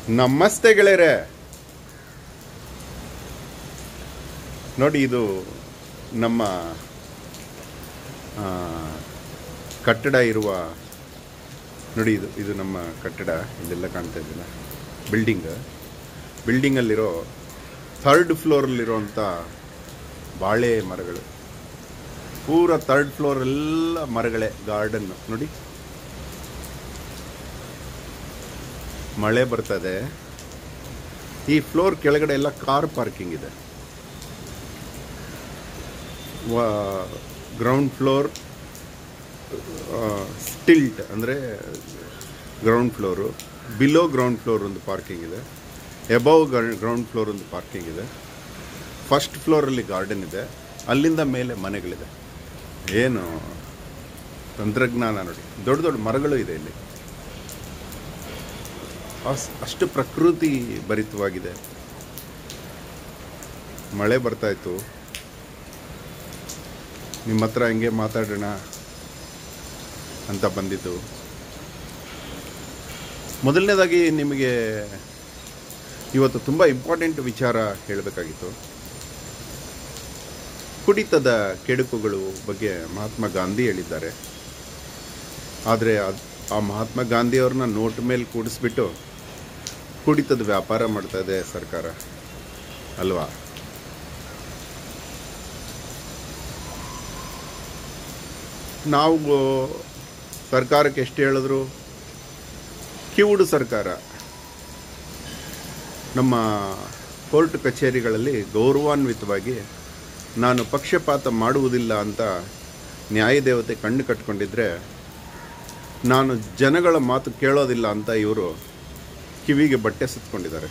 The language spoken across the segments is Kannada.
ನಮಸ್ತೆ ಗೆಳೆಯರೆ ನೋಡಿ ಇದು ನಮ್ಮ ಆ, ಕಟ್ಟಡ ಇರುವ ನೋಡಿ ಇದು ಇದು ನಮ್ಮ ಕಟ್ಟಡ ಇಲ್ಲೆಲ್ಲ ಕಾಣ್ತಾ ಇದೆಯಲ್ಲ ಬಿಲ್ಡಿಂಗ್ ಬಿಲ್ಡಿಂಗಲ್ಲಿರೋ ಥರ್ಡ್ ಫ್ಲೋರಲ್ಲಿರುವಂಥ ಬಾಳೆ ಮರಗಳು ಪೂರ ಥರ್ಡ್ ಫ್ಲೋರ್ ಎಲ್ಲ ಮರಗಳೇ ಗಾರ್ಡನ್ ನೋಡಿ ಮಳೆ ಬರ್ತದೆ ಈ ಫ್ಲೋರ್ ಕೆಳಗಡೆ ಎಲ್ಲ ಕಾರ್ ಪಾರ್ಕಿಂಗ್ ಇದೆ ಗ್ರೌಂಡ್ ಫ್ಲೋರ್ ಸ್ಟಿಲ್ಟ್ ಅಂದರೆ ground floor below ground floor ಒಂದು ಪಾರ್ಕಿಂಗ್ ಇದೆ ಎಬವ್ ಗ್ರೌಂಡ್ ಫ್ಲೋರ್ ಒಂದು ಪಾರ್ಕಿಂಗ್ ಇದೆ ಫಸ್ಟ್ ಫ್ಲೋರಲ್ಲಿ ಗಾರ್ಡನ್ ಇದೆ ಅಲ್ಲಿಂದ ಮೇಲೆ ಮನೆಗಳಿದೆ ಏನು ತಂತ್ರಜ್ಞಾನ ನೋಡಿ ದೊಡ್ಡ ದೊಡ್ಡ ಮರಗಳು ಇದೆ ಇಲ್ಲಿ ಅಸ್- ಅಷ್ಟು ಪ್ರಕೃತಿ ಭರಿತವಾಗಿದೆ ಮಳೆ ಬರ್ತಾ ಇತ್ತು ನಿಮ್ಮ ಹತ್ರ ಹಿಂಗೆ ಮಾತಾಡೋಣ ಅಂತ ಬಂದಿದ್ದು ಮೊದಲನೇದಾಗಿ ನಿಮಗೆ ಇವತ್ತು ತುಂಬ ಇಂಪಾರ್ಟೆಂಟ್ ವಿಚಾರ ಹೇಳಬೇಕಾಗಿತ್ತು ಕುಡಿತದ ಕೆಡುಕುಗಳು ಬಗ್ಗೆ ಮಹಾತ್ಮ ಗಾಂಧಿ ಹೇಳಿದ್ದಾರೆ ಆದರೆ ಅದ್- ಆ ಮಹಾತ್ಮ ಗಾಂಧಿಯವ್ರನ್ನ ನೋಟ್ ಮೇಲೆ ಕೂಡಿಸ್ಬಿಟ್ಟು ಕುಡಿತದ ವ್ಯಾಪಾರ ಮಾಡ್ತಾ ಇದೆ ಸರ್ಕಾರ ಅಲ್ವಾ ನಾವು ಸರ್ಕಾರಕ್ಕೆ ಎಷ್ಟು ಹೇಳಿದ್ರು ಕಿವುಡು ಸರ್ಕಾರ ನಮ್ಮ ಕೋರ್ಟ್ ಕಚೇರಿಗಳಲ್ಲಿ ಗೌರವಾನ್ವಿತವಾಗಿ ನಾನು ಪಕ್ಷಪಾತ ಮಾಡುವುದಿಲ್ಲ ಅಂತ ನ್ಯಾಯದೇವತೆ ಕಣ್ಣು ಕಟ್ಕೊಂಡಿದ್ರೆ ನಾನು ಜನಗಳ ಮಾತು ಕೇಳೋದಿಲ್ಲ ಅಂತ ಇವರು ಕಿವಿಗೆ ಬಟ್ಟೆ ಸುತ್ಕೊಂಡಿದ್ದಾರೆ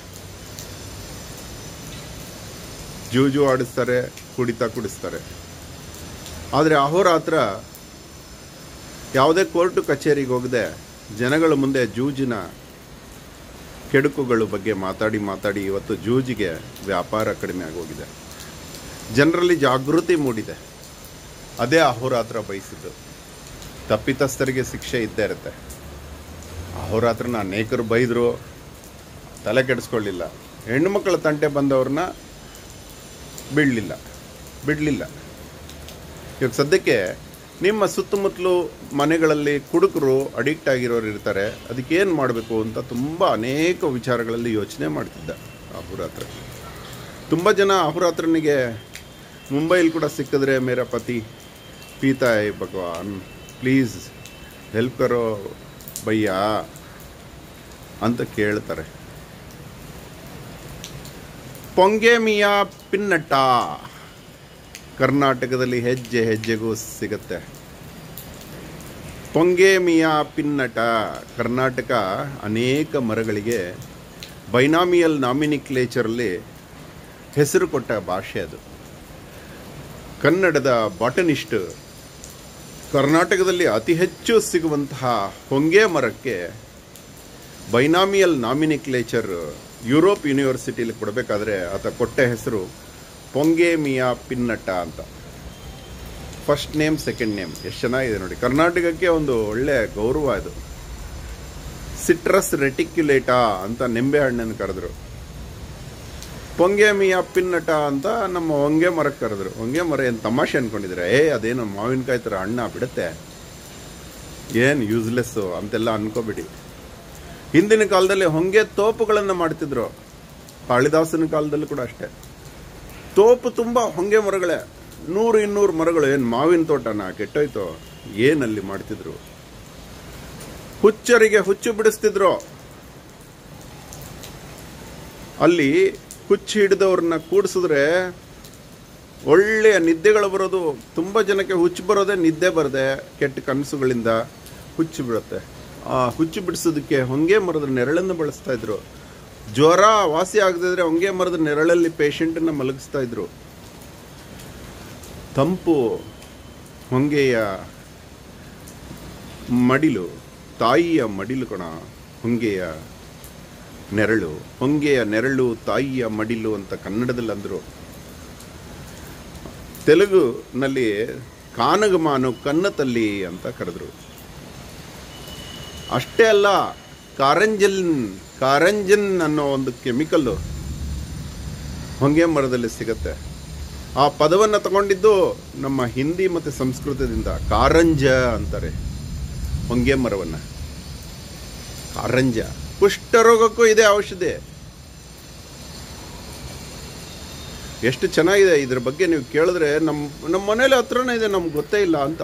ಜೂಜು ಆಡಿಸ್ತಾರೆ ಕುಡಿತಾ ಕುಡಿಸ್ತಾರೆ ಆದರೆ ಅಹೋರಾತ್ರ ಯಾವುದೇ ಕೋರ್ಟು ಕಚೇರಿಗೆ ಹೋಗದೆ ಜನಗಳ ಮುಂದೆ ಜೂಜಿನ ಕೆಡುಕುಗಳ ಬಗ್ಗೆ ಮಾತಾಡಿ ಮಾತಾಡಿ ಇವತ್ತು ಜೂಜಿಗೆ ವ್ಯಾಪಾರ ಕಡಿಮೆ ಆಗೋಗಿದೆ ಜನರಲ್ಲಿ ಜಾಗೃತಿ ಮೂಡಿದೆ ಅದೇ ಅಹೋರಾತ್ರ ಬಯಸಿದ್ದು ತಪ್ಪಿತಸ್ಥರಿಗೆ ಶಿಕ್ಷೆ ಇದ್ದೇ ಇರುತ್ತೆ ಅಹೋರಾತ್ರನ ಅನೇಕರು ಬೈದರು ತಲೆ ಕೆಡಿಸ್ಕೊಳ್ಳಿಲ್ಲ ಹೆಣ್ಣು ಮಕ್ಕಳ ತಂಟೆ ಬಂದವ್ರನ್ನ ಬಿಡಲಿಲ್ಲ ಬಿಡಲಿಲ್ಲ ಇವಾಗ ಸದ್ಯಕ್ಕೆ ನಿಮ್ಮ ಸುತ್ತಮುತ್ತಲು ಮನೆಗಳಲ್ಲಿ ಕುಡುಕರು ಅಡಿಕ್ಟ್ ಆಗಿರೋರು ಇರ್ತಾರೆ ಅದಕ್ಕೆ ಏನು ಮಾಡಬೇಕು ಅಂತ ತುಂಬ ಅನೇಕ ವಿಚಾರಗಳಲ್ಲಿ ಯೋಚನೆ ಮಾಡ್ತಿದ್ದ ಅಹುರಾತ್ರ ತುಂಬ ಜನ ಅಹುರಾತ್ರನಿಗೆ ಮುಂಬೈಲಿ ಕೂಡ ಸಿಕ್ಕಿದ್ರೆ ಮೇರಾ ಪತಿ ಪೀತಾ ಹೈ ಭಗವಾನ್ ಪ್ಲೀಸ್ ಹೆಲ್ಪ್ ಕರೋ ಭಯ್ಯ ಅಂತ ಕೇಳ್ತಾರೆ ಪೊಂಗೆ ಮಿಯಾ ಪಿನ್ನಟ್ಟ ಕರ್ನಾಟಕದಲ್ಲಿ ಹೆಜ್ಜೆ ಹೆಜ್ಜೆಗೂ ಸಿಗುತ್ತೆ ಪೊಂಗೆ ಮಿಯಾ ಪಿನ್ನಟ ಕರ್ನಾಟಕ ಅನೇಕ ಮರಗಳಿಗೆ ಬೈನಾಮಿಯಲ್ ನಾಮಿನಿಕ್ಲೇಚರಲ್ಲಿ ಹೆಸರು ಕೊಟ್ಟ ಭಾಷೆ ಅದು ಕನ್ನಡದ ಬಾಟನಿಸ್ಟ್ ಕರ್ನಾಟಕದಲ್ಲಿ ಅತಿ ಹೆಚ್ಚು ಸಿಗುವಂತಹ ಹೊಂಗೆ ಮರಕ್ಕೆ ಬೈನಾಮಿಯಲ್ ನಾಮಿನಿಕ್ಲೇಚರ್ ಯುರೋಪ್ ಯೂನಿವರ್ಸಿಟಿಲಿ ಕೊಡಬೇಕಾದ್ರೆ ಆತ ಕೊಟ್ಟ ಹೆಸರು ಪೊಂಗೆ ಮಿಯಾ ಪಿನ್ನಟ್ಟ ಅಂತ ಫಸ್ಟ್ ನೇಮ್ ಸೆಕೆಂಡ್ ನೇಮ್ ಎಷ್ಟು ಚೆನ್ನಾಗಿದೆ ನೋಡಿ ಕರ್ನಾಟಕಕ್ಕೆ ಒಂದು ಒಳ್ಳೆ ಗೌರವ ಇದು ಸಿಟ್ರಸ್ ರೆಟಿಕ್ಯುಲೇಟಾ ಅಂತ ನಿಂಬೆ ಹಣ್ಣನ್ನು ಕರೆದ್ರು ಪೊಂಗೆ ಮಿಯಾ ಪಿನ್ನಟ ಅಂತ ನಮ್ಮ ಹೊಂಗೆ ಮರಕ್ಕೆ ಕರೆದ್ರು ಹೊಂಗೆ ಮರ ಏನು ತಮಾಷೆ ಅನ್ಕೊಂಡಿದ್ರೆ ಏ ಅದೇನು ಮಾವಿನಕಾಯಿ ಥರ ಹಣ್ಣ ಬಿಡುತ್ತೆ ಏನು ಯೂಸ್ಲೆಸ್ಸು ಅಂತೆಲ್ಲ ಅನ್ಕೋಬಿಡಿ ಹಿಂದಿನ ಕಾಲದಲ್ಲಿ ಹೊಂಗೆ ತೋಪುಗಳನ್ನು ಮಾಡ್ತಿದ್ರು ಕಾಳಿದಾಸನ ಕಾಲದಲ್ಲೂ ಕೂಡ ಅಷ್ಟೇ ತೋಪು ತುಂಬ ಹೊಂಗೆ ಮರಗಳೇ ನೂರು ಇನ್ನೂರು ಮರಗಳು ಏನು ಮಾವಿನ ತೋಟನ ಕೆಟ್ಟೋಯ್ತು ಏನಲ್ಲಿ ಮಾಡ್ತಿದ್ರು ಹುಚ್ಚರಿಗೆ ಹುಚ್ಚು ಬಿಡಿಸ್ತಿದ್ರು ಅಲ್ಲಿ ಹುಚ್ಚು ಹಿಡಿದವ್ರನ್ನ ಕೂಡಿಸಿದ್ರೆ ಒಳ್ಳೆಯ ನಿದ್ದೆಗಳು ಬರೋದು ತುಂಬ ಜನಕ್ಕೆ ಹುಚ್ಚು ಬರೋದೇ ನಿದ್ದೆ ಬರದೆ ಕೆಟ್ಟ ಕನಸುಗಳಿಂದ ಹುಚ್ಚು ಬೀಳುತ್ತೆ ಆ ಹುಚ್ಚು ಬಿಡಿಸೋದಕ್ಕೆ ಹೊಂಗೆ ಮರದ ನೆರಳನ್ನು ಬಳಸ್ತಾ ಇದ್ರು ಜ್ವರ ವಾಸಿ ಆಗದಿದ್ರೆ ಹೊಂಗೆ ಮರದ ನೆರಳಲ್ಲಿ ಪೇಷಂಟನ್ನು ಮಲಗಿಸ್ತಾ ಇದ್ರು ತಂಪು ಹೊಂಗೆಯ ಮಡಿಲು ತಾಯಿಯ ಮಡಿಲು ಕಣ ಹೊಂಗೆಯ ನೆರಳು ಹೊಂಗೆಯ ನೆರಳು ತಾಯಿಯ ಮಡಿಲು ಅಂತ ಕನ್ನಡದಲ್ಲಿ ಅಂದರು ತೆಲುಗುನಲ್ಲಿ ಕಾನಗಮಾನು ಕನ್ನತಲ್ಲಿ ಅಂತ ಕರೆದ್ರು ಅಷ್ಟೇ ಅಲ್ಲ ಕಾರಂಜನ್ ಕಾರಂಜನ್ ಅನ್ನೋ ಒಂದು ಕೆಮಿಕಲ್ಲು ಹೊಂಗೆ ಮರದಲ್ಲಿ ಸಿಗತ್ತೆ ಆ ಪದವನ್ನು ತಗೊಂಡಿದ್ದು ನಮ್ಮ ಹಿಂದಿ ಮತ್ತು ಸಂಸ್ಕೃತದಿಂದ ಕಾರಂಜ ಅಂತಾರೆ ಹೊಂಗೆ ಮರವನ್ನು ಕಾರಂಜ ಕುಷ್ಠರೋಗಕ್ಕೂ ಇದೆ ಔಷಧಿ ಎಷ್ಟು ಚೆನ್ನಾಗಿದೆ ಇದ್ರ ಬಗ್ಗೆ ನೀವು ಕೇಳಿದ್ರೆ ನಮ್ಮ ನಮ್ಮ ಮನೇಲಿ ಹತ್ರನೇ ಇದೆ ನಮ್ಗೆ ಗೊತ್ತೇ ಇಲ್ಲ ಅಂತ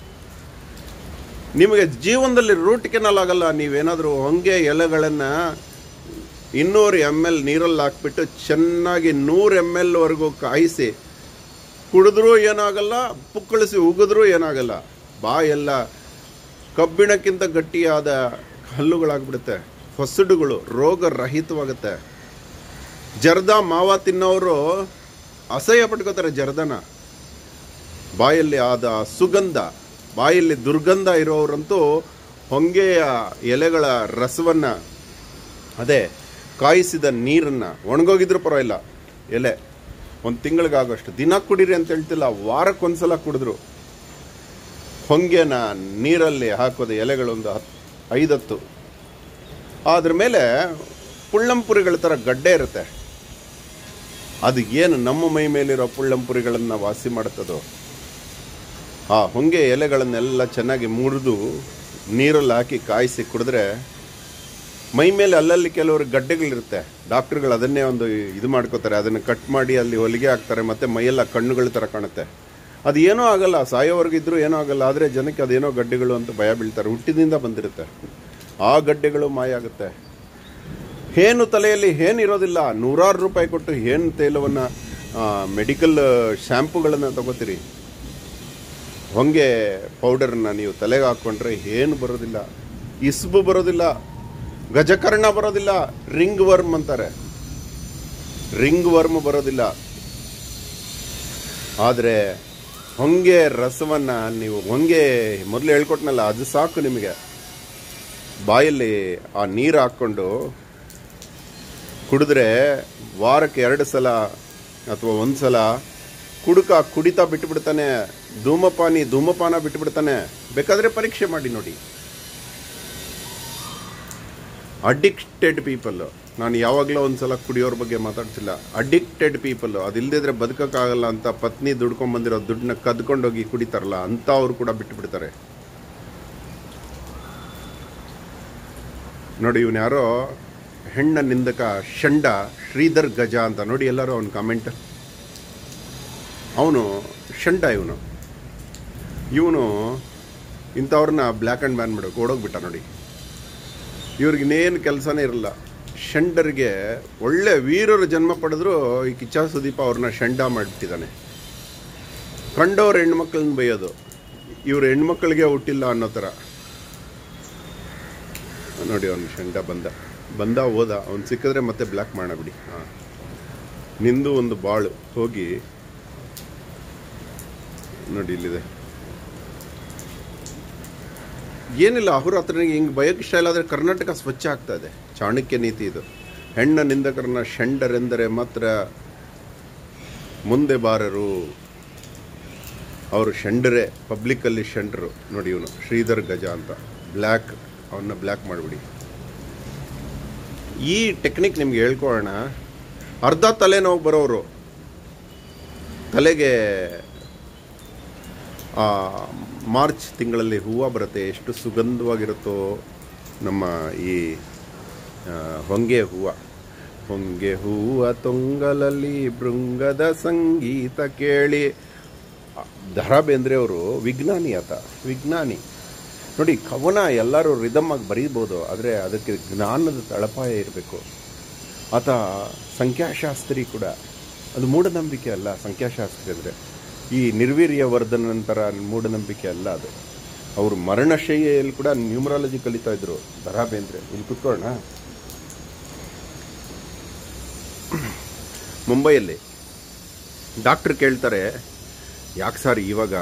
ನಿಮಗೆ ಜೀವನದಲ್ಲಿ ರೂಟ್ ಕೆನಲ್ ಆಗಲ್ಲ ನೀವೇನಾದರೂ ಹೊಂಗೆ ಎಲೆಗಳನ್ನು ಇನ್ನೂರು ಎಮ್ ಎಲ್ ನೀರಲ್ಲಿ ಹಾಕ್ಬಿಟ್ಟು ಚೆನ್ನಾಗಿ ನೂರು ಎಮ್ ಎಲ್ ವರೆಗೂ ಕಾಯಿಸಿ ಕುಡಿದ್ರೂ ಏನಾಗಲ್ಲ ಪುಕ್ಕಳಿಸಿ ಉಗಿದ್ರೂ ಏನಾಗಲ್ಲ ಬಾಯೆಲ್ಲ ಕಬ್ಬಿಣಕ್ಕಿಂತ ಗಟ್ಟಿಯಾದ ಹಲ್ಲುಗಳಾಗ್ಬಿಡುತ್ತೆ ಹೊಸಡುಗಳು ರೋಗ ರಹಿತವಾಗುತ್ತೆ ಜರ್ದ ಮಾವ ತಿನ್ನೋರು ಅಸಹ್ಯ ಪಟ್ಕೋತಾರೆ ಜರ್ದನ ಬಾಯಲ್ಲಿ ಆದ ಸುಗಂಧ ಬಾಯಲ್ಲಿ ದುರ್ಗಂಧ ಇರೋರಂತೂ ಹೊಂಗೆಯ ಎಲೆಗಳ ರಸವನ್ನು ಅದೇ ಕಾಯಿಸಿದ ನೀರನ್ನು ಒಣಗೋಗಿದ್ರೂ ಪರವಾಗಿಲ್ಲ ಎಲೆ ಒಂದು ತಿಂಗಳಿಗಾಗೋಷ್ಟು ದಿನ ಕುಡೀರಿ ಅಂತ ಹೇಳ್ತಿಲ್ಲ ವಾರಕ್ಕೊಂದ್ಸಲ ಕುಡಿದ್ರು ಹೊಂಗೆನ ನೀರಲ್ಲಿ ಹಾಕೋದು ಎಲೆಗಳೊಂದು ಹತ್ ಐದತ್ತು ಅದ್ರ ಮೇಲೆ ಪುಳ್ಳಂಪುರಿಗಳ ಥರ ಗಡ್ಡೆ ಇರುತ್ತೆ ಅದು ಏನು ನಮ್ಮ ಮೈ ಮೇಲಿರೋ ಪುಳ್ಳಂಪುರಿಗಳನ್ನು ವಾಸಿ ಮಾಡುತ್ತದೋ ಆ ಹೊಂಗೆ ಎಲೆಗಳನ್ನೆಲ್ಲ ಚೆನ್ನಾಗಿ ಮುರಿದು ನೀರಲ್ಲಿ ಹಾಕಿ ಕಾಯಿಸಿ ಕುಡಿದ್ರೆ ಮೈ ಮೇಲೆ ಅಲ್ಲಲ್ಲಿ ಕೆಲವರು ಗಡ್ಡೆಗಳಿರುತ್ತೆ ಡಾಕ್ಟ್ರುಗಳು ಅದನ್ನೇ ಒಂದು ಇದು ಮಾಡ್ಕೋತಾರೆ ಅದನ್ನು ಕಟ್ ಮಾಡಿ ಅಲ್ಲಿ ಹೊಲಿಗೆ ಹಾಕ್ತಾರೆ ಮತ್ತು ಮೈಯೆಲ್ಲ ಕಣ್ಣುಗಳ ಥರ ಕಾಣುತ್ತೆ ಅದು ಏನೂ ಆಗಲ್ಲ ಸಾಯೋವರೆಗಿದ್ರೂ ಏನೂ ಆಗಲ್ಲ ಆದರೆ ಜನಕ್ಕೆ ಅದೇನೋ ಗಡ್ಡೆಗಳು ಅಂತ ಭಯ ಬೀಳ್ತಾರೆ ಹುಟ್ಟಿದಿಂದ ಬಂದಿರುತ್ತೆ ಆ ಗಡ್ಡೆಗಳು ಮಾಯ ಆಗುತ್ತೆ ಹೇನು ತಲೆಯಲ್ಲಿ ಹೇನು ಇರೋದಿಲ್ಲ ನೂರಾರು ರೂಪಾಯಿ ಕೊಟ್ಟು ಹೇನು ತೈಲವನ್ನು ಮೆಡಿಕಲ್ ಶ್ಯಾಂಪುಗಳನ್ನು ತಗೋತೀರಿ ಹೊಂಗೆ ಪೌಡರ್ನ ನೀವು ತಲೆಗೆ ಹಾಕ್ಕೊಂಡ್ರೆ ಏನು ಬರೋದಿಲ್ಲ ಇಸ್ಬು ಬರೋದಿಲ್ಲ ಗಜಕರ್ಣ ಬರೋದಿಲ್ಲ ರಿಂಗ್ ವರ್ಮ್ ಅಂತಾರೆ ರಿಂಗ್ ವರ್ಮ್ ಬರೋದಿಲ್ಲ ಆದರೆ ಹೊಂಗೆ ರಸವನ್ನು ನೀವು ಹೊಂಗೆ ಮೊದಲು ಹೇಳ್ಕೊಟ್ನಲ್ಲ ಅದು ಸಾಕು ನಿಮಗೆ ಬಾಯಲ್ಲಿ ಆ ನೀರು ಹಾಕ್ಕೊಂಡು ಕುಡಿದ್ರೆ ವಾರಕ್ಕೆ ಎರಡು ಸಲ ಅಥವಾ ಒಂದು ಸಲ ಕುಡುಕ ಕುಡಿತಾ ಬಿಟ್ಟುಬಿಡ್ತಾನೆ ಧೂಮಪಾನಿ ಧೂಮಪಾನ ಬಿಟ್ಟುಬಿಡ್ತಾನೆ ಬೇಕಾದರೆ ಪರೀಕ್ಷೆ ಮಾಡಿ ನೋಡಿ ಅಡಿಕ್ಟೆಡ್ ಪೀಪಲ್ಲು ನಾನು ಯಾವಾಗಲೂ ಒಂದ್ಸಲ ಕುಡಿಯೋರ ಬಗ್ಗೆ ಮಾತಾಡ್ತಿಲ್ಲ ಅಡಿಕ್ಟೆಡ್ ಪೀಪಲ್ಲು ಅದಿಲ್ಲದಿದ್ರೆ ಬದುಕೋಕ್ಕಾಗಲ್ಲ ಅಂತ ಪತ್ನಿ ದುಡ್ಕೊಂಬಂದಿರೋ ದುಡ್ಡನ್ನ ಕದ್ಕೊಂಡೋಗಿ ಕುಡಿತಾರಲ್ಲ ಅಂಥವ್ರು ಕೂಡ ಬಿಟ್ಟುಬಿಡ್ತಾರೆ ನೋಡಿ ಇವನು ಯಾರೋ ಹೆಣ್ಣ ನಿಂದಕ ಷಂಡ ಶ್ರೀಧರ್ ಗಜ ಅಂತ ನೋಡಿ ಎಲ್ಲರೂ ಅವನ ಕಾಮೆಂಟ್ ಅವನು ಷಂಡ ಇವನು ಇವನು ಇಂಥವ್ರನ್ನ ಬ್ಲ್ಯಾಕ್ ಆ್ಯಂಡ್ ಬ್ಯಾನ್ ಮಾಡಬೇಕು ಓಡೋಗ್ಬಿಟ್ಟ ನೋಡಿ ಇವ್ರಿಗಿನ್ನೇನು ಕೆಲಸನೇ ಇರಲ್ಲ ಷಂಡರಿಗೆ ಒಳ್ಳೆ ವೀರರು ಜನ್ಮ ಪಡೆದ್ರು ಈ ಕಿಚ್ಚ ಸುದೀಪ ಅವ್ರನ್ನ ಷಂಡ ಮಾಡಿಬಿಟ್ಟಿದ್ದಾನೆ ಕಂಡವ್ರ ಹೆಣ್ಮಕ್ಳನ್ನ ಬೈಯೋದು ಇವ್ರ ಹೆಣ್ಮಕ್ಳಿಗೆ ಹುಟ್ಟಿಲ್ಲ ಅನ್ನೋ ಥರ ನೋಡಿ ಅವನು ಷಂಡ ಬಂದ ಬಂದ ಹೋದ ಅವ್ನು ಸಿಕ್ಕಿದ್ರೆ ಮತ್ತೆ ಬ್ಲ್ಯಾಕ್ ಮಾಡಬಿಡಿ ಹಾಂ ನಿಂದು ಒಂದು ಬಾಳು ಹೋಗಿ ನೋಡಿ ಇಲ್ಲಿದೆ ಏನಿಲ್ಲ ಅಹೋರಾತ್ರನಿಗೆ ಹಿಂಗೆ ಬಯೋಕ್ ಇಷ್ಟ ಇಲ್ಲ ಆದರೆ ಕರ್ನಾಟಕ ಸ್ವಚ್ಛ ಆಗ್ತಾ ಇದೆ ಚಾಣಕ್ಯ ನೀತಿ ಇದು ಹೆಣ್ಣ ನಿಂದಕರನ್ನ ಷಂಡರೆಂದರೆ ಮಾತ್ರ ಮುಂದೆ ಬಾರರು ಅವರು ಷಂಡರೇ ಪಬ್ಲಿಕ್ಕಲ್ಲಿ ಷಂಡರು ನೋಡಿ ಇವನು ಶ್ರೀಧರ್ ಗಜ ಅಂತ ಬ್ಲ್ಯಾಕ್ ಅವನ್ನ ಬ್ಲ್ಯಾಕ್ ಮಾಡಿಬಿಡಿ ಈ ಟೆಕ್ನಿಕ್ ನಿಮ್ಗೆ ಹೇಳ್ಕೊಳ್ಳೋಣ ಅರ್ಧ ತಲೆನೋವು ಬರೋರು ತಲೆಗೆ ಆ ಮಾರ್ಚ್ ತಿಂಗಳಲ್ಲಿ ಹೂವು ಬರುತ್ತೆ ಎಷ್ಟು ಸುಗಂಧವಾಗಿರುತ್ತೋ ನಮ್ಮ ಈ ಆ, ಹೊಂಗೆ ಹೂವು ಹೊಂಗೆ ಹೂವ ತೊಂಗಲಲ್ಲಿ ಭೃಂಗದ ಸಂಗೀತ ಕೇಳಿ ದರ ಬೇಂದ್ರೆ ಅವರು ವಿಜ್ಞಾನಿ ಆತ ವಿಜ್ಞಾನಿ ನೋಡಿ ಕವನ ಎಲ್ಲರೂ ರಿದಮ್ ಆಗಿ ಬರೀಬೋದು ಆದರೆ ಅದಕ್ಕೆ ಜ್ಞಾನದ ತಳಪಾಯ ಇರಬೇಕು ಆತ ಸಂಖ್ಯಾಶಾಸ್ತ್ರಿ ಕೂಡ ಅದು ಮೂಢನಂಬಿಕೆ ಅಲ್ಲ ಸಂಖ್ಯಾಶಾಸ್ತ್ರಿ ಅಂದರೆ ಈ ನಿರ್ವೀರ್ಯ ವರ್ಧನ ನಂತರ ಮೂಢನಂಬಿಕೆ ಅಲ್ಲ ಅದು ಅವರು ಮರಣಶೈಲಿಯಲ್ಲಿ ಕೂಡ ನ್ಯೂಮರಾಲಜಿ ಕಲಿತಾ ಇದ್ರು ದರಾ ಬೇಂದ್ರೆ ಇಲ್ಲಿ ಕುತ್ಕೊಳ್ಳೋಣ ಮುಂಬೈಯಲ್ಲಿ ಡಾಕ್ಟ್ರ್ ಕೇಳ್ತಾರೆ ಯಾಕೆ ಸರ್ ಇವಾಗ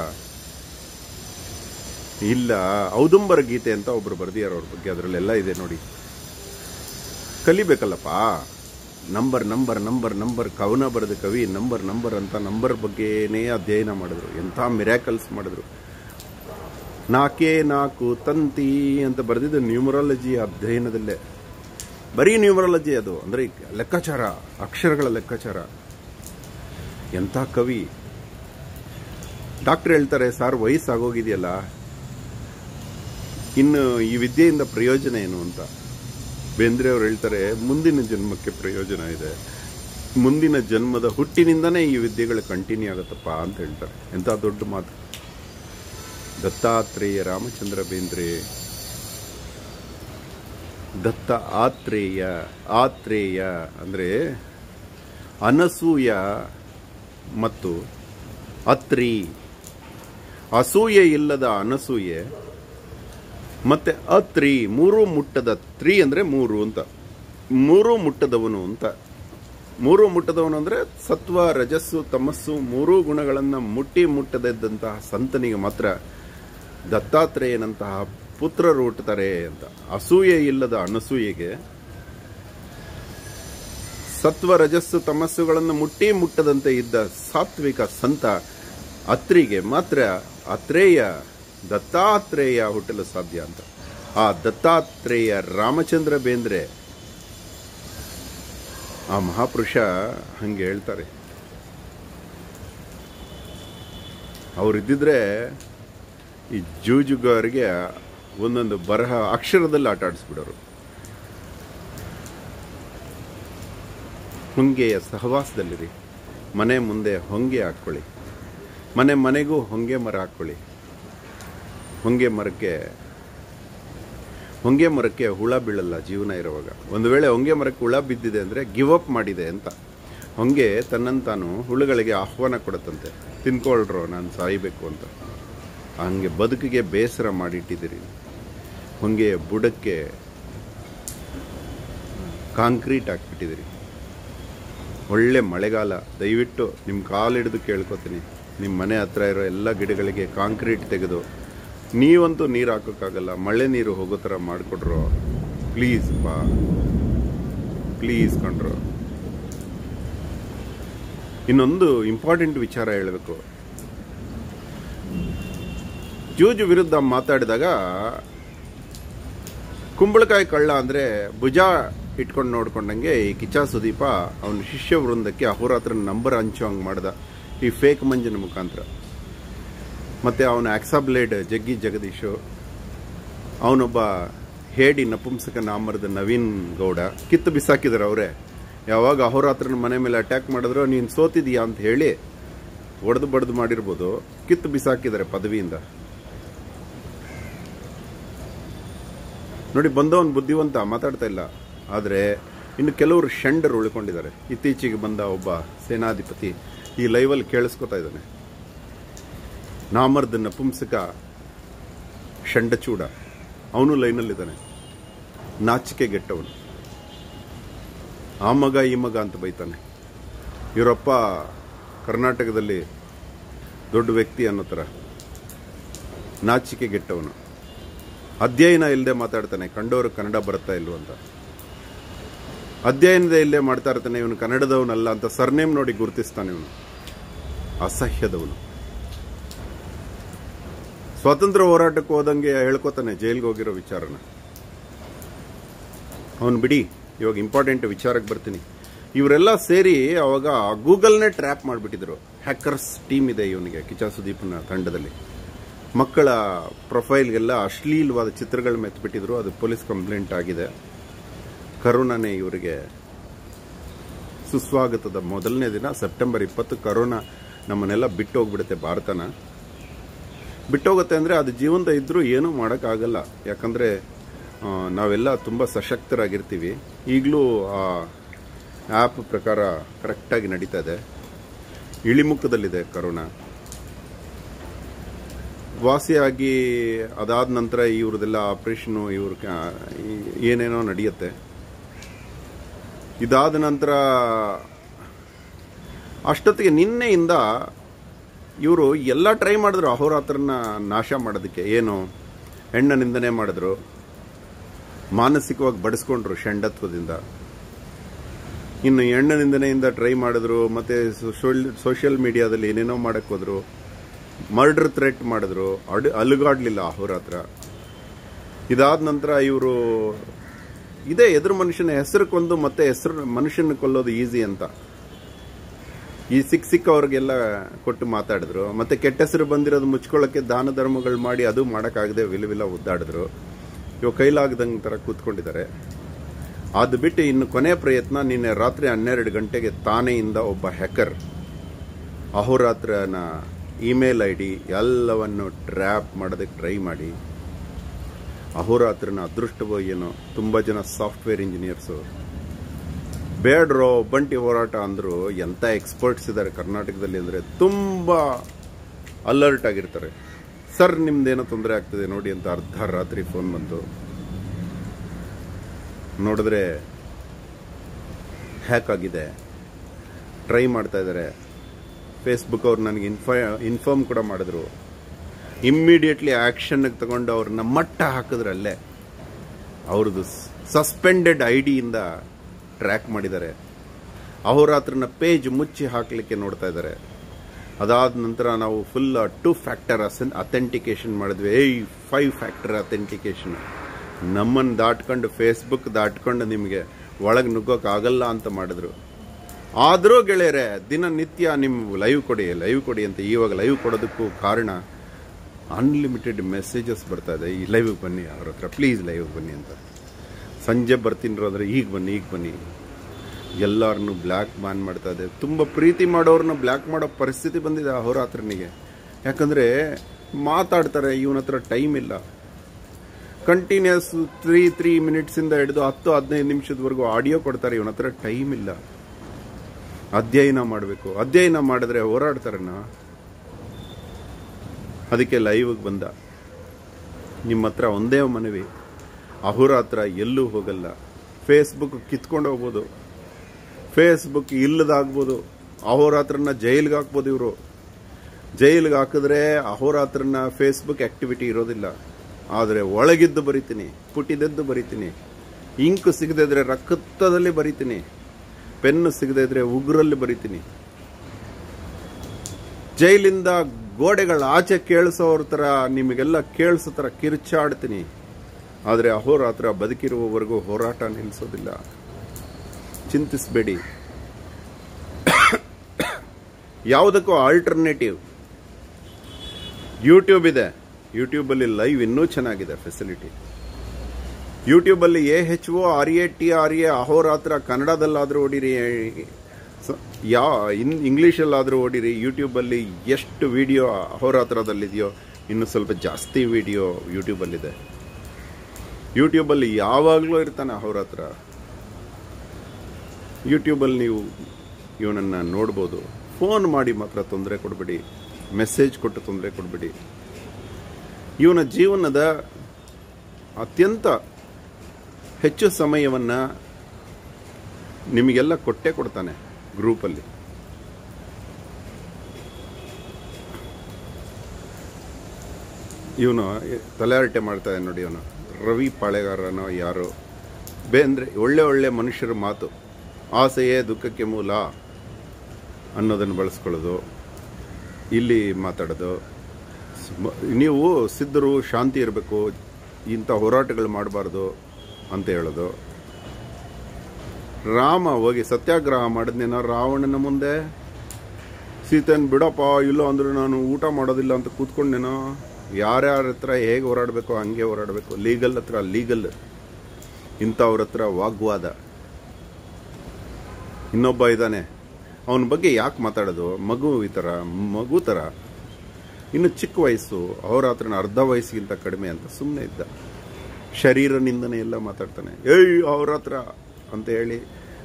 ಇಲ್ಲ ಔದುಂಬರ ಗೀತೆ ಅಂತ ಒಬ್ರು ಬರ್ದಿಯಾರ ಅವ್ರ ಬಗ್ಗೆ ಅದರಲ್ಲೆಲ್ಲ ಇದೆ ನೋಡಿ ಕಲಿಬೇಕಲ್ಲಪ್ಪ ನಂಬರ್ ನಂಬರ್ ನಂಬರ್ ನಂಬರ್ ಕವನ ಬರೆದ ಕವಿ ನಂಬರ್ ನಂಬರ್ ಅಂತ ನಂಬರ್ ಬಗ್ಗೆನೇ ಅಧ್ಯಯನ ಮಾಡಿದ್ರು ಎಂಥ ಮಿರಾಕಲ್ಸ್ ಮಾಡಿದ್ರು ನಾಲ್ಕೇ ನಾಲ್ಕು ತಂತಿ ಅಂತ ಬರೆದಿದ್ದು ನ್ಯೂಮರಾಲಜಿ ಅಧ್ಯಯನದಲ್ಲೇ ಬರೀ ನ್ಯೂಮರಾಲಜಿ ಅದು ಅಂದ್ರೆ ಲೆಕ್ಕಾಚಾರ ಅಕ್ಷರಗಳ ಲೆಕ್ಕಾಚಾರ ಎಂಥ ಕವಿ ಡಾಕ್ಟರ್ ಹೇಳ್ತಾರೆ ಸರ್ ವಯಸ್ಸಾಗೋಗಿದೆಯಲ್ಲ ಇನ್ನು ಈ ವಿದ್ಯೆಯಿಂದ ಪ್ರಯೋಜನ ಏನು ಅಂತ ಬೇಂದ್ರೆ ಅವ್ರು ಹೇಳ್ತಾರೆ ಮುಂದಿನ ಜನ್ಮಕ್ಕೆ ಪ್ರಯೋಜನ ಇದೆ ಮುಂದಿನ ಜನ್ಮದ ಹುಟ್ಟಿನಿಂದನೇ ಈ ವಿದ್ಯೆಗಳು ಕಂಟಿನ್ಯೂ ಆಗುತ್ತಪ್ಪ ಅಂತ ಹೇಳ್ತಾರೆ ಎಂಥ ದೊಡ್ಡ ಮಾತು ದತ್ತಾತ್ರೇಯ ರಾಮಚಂದ್ರ ಬೇಂದ್ರೆ ದತ್ತ ಆತ್ರೇಯ ಆತ್ರೇಯ ಅಂದ್ರೆ ಅನಸೂಯ ಮತ್ತು ಅತ್ರಿ ಅಸೂಯೆ ಇಲ್ಲದ ಅನಸೂಯೆ ಮತ್ತೆ ಅತ್ರಿ ಮೂರು ಮುಟ್ಟದ ತ್ರಿ ಅಂದ್ರೆ ಮೂರು ಅಂತ ಮೂರು ಮುಟ್ಟದವನು ಅಂತ ಮೂರು ಮುಟ್ಟದವನು ಅಂದ್ರೆ ಸತ್ವ ರಜಸ್ಸು ತಮಸ್ಸು ಮೂರೂ ಗುಣಗಳನ್ನ ಮುಟ್ಟಿ ಮುಟ್ಟದಿದ್ದಂತಹ ಸಂತನಿಗೆ ಮಾತ್ರ ದತ್ತಾತ್ರೇಯನಂತಹ ಪುತ್ರರು ಹುಟ್ಟುತ್ತಾರೆ ಅಂತ ಅಸೂಯೆ ಇಲ್ಲದ ಅನಸೂಯೆಗೆ ಸತ್ವ ರಜಸ್ಸು ತಮಸ್ಸುಗಳನ್ನು ಮುಟ್ಟಿ ಮುಟ್ಟದಂತೆ ಇದ್ದ ಸಾತ್ವಿಕ ಸಂತ ಅತ್ರಿಗೆ ಮಾತ್ರ ಅತ್ರೇಯ ದತ್ತಾತ್ರೇಯ ಹುಟ್ಟಲು ಸಾಧ್ಯ ಅಂತ ಆ ದತ್ತಾತ್ರೇಯ ರಾಮಚಂದ್ರ ಬೇಂದ್ರೆ ಆ ಮಹಾಪುರುಷ ಹಂಗೆ ಹೇಳ್ತಾರೆ ಅವರಿದ್ದಿದ್ರೆ ಈ ಜೂಜುಗಾರಿಗೆ ಒಂದೊಂದು ಬರಹ ಅಕ್ಷರದಲ್ಲಿ ಆಟ ಆಡಿಸ್ಬಿಡೋರು ಹೊಂಗೆಯ ಸಹವಾಸದಲ್ಲಿರಿ ಮನೆ ಮುಂದೆ ಹೊಂಗೆ ಹಾಕ್ಕೊಳ್ಳಿ ಮನೆ ಮನೆಗೂ ಹೊಂಗೆ ಮರ ಹಾಕ್ಕೊಳ್ಳಿ ಹೊಂಗೆ ಮರಕ್ಕೆ ಹೊಂಗೆ ಮರಕ್ಕೆ ಹುಳ ಬೀಳಲ್ಲ ಜೀವನ ಇರುವಾಗ ಒಂದು ವೇಳೆ ಹೊಂಗೆ ಮರಕ್ಕೆ ಹುಳ ಬಿದ್ದಿದೆ ಅಂದರೆ ಗಿವ್ ಅಪ್ ಮಾಡಿದೆ ಅಂತ ಹೊಂಗೆ ತನ್ನಂತಾನು ಹುಳುಗಳಿಗೆ ಆಹ್ವಾನ ಕೊಡುತ್ತಂತೆ ತಿನ್ಕೊಳ್ರೋ ನಾನು ಸಾಯಬೇಕು ಅಂತ ಹಂಗೆ ಬದುಕಿಗೆ ಬೇಸರ ಮಾಡಿಟ್ಟಿದ್ದೀರಿ ಹೊಂಗೆಯ ಬುಡಕ್ಕೆ ಕಾಂಕ್ರೀಟ್ ಹಾಕ್ಬಿಟ್ಟಿದ್ದೀರಿ ಒಳ್ಳೆ ಮಳೆಗಾಲ ದಯವಿಟ್ಟು ನಿಮ್ಮ ಕಾಲಿಡಿದು ಕೇಳ್ಕೊತೀನಿ ನಿಮ್ಮ ಮನೆ ಹತ್ರ ಇರೋ ಎಲ್ಲ ಗಿಡಗಳಿಗೆ ಕಾಂಕ್ರೀಟ್ ತೆಗೆದು ನೀವಂತೂ ನೀರು ಹಾಕೋಕ್ಕಾಗಲ್ಲ ಮಳೆ ನೀರು ಹೋಗೋ ಥರ ಮಾಡಿಕೊಡ್ರು ಪ್ಲೀಸ್ ಬಾ ಪ್ಲೀಸ್ ಕಣ್ರು ಇನ್ನೊಂದು ಇಂಪಾರ್ಟೆಂಟ್ ವಿಚಾರ ಹೇಳಬೇಕು ಜೂಜು ವಿರುದ್ಧ ಮಾತಾಡಿದಾಗ ಕುಂಬಳಕಾಯಿ ಕಳ್ಳ ಅಂದ್ರೆ ಭುಜ ಇಟ್ಕೊಂಡು ನೋಡ್ಕೊಂಡಂಗೆ ಈ ಕಿಚ್ಚ ಸುದೀಪ ಅವನ ಶಿಷ್ಯ ವೃಂದಕ್ಕೆ ಅಹೋರಾತ್ರ ನಂಬರ್ ಹಂಚೋ ಹಂಗೆ ಮಾಡ್ದ ಈ ಫೇಕ್ ಮಂಜನ ಮುಖಾಂತರ ಮತ್ತೆ ಅವನ ಆಕ್ಸಾಬ್ಲೇಡ್ ಜಗ್ಗಿ ಜಗದೀಶು ಅವನೊಬ್ಬ ಹೇಡಿ ನಪುಂಸಕ ನಾಮರದ ನವೀನ್ ಗೌಡ ಕಿತ್ತು ಬಿಸಾಕಿದಾರೆ ಅವರೇ ಯಾವಾಗ ಅಹೋರಾತ್ರನ ಮನೆ ಮೇಲೆ ಅಟ್ಯಾಕ್ ಮಾಡಿದ್ರು ನೀನು ಸೋತಿದೀಯಾ ಅಂತ ಹೇಳಿ ಒಡೆದು ಬಡ್ದು ಮಾಡಿರ್ಬೋದು ಕಿತ್ತು ಬಿಸಾಕಿದ್ದಾರೆ ಪದವಿಯಿಂದ ನೋಡಿ ಬಂದವನ್ ಬುದ್ಧಿವಂತ ಮಾತಾಡ್ತಾ ಇಲ್ಲ ಆದರೆ ಇನ್ನು ಕೆಲವರು ಷಂಡರು ಉಳ್ಕೊಂಡಿದ್ದಾರೆ ಇತ್ತೀಚೆಗೆ ಬಂದ ಒಬ್ಬ ಸೇನಾಧಿಪತಿ ಈ ಲೈವಲ್ಲಿ ಕೇಳಿಸ್ಕೊತಾ ಇದ್ದಾನೆ ನಾಮರ್ದ ನಪುಂಸಕ ಷಂಡಚೂಡ ಅವನು ಲೈನಲ್ಲಿದ್ದಾನೆ ನಾಚಿಕೆ ಗೆಟ್ಟವನು ಆ ಮಗ ಈ ಮಗ ಅಂತ ಬೈತಾನೆ ಇವರಪ್ಪ ಕರ್ನಾಟಕದಲ್ಲಿ ದೊಡ್ಡ ವ್ಯಕ್ತಿ ಅನ್ನೋ ಥರ ನಾಚಿಕೆ ಗೆಟ್ಟವನು ಅಧ್ಯಯನ ಇಲ್ಲದೆ ಮಾತಾಡ್ತಾನೆ ಕಂಡವರು ಕನ್ನಡ ಬರುತ್ತಾ ಇಲ್ವ ಅಂತ ಅಧ್ಯಯನದ ಇಲ್ಲದೆ ಮಾಡ್ತಾ ಇರ್ತಾನೆ ಇವನು ಕನ್ನಡದವನಲ್ಲ ಅಂತ ಸರ್ನೇಮ್ ನೋಡಿ ಗುರುತಿಸ್ತಾನೆ ಇವನು ಅಸಹ್ಯದವನು ಸ್ವಾತಂತ್ರ್ಯ ಹೋರಾಟಕ್ಕೆ ಹೋದಂಗೆ ಹೇಳ್ಕೊತಾನೆ ಜೈಲ್ಗೆ ಹೋಗಿರೋ ವಿಚಾರನ ಅವನು ಬಿಡಿ ಇವಾಗ ಇಂಪಾರ್ಟೆಂಟ್ ವಿಚಾರಕ್ಕೆ ಬರ್ತೀನಿ ಇವರೆಲ್ಲ ಸೇರಿ ಅವಾಗ ಗೂಗಲ್ನೇ ಟ್ರ್ಯಾಪ್ ಮಾಡಿಬಿಟ್ಟಿದ್ರು ಹ್ಯಾಕರ್ಸ್ ಟೀಮ್ ಇದೆ ಇವನಿಗೆ ಕಿಚಾ ಸುದೀಪ್ನ ತಂಡದಲ್ಲಿ ಮಕ್ಕಳ ಪ್ರೊಫೈಲ್ಗೆಲ್ಲ ಅಶ್ಲೀಲವಾದ ಚಿತ್ರಗಳು ಮೆತ್ಬಿಟ್ಟಿದ್ರು ಅದು ಪೊಲೀಸ್ ಕಂಪ್ಲೇಂಟ್ ಆಗಿದೆ ಕರೋನಾನೇ ಇವರಿಗೆ ಸುಸ್ವಾಗತದ ಮೊದಲನೇ ದಿನ ಸೆಪ್ಟೆಂಬರ್ ಇಪ್ಪತ್ತು ಕರೋನಾ ನಮ್ಮನ್ನೆಲ್ಲ ಬಿಟ್ಟು ಹೋಗ್ಬಿಡುತ್ತೆ ಭಾರತನ ಬಿಟ್ಟೋಗುತ್ತೆ ಅಂದರೆ ಅದು ಜೀವಂತ ಇದ್ದರೂ ಏನೂ ಮಾಡೋಕ್ಕಾಗಲ್ಲ ಯಾಕಂದರೆ ನಾವೆಲ್ಲ ತುಂಬ ಸಶಕ್ತರಾಗಿರ್ತೀವಿ ಈಗಲೂ ಆ ಆ್ಯಪ್ ಪ್ರಕಾರ ಕರೆಕ್ಟಾಗಿ ನಡೀತಾ ಇದೆ ಇಳಿಮುಖದಲ್ಲಿದೆ ಕರೋನಾ ವಾಸಿಯಾಗಿ ಅದಾದ ನಂತರ ಇವ್ರದೆಲ್ಲ ಆಪರೇಷನು ಇವ್ರ ಏನೇನೋ ನಡೆಯುತ್ತೆ ಇದಾದ ನಂತರ ಅಷ್ಟೊತ್ತಿಗೆ ನಿನ್ನೆಯಿಂದ ಇವರು ಎಲ್ಲ ಟ್ರೈ ಮಾಡಿದ್ರು ಅಹೋರಾತ್ರನ ನಾಶ ಮಾಡೋದಕ್ಕೆ ಏನು ಹೆಣ್ಣ ನಿಂದನೆ ಮಾಡಿದ್ರು ಮಾನಸಿಕವಾಗಿ ಬಡಿಸ್ಕೊಂಡ್ರು ಷಂಡತ್ವದಿಂದ ಇನ್ನು ಹೆಣ್ಣ ನಿಂದನೆಯಿಂದ ಟ್ರೈ ಮಾಡಿದ್ರು ಮತ್ತೆ ಸೋಷಿಯಲ್ ಮೀಡಿಯಾದಲ್ಲಿ ಏನೇನೋ ಮಾಡಕ್ಕೆ ಹೋದ್ರು ಮರ್ಡರ್ ಥ್ರೆಟ್ ಮಾಡಿದ್ರು ಅಡ್ ಅಲುಗಾಡ್ಲಿಲ್ಲ ಅಹೋರಾತ್ರ ಇದಾದ ನಂತರ ಇವರು ಇದೇ ಎದುರು ಮನುಷ್ಯನ ಹೆಸರು ಕೊಂದು ಮತ್ತೆ ಹೆಸರು ಮನುಷ್ಯನ ಕೊಲ್ಲೋದು ಈಸಿ ಅಂತ ಈ ಸಿಕ್ ಸಿಕ್ಕ ಅವ್ರಿಗೆಲ್ಲ ಕೊಟ್ಟು ಮಾತಾಡಿದ್ರು ಮತ್ತೆ ಕೆಟ್ಟ ಹೆಸರು ಬಂದಿರೋದು ಮುಚ್ಕೊಳ್ಳೋಕೆ ದಾನ ಧರ್ಮಗಳು ಮಾಡಿ ಅದು ಮಾಡೋಕ್ಕಾಗದೆ ವಿಲವಿಲ ಒದ್ದಾಡಿದ್ರು ಇವಾಗ ಕೈಲಾಗದಂಗೆ ಥರ ಕೂತ್ಕೊಂಡಿದ್ದಾರೆ ಅದು ಬಿಟ್ಟು ಇನ್ನು ಕೊನೆ ಪ್ರಯತ್ನ ನಿನ್ನೆ ರಾತ್ರಿ ಹನ್ನೆರಡು ಗಂಟೆಗೆ ತಾನೆಯಿಂದ ಒಬ್ಬ ಹ್ಯಾಕರ್ ಅಹೋರಾತ್ರನ ಇಮೇಲ್ ಐ ಡಿ ಎಲ್ಲವನ್ನು ಟ್ರ್ಯಾಪ್ ಮಾಡೋದಕ್ಕೆ ಟ್ರೈ ಮಾಡಿ ಅಹೋರಾತ್ರನ ಅದೃಷ್ಟವೋ ಏನೋ ತುಂಬ ಜನ ಸಾಫ್ಟ್ವೇರ್ ಇಂಜಿನಿಯರ್ಸು ಬೇಡ್ರೋ ಬಂಟಿ ಹೋರಾಟ ಅಂದ್ರು ಎಂತ ಎಕ್ಸ್ಪರ್ಟ್ಸ್ ಇದ್ದಾರೆ ಕರ್ನಾಟಕದಲ್ಲಿ ಅಂದರೆ ತುಂಬ ಅಲರ್ಟ್ ಆಗಿರ್ತಾರೆ ಸರ್ ನಿಮ್ದೇನೋ ತೊಂದರೆ ಆಗ್ತದೆ ನೋಡಿ ಅಂತ ಅರ್ಧ ರಾತ್ರಿ ಫೋನ್ ಬಂತು ನೋಡಿದ್ರೆ ಹ್ಯಾಕ್ ಆಗಿದೆ ಟ್ರೈ ಮಾಡ್ತಾ ಇದ್ದಾರೆ ಫೇಸ್ಬುಕ್ ಅವ್ರು ನನಗೆ ಇನ್ಫ ಇನ್ಫಾರ್ಮ್ ಕೂಡ ಮಾಡಿದ್ರು ಇಮ್ಮಿಡಿಯೇಟ್ಲಿ ಆ್ಯಕ್ಷನ್ಗೆ ತಗೊಂಡು ಅವ್ರನ್ನ ಮಟ್ಟ ಹಾಕಿದ್ರಲ್ಲೇ ಅವ್ರದ್ದು ಸಸ್ಪೆಂಡೆಡ್ ಐ ಡಿಯಿಂದ ಟ್ರ್ಯಾಕ್ ಮಾಡಿದ್ದಾರೆ ಅಹೋರಾತ್ರನ ಪೇಜ್ ಮುಚ್ಚಿ ಹಾಕಲಿಕ್ಕೆ ನೋಡ್ತಾ ಇದ್ದಾರೆ ಅದಾದ ನಂತರ ನಾವು ಫುಲ್ ಟು ಫ್ಯಾಕ್ಟರ್ ಅಸೆನ್ ಅಥೆಂಟಿಕೇಶನ್ ಮಾಡಿದ್ವಿ ಏಯ್ ಫೈವ್ ಫ್ಯಾಕ್ಟರ್ ಅಥೆಂಟಿಕೇಶನ್ ನಮ್ಮನ್ನು ದಾಟ್ಕೊಂಡು ಫೇಸ್ಬುಕ್ ದಾಟ್ಕೊಂಡು ನಿಮಗೆ ಒಳಗೆ ನುಗ್ಗೋಕ್ಕಾಗಲ್ಲ ಅಂತ ಮಾಡಿದ್ರು ಆದರೂ ಗೆಳೆಯರೆ ದಿನನಿತ್ಯ ನಿಮ್ಮ ಲೈವ್ ಕೊಡಿ ಲೈವ್ ಕೊಡಿ ಅಂತ ಇವಾಗ ಲೈವ್ ಕೊಡೋದಕ್ಕೂ ಕಾರಣ ಅನ್ಲಿಮಿಟೆಡ್ ಮೆಸೇಜಸ್ ಬರ್ತಾ ಇದೆ ಈ ಲೈವ್ ಬನ್ನಿ ಅವ್ರ ಹತ್ರ ಪ್ಲೀಸ್ ಲೈವ್ ಬನ್ನಿ ಅಂತ ಸಂಜೆ ಬರ್ತೀನಿ ಅಂದ್ರೆ ಈಗ ಬನ್ನಿ ಈಗ ಬನ್ನಿ ಎಲ್ಲರನ್ನು ಬ್ಲ್ಯಾಕ್ ಬ್ಯಾನ್ ಮಾಡ್ತಾ ಇದೆ ತುಂಬ ಪ್ರೀತಿ ಮಾಡೋರನ್ನ ಬ್ಲ್ಯಾಕ್ ಮಾಡೋ ಪರಿಸ್ಥಿತಿ ಬಂದಿದೆ ಅಹೋರಾತ್ರನಿಗೆ ಯಾಕಂದರೆ ಮಾತಾಡ್ತಾರೆ ಇವನ ಹತ್ರ ಟೈಮ್ ಇಲ್ಲ ಕಂಟಿನ್ಯೂಸ್ ತ್ರೀ ತ್ರೀ ಮಿನಿಟ್ಸಿಂದ ಹಿಡಿದು ಹತ್ತು ಹದಿನೈದು ನಿಮಿಷದವರೆಗೂ ಆಡಿಯೋ ಕೊಡ್ತಾರೆ ಇವನ ಹತ್ರ ಟೈಮ್ ಇಲ್ಲ ಅಧ್ಯಯನ ಮಾಡಬೇಕು ಅಧ್ಯಯನ ಮಾಡಿದ್ರೆ ಹೋರಾಡ್ತಾರಣ್ಣ ಅದಕ್ಕೆ ಲೈವ್ಗೆ ಬಂದ ನಿಮ್ಮ ಹತ್ರ ಒಂದೇ ಮನವಿ ಅಹೋರಾತ್ರ ಎಲ್ಲೂ ಹೋಗಲ್ಲ ಫೇಸ್ಬುಕ್ ಕಿತ್ಕೊಂಡು ಹೋಗ್ಬೋದು ಫೇಸ್ಬುಕ್ ಇಲ್ಲದಾಗ್ಬೋದು ಅಹೋರಾತ್ರನ ಜೈಲ್ಗೆ ಹಾಕ್ಬೋದು ಇವರು ಜೈಲ್ಗೆ ಹಾಕಿದ್ರೆ ಅಹೋರಾತ್ರನ ಫೇಸ್ಬುಕ್ ಆಕ್ಟಿವಿಟಿ ಇರೋದಿಲ್ಲ ಆದರೆ ಒಳಗಿದ್ದು ಬರಿತೀನಿ ಪುಟಿದದ್ದು ಬರಿತೀನಿ ಇಂಕು ಸಿಗದೇ ಇದ್ರೆ ರಕ್ತದಲ್ಲಿ ಬರಿತೀನಿ ಪೆನ್ನು ಸಿಗದೇ ಇದ್ರೆ ಉಗುರಲ್ಲಿ ಬರಿತೀನಿ ಜೈಲಿಂದ ಗೋಡೆಗಳ ಆಚೆ ಕೇಳಿಸೋರ ಥರ ನಿಮಗೆಲ್ಲ ಕೇಳಿಸೋ ಥರ ಕಿರ್ಚಾಡ್ತೀನಿ ಆದರೆ ಅಹೋರಾತ್ರ ಬದುಕಿರುವವರೆಗೂ ಹೋರಾಟ ನಿಲ್ಲಿಸೋದಿಲ್ಲ ಚಿಂತಿಸಬೇಡಿ ಯಾವುದಕ್ಕೂ ಆಲ್ಟರ್ನೇಟಿವ್ ಯೂಟ್ಯೂಬ್ ಇದೆ ಯೂಟ್ಯೂಬಲ್ಲಿ ಲೈವ್ ಇನ್ನೂ ಚೆನ್ನಾಗಿದೆ ಫೆಸಿಲಿಟಿ ಯೂಟ್ಯೂಬಲ್ಲಿ A H O R A T R A Ahoratra ಕನ್ನಡದಲ್ಲಾದರೂ ಓಡಿರಿ ಸ- ಯಾ ಇನ್ ಇಂಗ್ಲೀಷಲ್ಲಾದರೂ ಓಡಿರಿ ಯೂಟ್ಯೂಬಲ್ಲಿ ಎಷ್ಟು ವಿಡಿಯೋ ಅಹೋರಾತ್ರದಲ್ಲಿದೆಯೋ ಇನ್ನು ಸ್ವಲ್ಪ ಜಾಸ್ತಿ ವಿಡಿಯೋ ಯೂಟ್ಯೂಬಲ್ಲಿದೆ ಯೂಟ್ಯೂಬಲ್ಲಿ ಯಾವಾಗಲೂ ಇರ್ತಾನೆ ಅಹೋರಾತ್ರ ಯೂಟ್ಯೂಬಲ್ಲಿ ನೀವು ಇವನನ್ನು ನೋಡ್ಬೋದು ಫೋನ್ ಮಾಡಿ ಮಾತ್ರ ತೊಂದರೆ ಕೊಡಬೇಡಿ ಮೆಸೇಜ್ ಕೊಟ್ಟು ತೊಂದರೆ ಕೊಡಬೇಡಿ ಇವನ ಜೀವನದ ಅತ್ಯಂತ ಹೆಚ್ಚು ಸಮಯವನ್ನು ನಿಮಗೆಲ್ಲ ಕೊಟ್ಟೇ ಕೊಡ್ತಾನೆ ಗ್ರೂಪಲ್ಲಿ ಇವನು ತಲೆಹರಟೆ ಮಾಡ್ತಾ ಇದ್ದಾನೆ ನೋಡಿ ಇವನು ರವಿ ಪಾಳೆಗಾರನೋ ಯಾರೋ ಬೇಂದ್ರೆ ಒಳ್ಳೆ ಒಳ್ಳೆ ಮನುಷ್ಯರ ಮಾತು ಆಸೆಯೇ ದುಃಖಕ್ಕೆ ಮೂಲ ಅನ್ನೋದನ್ನು ಬಳಸ್ಕೊಳ್ಳೋದು ಇಲ್ಲಿ ಮಾತಾಡೋದು ಸ್ಮ- ನೀವು ಸಿದ್ಧರು ಶಾಂತಿ ಇರಬೇಕು ಇಂಥ ಹೋರಾಟಗಳು ಮಾಡಬಾರ್ದು ಅಂತ ಹೇಳೋದು ರಾಮ ಹೋಗಿ ಸತ್ಯಾಗ್ರಹ ಮಾಡಿದ್ನೇನೋ ರಾವಣನ ಮುಂದೆ ಸೀತೆನ್ ಬಿಡಪ್ಪ ಇಲ್ಲೋ ಅಂದ್ರೆ ನಾನು ಊಟ ಮಾಡೋದಿಲ್ಲ ಅಂತ ಕೂತ್ಕೊಂಡೇನೋ ಯಾರ್ಯಾರ ಹತ್ರ ಹೇಗೆ ಹೋರಾಡಬೇಕು ಹಂಗೆ ಹೋರಾಡಬೇಕು ಲೀಗಲ್ ಹತ್ರ ಲೀಗಲ್ ಇಂಥವ್ರ ಹತ್ರ ವಾಗ್ವಾದ ಇನ್ನೊಬ್ಬ ಇದ್ದಾನೆ ಅವನ ಬಗ್ಗೆ ಯಾಕೆ ಮಾತಾಡೋದು ಮಗು ಈ ಥರ ಮಗು ಥರ ಇನ್ನು ಚಿಕ್ಕ ವಯಸ್ಸು ಅವ್ರ ಹತ್ರನ ಅರ್ಧ ವಯಸ್ಸಿಗಿಂತ ಕಡಿಮೆ ಅಂತ ಸುಮ್ಮನೆ ಇದ್ದ ಶರೀರ ನಿಂದನೆ ಎಲ್ಲ ಮಾತಾಡ್ತಾನೆ ಏಯ್ ಅವ್ರ ಹತ್ರ ಅಂತ ಹೇಳಿ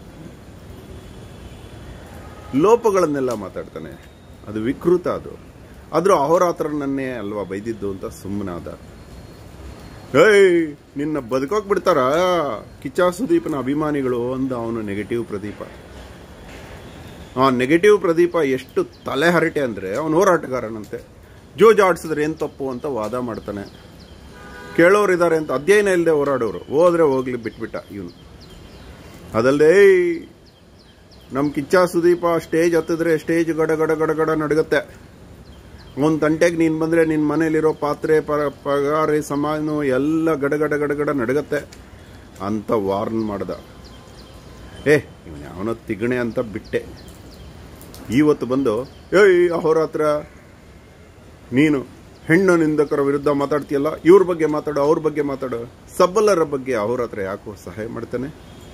ಲೋಪಗಳನ್ನೆಲ್ಲ ಮಾತಾಡ್ತಾನೆ ಅದು ವಿಕೃತ ಅದು ಆದರೂ ಅಹೋರಾತ್ರನನ್ನೇ ಅಲ್ವಾ ಬೈದಿದ್ದು ಅಂತ ಸುಮ್ಮನಾದ ಏಯ್ ನಿನ್ನ ಬದುಕೋಕ್ ಬಿಡ್ತಾರ ಕಿಚ್ಚ ಸುದೀಪನ ಅಭಿಮಾನಿಗಳು ಅಂದ ಅವನು ನೆಗೆಟಿವ್ ಪ್ರದೀಪ ಆ ನೆಗೆಟಿವ್ ಪ್ರದೀಪ ಎಷ್ಟು ತಲೆ ಹರಟೆ ಅಂದರೆ ಅವನು ಹೋರಾಟಗಾರನಂತೆ ಜೋಜ್ ಆಡಿಸಿದ್ರೆ ಏನು ತಪ್ಪು ಅಂತ ವಾದ ಮಾಡ್ತಾನೆ ಕೇಳೋರು ಇದ್ದಾರೆ ಅಂತ ಅಧ್ಯಯನ ಇಲ್ಲದೆ ಹೋರಾಡೋರು ಹೋದ್ರೆ ಹೋಗ್ಲಿ ಬಿಟ್ಬಿಟ್ಟ ಇವನು ಅದಲ್ಲದೆ ನಮ್ಮ ಕಿಚ್ಚ ಸುದೀಪ ಸ್ಟೇಜ್ ಹತ್ತಿದ್ರೆ ಸ್ಟೇಜ್ ಗಡ ಗಡ ಗಡ ಗಡ ನಡಗತ್ತೆ ಒಂದು ತಂಟೆಗೆ ನೀನು ಬಂದರೆ ನಿನ್ನ ಮನೇಲಿರೋ ಪಾತ್ರೆ ಪ ಪಗಾರಿ ಸಮಾನು ಎಲ್ಲ ಗಡಗಡ ಗಡಗಡ ನಡಗತ್ತೆ ಅಂತ ವಾರ್ನ್ ಮಾಡ್ದ ಏ ಇವನು ಯಾವನೋ ತಿಗಣೆ ಅಂತ ಬಿಟ್ಟೆ ಇವತ್ತು ಬಂದು ಏಯ್ ಅವ್ರ ಹತ್ರ ನೀನು ಹೆಣ್ಣು ನಿಂದಕರ ವಿರುದ್ಧ ಮಾತಾಡ್ತೀಯಲ್ಲ ಇವ್ರ ಬಗ್ಗೆ ಮಾತಾಡು ಅವ್ರ ಬಗ್ಗೆ ಮಾತಾಡು ಸಬಲರ ಬಗ್ಗೆ ಅವ್ರ ಹತ್ರ ಯಾಕೋ ಸಹಾಯ ಮಾಡ್ತಾನೆ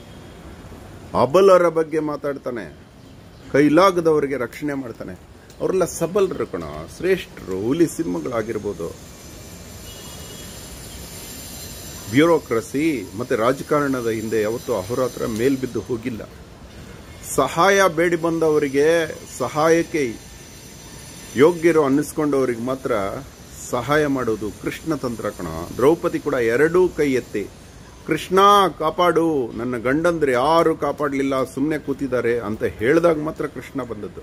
ಅಬಲರ ಬಗ್ಗೆ ಮಾತಾಡ್ತಾನೆ ಕೈಲಾಗದವರಿಗೆ ರಕ್ಷಣೆ ಮಾಡ್ತಾನೆ ಅವರೆಲ್ಲ ಸಬಲರು ಕಣ ಶ್ರೇಷ್ಠರು ಹುಲಿ ಸಿಂಹಗಳಾಗಿರ್ಬೋದು ಬ್ಯೂರೋಕ್ರಸಿ ಮತ್ತೆ ರಾಜಕಾರಣದ ಹಿಂದೆ ಯಾವತ್ತೂ ಅಹೋರಾತ್ರ ಮೇಲ್ಬಿದ್ದು ಹೋಗಿಲ್ಲ ಸಹಾಯ ಬೇಡಿ ಬಂದವರಿಗೆ ಸಹಾಯಕ್ಕೆ ಯೋಗ್ಯರು ಅನ್ನಿಸ್ಕೊಂಡವರಿಗೆ ಮಾತ್ರ ಸಹಾಯ ಮಾಡೋದು ಕೃಷ್ಣ ತಂತ್ರ ಕಣ ದ್ರೌಪದಿ ಕೂಡ ಎರಡೂ ಕೈ ಎತ್ತಿ ಕೃಷ್ಣ ಕಾಪಾಡು ನನ್ನ ಗಂಡಂದ್ರೆ ಯಾರು ಕಾಪಾಡಲಿಲ್ಲ ಸುಮ್ಮನೆ ಕೂತಿದ್ದಾರೆ ಅಂತ ಹೇಳಿದಾಗ ಮಾತ್ರ ಕೃಷ್ಣ ಬಂದದ್ದು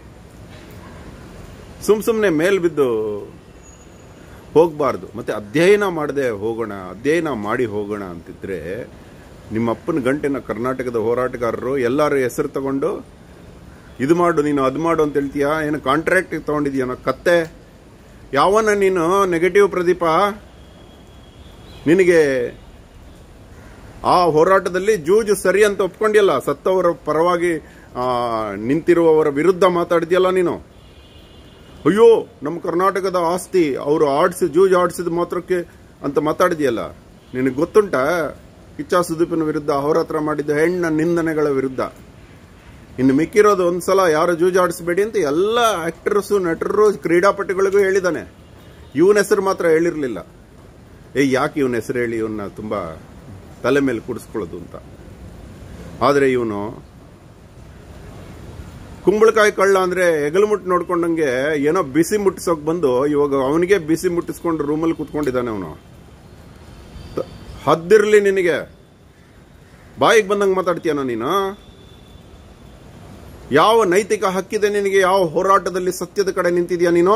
ಸುಮ್ ಸುಮ್ಮನೆ ಮೇಲ್ ಬಿದ್ದು ಹೋಗಬಾರ್ದು ಮತ್ತೆ ಅಧ್ಯಯನ ಮಾಡದೆ ಹೋಗೋಣ ಅಧ್ಯಯನ ಮಾಡಿ ಹೋಗೋಣ ಅಂತಿದ್ರೆ ನಿಮ್ಮ ಅಪ್ಪನ ಗಂಟೆನ ಕರ್ನಾಟಕದ ಹೋರಾಟಗಾರರು ಎಲ್ಲರೂ ಹೆಸರು ತಗೊಂಡು ಇದು ಮಾಡು ನೀನು ಅದು ಮಾಡು ಅಂತ ಹೇಳ್ತೀಯಾ ಏನು ಕಾಂಟ್ರಾಕ್ಟ್ ತಗೊಂಡಿದ್ಯಾನೋ ಕತ್ತೆ ಯಾವನ ನೀನು ನೆಗೆಟಿವ್ ಪ್ರದೀಪ ನಿನಗೆ ಆ ಹೋರಾಟದಲ್ಲಿ ಜೂಜು ಸರಿ ಅಂತ ಒಪ್ಕೊಂಡಿಯಲ್ಲ ಸತ್ತವರ ಪರವಾಗಿ ಆ, ನಿಂತಿರುವವರ ವಿರುದ್ಧ ಮಾತಾಡಿದ್ಯಲ್ಲ ನೀನು ಅಯ್ಯೋ ನಮ್ಮ ಕರ್ನಾಟಕದ ಆಸ್ತಿ ಅವರು ಆಡಿಸಿ ಜೂಜ್ ಆಡಿಸಿದ ಮಾತ್ರಕ್ಕೆ ಅಂತ ಮಾತಾಡಿದ್ಯಲ್ಲ ನಿನಗೆ ಗೊತ್ತುಂಟ ಕಿಚ್ಚ ಸುದೀಪನ ವಿರುದ್ಧ ಅವರ ಹತ್ರ ಮಾಡಿದ್ದ ಹೆಣ್ಣ ನಿಂದನೆಗಳ ವಿರುದ್ಧ ಇನ್ನು ಮಿಕ್ಕಿರೋದು ಒಂದ್ಸಲ ಯಾರು ಜೂಜ್ ಆಡಿಸಬೇಡಿ ಅಂತ ಎಲ್ಲ ಆಕ್ಟರ್ಸು ನಟರು ಕ್ರೀಡಾಪಟುಗಳಿಗೂ ಹೇಳಿದಾನೆ ಇವನ ಹೆಸರು ಮಾತ್ರ ಹೇಳಿರ್ಲಿಲ್ಲ ಏ ಯಾಕೆ ಇವನ ಹೆಸರು ಹೇಳಿ ಇವನ್ನ ತುಂಬಾ ತಲೆ ಮೇಲೆ ಕೂಡಿಸ್ಕೊಳ್ಳೋದು ಅಂತ ಆದರೆ ಇವನು ಕುಂಬಳಕಾಯಿ ಕಳ್ಳ ಅಂದ್ರೆ ಹೆಗಲು ಮುಟ್ಟು ನೋಡ್ಕೊಂಡಂಗೆ ಏನೋ ಬಿಸಿ ಮುಟ್ಟಿಸೋಕ್ ಬಂದು ಇವಾಗ ಅವನಿಗೆ ಬಿಸಿ ಮುಟ್ಟಿಸ್ಕೊಂಡು ರೂಮಲ್ಲಿ ಕೂತ್ಕೊಂಡಿದ್ದಾನೆ ಅವನು ಹದ್ದಿರ್ಲಿ ನಿನಗೆ ಬಾಯಿಗೆ ಬಂದಂಗೆ ಮಾತಾಡ್ತೀಯನೋ ನೀನು ಯಾವ ನೈತಿಕ ಹಕ್ಕಿದೆ ನಿನಗೆ ಯಾವ ಹೋರಾಟದಲ್ಲಿ ಸತ್ಯದ ಕಡೆ ನಿಂತಿದ್ಯಾ ನೀನು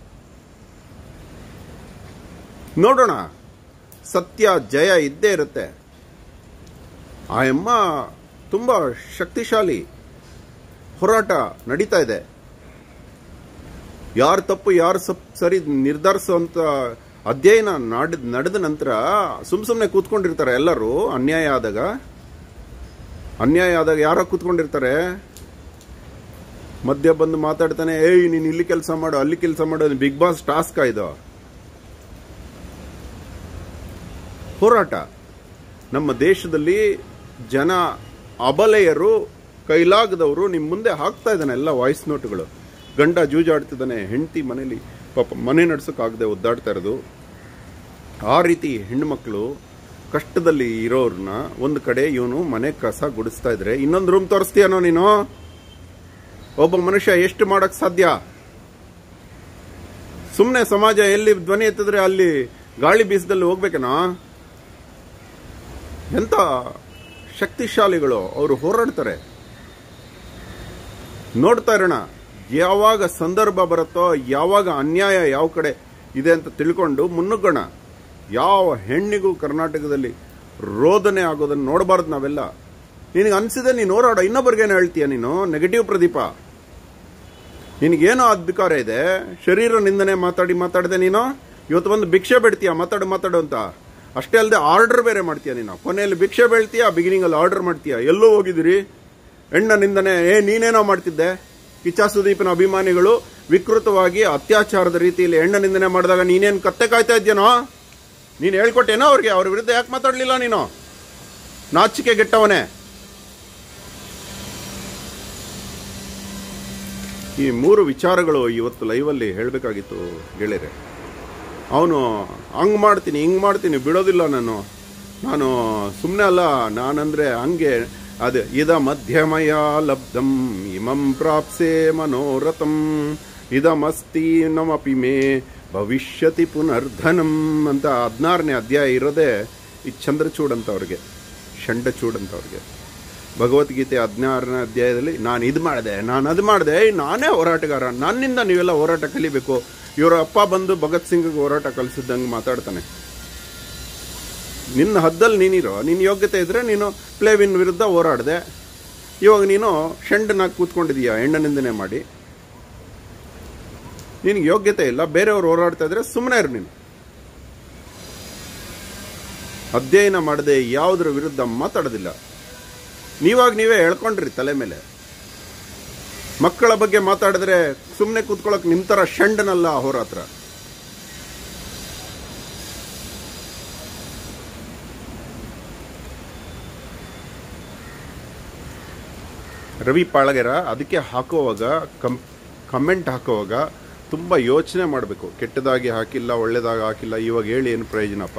ನೋಡೋಣ ಸತ್ಯ ಜಯ ಇದ್ದೇ ಇರುತ್ತೆ ಆ ಅಮ್ಮ ತುಂಬಾ ಶಕ್ತಿಶಾಲಿ ಹೋರಾಟ ನಡೀತಾ ಇದೆ ಯಾರು ತಪ್ಪು ಯಾರು ಸಪ್ ಸರಿ ನಿರ್ಧರಿಸುವಂತ ಅಧ್ಯಯನ ನಾಡ್- ನಡೆದ ನಂತರ ಸುಮ್ ಸುಮ್ನೆ ಕೂತ್ಕೊಂಡಿರ್ತಾರೆ ಎಲ್ಲರೂ ಅನ್ಯಾಯ ಆದಾಗ ಅನ್ಯಾಯ ಆದಾಗ ಯಾರೋ ಕೂತ್ಕೊಂಡಿರ್ತಾರೆ ಮಧ್ಯ ಬಂದು ಮಾತಾಡ್ತಾನೆ ಏಯ್ ನೀನು ಇಲ್ಲಿ ಕೆಲಸ ಮಾಡು ಅಲ್ಲಿ ಕೆಲಸ ಮಾಡು ಬಿಗ್ ಬಾಸ್ ಟಾಸ್ಕ್ ಇದು ಹೋರಾಟ ನಮ್ಮ ದೇಶದಲ್ಲಿ ಜನ ಅಬಲೆಯರು ಕೈಲಾಗದವರು ನಿಮ್ಮ ಮುಂದೆ ಹಾಕ್ತಾ ಇದ್ದಾನೆ ಎಲ್ಲ ವಾಯ್ಸ್ ನೋಟ್ಗಳು ಗಂಡ ಜೂಜಾಡ್ತಿದ್ದಾನೆ ಹೆಂಡತಿ ಮನೇಲಿ ಪಾಪ ಮನೆ ನಡ್ಸೋಕ್ಕಾಗದೆ ಒದ್ದಾಡ್ತಾ ಇರೋದು ಆ ರೀತಿ ಹೆಣ್ಮಕ್ಳು ಕಷ್ಟದಲ್ಲಿ ಇರೋರ್ನ ಒಂದು ಕಡೆ ಇವನು ಮನೆ ಕಸ ಗುಡಿಸ್ತಾ ಇದ್ರೆ ಇನ್ನೊಂದು ರೂಮ್ ತೋರಿಸ್ತೀಯನೋ ನೀನು ಒಬ್ಬ ಮನುಷ್ಯ ಎಷ್ಟು ಮಾಡಕ್ ಸಾಧ್ಯ ಸುಮ್ಮನೆ ಸಮಾಜ ಎಲ್ಲಿ ಧ್ವನಿ ಎತ್ತಿದ್ರೆ ಅಲ್ಲಿ ಗಾಳಿ ಬೀಸದಲ್ಲಿ ಹೋಗ್ಬೇಕೇನೋ ಎಂತ ಶಕ್ತಿಶಾಲಿಗಳು ಅವರು ಹೋರಾಡ್ತಾರೆ ನೋಡ್ತಾ ಇರೋಣ ಯಾವಾಗ ಸಂದರ್ಭ ಬರುತ್ತೋ ಯಾವಾಗ ಅನ್ಯಾಯ ಯಾವ ಕಡೆ ಇದೆ ಅಂತ ತಿಳ್ಕೊಂಡು ಮುನ್ನುಗ್ಗೋಣ ಯಾವ ಹೆಣ್ಣಿಗೂ ಕರ್ನಾಟಕದಲ್ಲಿ ರೋದನೆ ಆಗೋದನ್ನ ನೋಡಬಾರ್ದು ನಾವೆಲ್ಲ ನಿನಗೆ ಅನ್ಸಿದೆ ನೀನು ಹೋರಾಡ ಇನ್ನೊಬ್ಬರಿಗೇನು ಹೇಳ್ತೀಯ ನೀನು ನೆಗೆಟಿವ್ ಪ್ರದೀಪ ನಿನಗೇನೋ ಅಧಿಕಾರ ಇದೆ ಶರೀರ ನಿಂದನೆ ಮಾತಾಡಿ ಮಾತಾಡದೆ ನೀನು ಇವತ್ತು ಬಂದು ಭಿಕ್ಷೆ ಬೇಡ್ತೀಯ ಮಾತಾಡು ಮಾತಾಡು ಅಂತ ಅಷ್ಟೇ ಅಲ್ಲದೆ ಆರ್ಡರ್ ಬೇರೆ ಮಾಡ್ತೀಯ ನೀನು ಕೊನೆಯಲ್ಲಿ ಭಿಕ್ಷೆ ಬೇಳ್ತೀಯ ಬಿಗಿನಿಂಗ್ ಅಲ್ಲಿ ಆರ್ಡರ್ ಮಾಡ್ತೀಯ ಎಲ್ಲೋ ಹೋಗಿದ್ದೀರಿ ಹೆಣ್ಣ ನಿಂದನೆ ಏ ನೀನೇನೋ ಮಾಡ್ತಿದ್ದೆ ಕಿಚ್ಚ ಸುದೀಪಿನ ಅಭಿಮಾನಿಗಳು ವಿಕೃತವಾಗಿ ಅತ್ಯಾಚಾರದ ರೀತಿಯಲ್ಲಿ ಹೆಣ್ಣ ನಿಂದನೆ ಮಾಡಿದಾಗ ನೀನೇನು ಕತ್ತೆ ಕಾಯ್ತಾ ಇದ್ಯೇನೋ ನೀನು ಹೇಳ್ಕೊಟ್ಟೇನೋ ಅವ್ರಿಗೆ ಅವ್ರ ವಿರುದ್ಧ ಯಾಕೆ ಮಾತಾಡ್ಲಿಲ್ಲ ನೀನು ನಾಚಿಕೆ ಗೆಟ್ಟವನೇ ಈ ಮೂರು ವಿಚಾರಗಳು ಇವತ್ತು ಲೈವಲ್ಲಿ ಹೇಳಬೇಕಾಗಿತ್ತು ಗೆಳೆಯರೆ ಅವನು ಹಂಗ್ ಮಾಡ್ತೀನಿ ಹಿಂಗ್ ಮಾಡ್ತೀನಿ ಬಿಡೋದಿಲ್ಲ ನಾನು ನಾನು ಸುಮ್ಮನೆ ಅಲ್ಲ ನಾನಂದ್ರೆ ಹಂಗೆ ಅದು ಇದ ಮಧ್ಯಮಯ ಲಬ್ಧಂ ಇಮಂ ಪ್ರಾಪ್ಸೆ ಮನೋರಥಂ ಇದಮಸ್ತಿ ನಮಪಿ ಮೇ ಭವಿಷ್ಯತಿ ಪುನರ್ಧನಂ ಅಂತ ಹದಿನಾರನೇ ಅಧ್ಯಾಯ ಇರೋದೇ ಈ ಚಂದ್ರಚೂಡ್ ಅಂತ ಅವ್ರಿಗೆ ಷಂಡಚೂಡ್ ಅಂತ ಅವ್ರಿಗೆ ಭಗವದ್ಗೀತೆ ಹದಿನಾರನೇ ಅಧ್ಯಾಯದಲ್ಲಿ ನಾನು ಇದು ಮಾಡಿದೆ ನಾನು ಅದು ಮಾಡಿದೆ ನಾನೇ ಹೋರಾಟಗಾರ ನನ್ನಿಂದ ನೀವೆಲ್ಲ ಹೋರಾಟ ಕಲಿಬೇಕು ಇವರ ಅಪ್ಪ ಬಂದು ಭಗತ್ ಸಿಂಗ್ಗೆ ಹೋರಾಟ ಕಲಿಸಿದ್ದಂಗೆ ಮಾತಾಡ್ತಾನೆ ನಿನ್ನ ಹದ್ದಲ್ಲಿ ನೀನಿರೋ ನಿನ್ನ ಯೋಗ್ಯತೆ ಇದ್ರೆ ನೀನು ಪ್ಲೇವಿನ್ ವಿರುದ್ಧ ಹೋರಾಡಿದೆ ಇವಾಗ ನೀನು ಷಂಡನಾಗಿ ಕೂತ್ಕೊಂಡಿದೀಯ ಹೆಣ್ಣ ನಿಂದನೆ ಮಾಡಿ ನಿನಗೆ ಯೋಗ್ಯತೆ ಇಲ್ಲ ಬೇರೆಯವ್ರು ಹೋರಾಡ್ತಾ ಇದ್ರೆ ಸುಮ್ಮನೆ ಇರು ನೀನು ಅಧ್ಯಯನ ಮಾಡದೆ ಯಾವುದರ ವಿರುದ್ಧ ಮಾತಾಡೋದಿಲ್ಲ ನೀವಾಗ ನೀವೇ ಹೇಳ್ಕೊಂಡ್ರಿ ತಲೆ ಮೇಲೆ ಮಕ್ಕಳ ಬಗ್ಗೆ ಮಾತಾಡಿದ್ರೆ ಸುಮ್ಮನೆ ಕೂತ್ಕೊಳ್ಳೋಕೆ ನಿಮ್ ತರ ಶಂಡನಲ್ಲ ಅವ್ರ ಹತ್ರ ರವಿ ಪಾಳಗೆರ ಅದಕ್ಕೆ ಹಾಕುವಾಗ ಕಂ ಕಮೆಂಟ್ ಹಾಕುವಾಗ ತುಂಬ ಯೋಚನೆ ಮಾಡಬೇಕು ಕೆಟ್ಟದಾಗಿ ಹಾಕಿಲ್ಲ ಒಳ್ಳೇದಾಗಿ ಹಾಕಿಲ್ಲ ಇವಾಗ ಹೇಳಿ ಏನು ಪ್ರಯೋಜನಪ್ಪ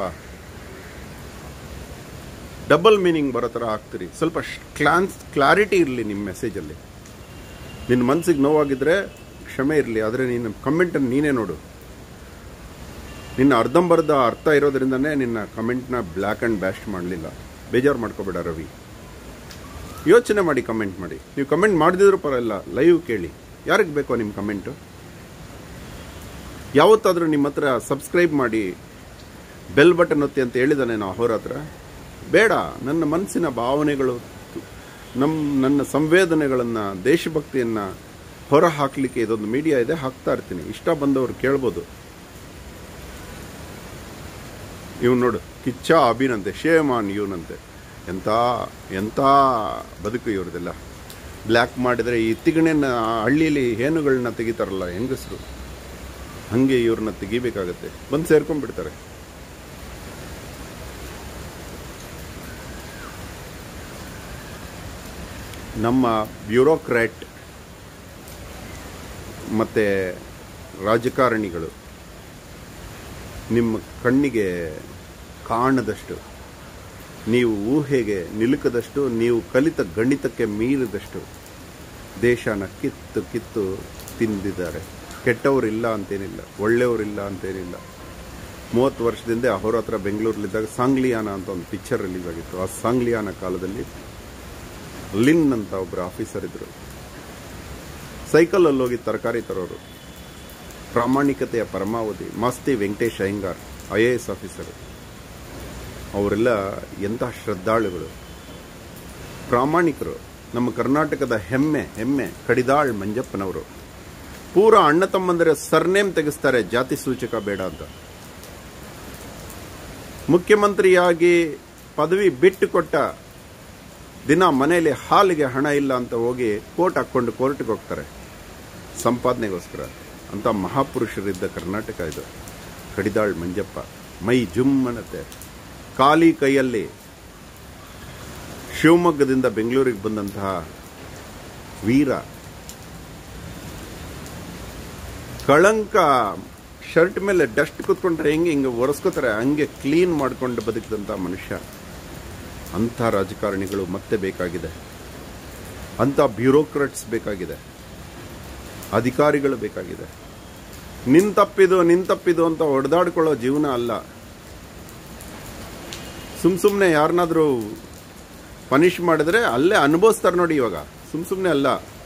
ಡಬಲ್ ಮೀನಿಂಗ್ ಬರೋ ಥರ ಹಾಕ್ತೀರಿ ಸ್ವಲ್ಪ ಕ್ಲಾನ್ಸ್ ಕ್ಲಾರಿಟಿ ಇರಲಿ ನಿಮ್ಮ ಮೆಸೇಜಲ್ಲಿ ನಿನ್ನ ಮನಸ್ಸಿಗೆ ನೋವಾಗಿದ್ರೆ ಕ್ಷಮೆ ಇರಲಿ ಆದರೆ ನಿನ್ನ ಕಮೆಂಟನ್ನು ನೀನೇ ನೋಡು ನಿನ್ನ ಅರ್ಧಂಬರ್ಧ ಅರ್ಥ ಇರೋದ್ರಿಂದನೇ ನಿನ್ನ ಕಮೆಂಟ್ನ ಬ್ಲ್ಯಾಕ್ ಆ್ಯಂಡ್ ಬ್ಯಾಸ್ಟ್ ಮಾಡಲಿಲ್ಲ ಬೇಜಾರು ಮಾಡ್ಕೋಬೇಡ ರವಿ ಯೋಚನೆ ಮಾಡಿ ಕಮೆಂಟ್ ಮಾಡಿ ನೀವು ಕಮೆಂಟ್ ಮಾಡದಿದ್ರೂ ಪರವಾಗಿಲ್ಲ ಲೈವ್ ಕೇಳಿ ಯಾರಿಗೆ ಬೇಕೋ ನಿಮ್ಮ ಕಮೆಂಟು ಯಾವತ್ತಾದರೂ ನಿಮ್ಮ ಹತ್ರ ಸಬ್ಸ್ಕ್ರೈಬ್ ಮಾಡಿ ಬೆಲ್ ಬಟನ್ ಒತ್ತಿ ಅಂತ ಹೇಳಿದಾನೆ ನಾವು ಅವ್ರ ಹತ್ರ ಬೇಡ ನನ್ನ ಮನಸ್ಸಿನ ಭಾವನೆಗಳು ನಮ್ಮ ನನ್ನ ಸಂವೇದನೆಗಳನ್ನು ದೇಶಭಕ್ತಿಯನ್ನು ಹೊರ ಹಾಕಲಿಕ್ಕೆ ಇದೊಂದು ಮೀಡಿಯಾ ಇದೆ ಹಾಕ್ತಾ ಇರ್ತೀನಿ ಇಷ್ಟ ಬಂದವರು ಕೇಳ್ಬೋದು ಇವ್ ನೋಡು ಕಿಚ್ಚ ಅಭಿನಂತೆ ಶೇಮಾನ್ ಇವನಂತೆ ಎಂಥ ಎಂಥ ಬದುಕು ಇವ್ರದೆಲ್ಲ ಬ್ಲ್ಯಾಕ್ ಮಾಡಿದರೆ ಈ ತಿಗಣೆನ ಹಳ್ಳಿಲಿ ಹೇನುಗಳನ್ನ ತೆಗಿತಾರಲ್ಲ ಹೆಂಗಸರು ಹಂಗೆ ಇವ್ರನ್ನ ತೆಗಿಬೇಕಾಗತ್ತೆ ಬಂದು ಸೇರ್ಕೊಂಡ್ಬಿಡ್ತಾರೆ ನಮ್ಮ ಬ್ಯೂರೋಕ್ರಾಟ್ ಮತ್ತು ರಾಜಕಾರಣಿಗಳು ನಿಮ್ಮ ಕಣ್ಣಿಗೆ ಕಾಣದಷ್ಟು ನೀವು ಊಹೆಗೆ ನಿಲುಕದಷ್ಟು ನೀವು ಕಲಿತ ಗಣಿತಕ್ಕೆ ಮೀರಿದಷ್ಟು ದೇಶನ ಕಿತ್ತು ಕಿತ್ತು ತಿಂದಿದ್ದಾರೆ ಕೆಟ್ಟವರಿಲ್ಲ ಅಂತೇನಿಲ್ಲ ಒಳ್ಳೆಯವರಿಲ್ಲ ಅಂತೇನಿಲ್ಲ ಮೂವತ್ತು ವರ್ಷದಿಂದ ಅವ್ರ ಹತ್ರ ಬೆಂಗಳೂರಲ್ಲಿದ್ದಾಗ ಸಾಂಗ್ಲಿಯಾನ ಅಂತ ಒಂದು ಪಿಕ್ಚರ್ ರಿಲೀಸ್ ಆಗಿತ್ತು ಆ ಸಾಂಗ್ಲಿಯಾನ ಕಾಲದಲ್ಲಿ ಲಿನ್ ಅಂತ ಒಬ್ಬರು ಆಫೀಸರ್ ಇದ್ರು ಸೈಕಲಲ್ಲಿ ಹೋಗಿ ತರಕಾರಿ ತರೋರು ಪ್ರಾಮಾಣಿಕತೆಯ ಪರಮಾವಧಿ Masti Venkatesh Iyengar I A S officer ಅವರೆಲ್ಲ ಎಂತಹ ಶ್ರದ್ಧಾಳುಗಳು ಪ್ರಾಮಾಣಿಕರು ನಮ್ಮ ಕರ್ನಾಟಕದ ಹೆಮ್ಮೆ ಹೆಮ್ಮೆ ಕಡಿದಾಳ್ ಮಂಜಪ್ಪನವರು ಪೂರ ಅಣ್ಣ ತಮ್ಮಂದರ ಸರ್ನೇಮ್ ತೆಗೆಸ್ತಾರೆ ಜಾತಿ ಸೂಚಕ ಬೇಡ ಅಂತ ಮುಖ್ಯಮಂತ್ರಿಯಾಗಿ ಪದವಿ ಬಿಟ್ಟು ಕೊಟ್ಟ ದಿನ ಮನೆಯಲ್ಲಿ ಹಾಲಿಗೆ ಹಣ ಇಲ್ಲ ಅಂತ ಹೋಗಿ ಕೋಟ್ ಹಾಕೊಂಡು ಕೋರ್ಟ್ಗೆ ಹೋಗ್ತಾರೆ ಸಂಪಾದನೆಗೋಸ್ಕರ ಅಂತ ಮಹಾಪುರುಷರಿದ್ದ ಕರ್ನಾಟಕ ಇದು ಕಡಿದಾಳ್ ಮಂಜಪ್ಪ ಮೈ ಜುಮ್ಮನತೆ ಖಾಲಿ ಕೈಯಲ್ಲಿ ಶಿವಮೊಗ್ಗದಿಂದ ಬೆಂಗಳೂರಿಗೆ ಬಂದಂತಹ ವೀರ ಕಳಂಕ ಶರ್ಟ್ ಮೇಲೆ ಡಸ್ಟ್ ಕುತ್ಕೊಂಡ್ರೆ ಹೆಂಗೆ ಹಿಂಗೆ ಒರೆಸ್ಕೋತಾರೆ ಹಂಗೆ ಕ್ಲೀನ್ ಮಾಡ್ಕೊಂಡು ಬದುಕಿದಂಥ ಮನುಷ್ಯ ಅಂಥ ರಾಜಕಾರಣಿಗಳು ಮತ್ತೆ ಬೇಕಾಗಿದೆ ಅಂಥ ಬ್ಯೂರೋಕ್ರಾಟ್ಸ್ ಬೇಕಾಗಿದೆ ಅಧಿಕಾರಿಗಳು ಬೇಕಾಗಿದೆ ನಿನ್ ತಪ್ಪಿದು ನಿನ್ ತಪ್ಪಿದು ಅಂತ ಹೊಡೆದಾಡ್ಕೊಳ್ಳೋ ಜೀವನ ಅಲ್ಲ ಸುಮ್ ಸುಮ್ಮನೆ ಯಾರನ್ನಾದ್ರೂ ಪನಿಷ್ ಮಾಡಿದ್ರೆ ಅಲ್ಲೇ ಅನುಭವಿಸ್ತಾರೆ ನೋಡಿ ಇವಾಗ ಸುಮ್ ಸುಮ್ಮನೆ ಅಲ್ಲ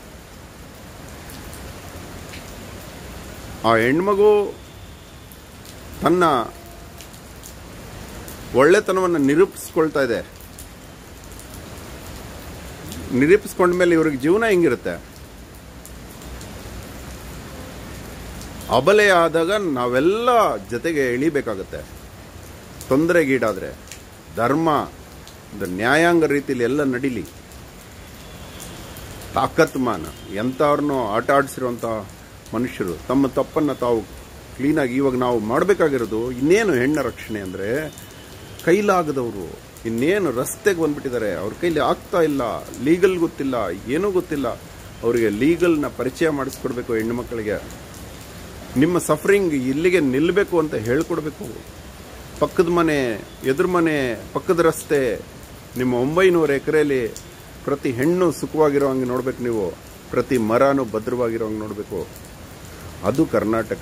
ಆ ಹೆಣ್ಮಗು ತನ್ನ ಒಳ್ಳೆತನವನ್ನು ನಿರೂಪಿಸ್ಕೊಳ್ತಾ ಇದೆ ನಿರೂಪಿಸ್ಕೊಂಡ್ಮೇಲೆ ಇವ್ರಿಗೆ ಜೀವನ ಹೆಂಗಿರುತ್ತೆ ಅಬಲೆ ಆದಾಗ ನಾವೆಲ್ಲ ಜೊತೆಗೆ ಇಳಿಬೇಕಾಗತ್ತೆ ತೊಂದರೆಗೀಡಾದ್ರೆ ಧರ್ಮ ಒಂದು ನ್ಯಾಯಾಂಗ ರೀತಿಯಲ್ಲಿ ಎಲ್ಲ ನಡೀಲಿ ತಾಕತ್ಮಾನ ಎಂಥವ್ರನ್ನೋ ಆಟ ಆಡಿಸಿರುವಂಥ ಮನುಷ್ಯರು ತಮ್ಮ ತಪ್ಪನ್ನು ತಾವು ಕ್ಲೀನಾಗಿ ಇವಾಗ ನಾವು ಮಾಡಬೇಕಾಗಿರೋದು ಇನ್ನೇನು ಹೆಣ್ಣ ರಕ್ಷಣೆ ಅಂದರೆ ಕೈಲಾಗದವರು ಇನ್ನೇನು ರಸ್ತೆಗೆ ಬಂದ್ಬಿಟ್ಟಿದ್ದಾರೆ ಅವ್ರ ಕೈಲಿ ಆಗ್ತಾ ಇಲ್ಲ ಲೀಗಲ್ ಗೊತ್ತಿಲ್ಲ ಏನೂ ಗೊತ್ತಿಲ್ಲ ಅವರಿಗೆ ಲೀಗಲ್ನ ಪರಿಚಯ ಮಾಡಿಸ್ಕೊಡ್ಬೇಕು ಹೆಣ್ಣು ಮಕ್ಕಳಿಗೆ ನಿಮ್ಮ ಸಫರಿಂಗ್ ಇಲ್ಲಿಗೆ ನಿಲ್ಲಬೇಕು ಅಂತ ಹೇಳ್ಕೊಡ್ಬೇಕು ಪಕ್ಕದ ಮನೆ ಎದುರು ಮನೆ ಪಕ್ಕದ ರಸ್ತೆ ನಿಮ್ಮ ಒಂಬೈನೂರು ಎಕರೆಯಲ್ಲಿ ಪ್ರತಿ ಹೆಣ್ಣು ಸುಖವಾಗಿರೋ ಹಂಗೆ ನೋಡ್ಬೇಕು ನೀವು ಪ್ರತಿ ಮರನೂ ಭದ್ರವಾಗಿರೋ ಹಂಗೆ ನೋಡಬೇಕು ಅದು ಕರ್ನಾಟಕ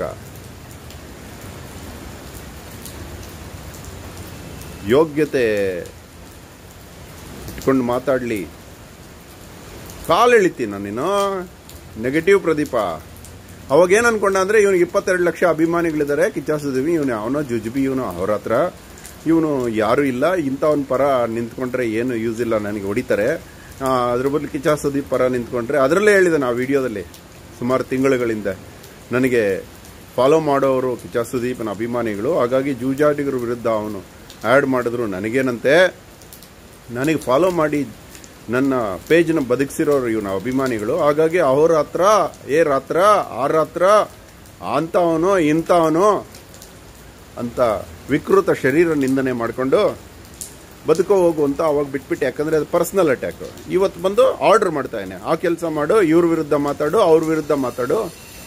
ಯೋಗ್ಯತೆ ಇಟ್ಕೊಂಡು ಮಾತಾಡಲಿ ಕಾಲು ಎಳಿತೀನ ನೀನು ನೆಗೆಟಿವ್ ಪ್ರದೀಪ ಅವಾಗ ಏನು ಅನ್ಕೊಂಡ ಅಂದ್ರೆ ಇವನಿಗೆ ಇಪ್ಪತ್ತೆರಡು ಲಕ್ಷ ಅಭಿಮಾನಿಗಳಿದ್ದಾರೆ ಕಿಚ್ಚಾಸಿದ್ವಿ ಇವನು ಅವನೋ ಜುಜುಬಿ ಇವನು ಅವ್ರ ಹತ್ರ ಇವನು ಯಾರು ಇಲ್ಲ ಇಂಥವನ ಪರ ನಿಂತ್ಕೊಂಡ್ರೆ ಏನು ಯೂಸ್ ಇಲ್ಲ ನನಗೆ ಹೊಡಿತಾರೆ ಆ, ಅದ್ರ ಬದಲು ಕಿಚ್ಚಾಸದಿ ಪರ ನಿಂತ್ಕೊಂಡ್ರೆ ಅದರಲ್ಲೇ ಹೇಳಿದೆ ನಾವು ವಿಡಿಯೋದಲ್ಲಿ ಸುಮಾರು ತಿಂಗಳುಗಳಿಂದ ನನಗೆ ಫಾಲೋ ಮಾಡೋರು ಕಿಚ್ಚ ಸುದೀಪನ ಅಭಿಮಾನಿಗಳು ಹಾಗಾಗಿ ಜೂಜಾಟಿಗರ ವಿರುದ್ಧ ಅವನು ಆ್ಯಡ್ ಮಾಡಿದ್ರು ನನಗೇನಂತೆ ನನಗೆ ಫಾಲೋ ಮಾಡಿ ನನ್ನ ಪೇಜ್ನ ಬದುಕಿಸಿರೋರು ಇವನ ಅಭಿಮಾನಿಗಳು ಹಾಗಾಗಿ ಅಹೋರಾತ್ರ ಏ ರಾತ್ರ ಆ ರಾತ್ರ ಅಂಥವನು ಇಂಥವನು ಅಂತ ವಿಕೃತ ಶರೀರ ನಿಂದನೆ ಮಾಡಿಕೊಂಡು ಬದುಕೋ ಹೋಗು ಅಂತ ಅವಾಗ ಬಿಟ್ಬಿಟ್ಟು ಯಾಕಂದ್ರೆ ಅದು ಪರ್ಸನಲ್ ಅಟ್ಯಾಕ್ ಇವತ್ತು ಬಂದು ಆರ್ಡರ್ ಮಾಡ್ತಾ ಇದ್ದಾನೆ ಆ ಕೆಲಸ ಮಾಡು ಇವ್ರ ವಿರುದ್ಧ ಮಾತಾಡು ಅವ್ರ ವಿರುದ್ಧ ಮಾತಾಡು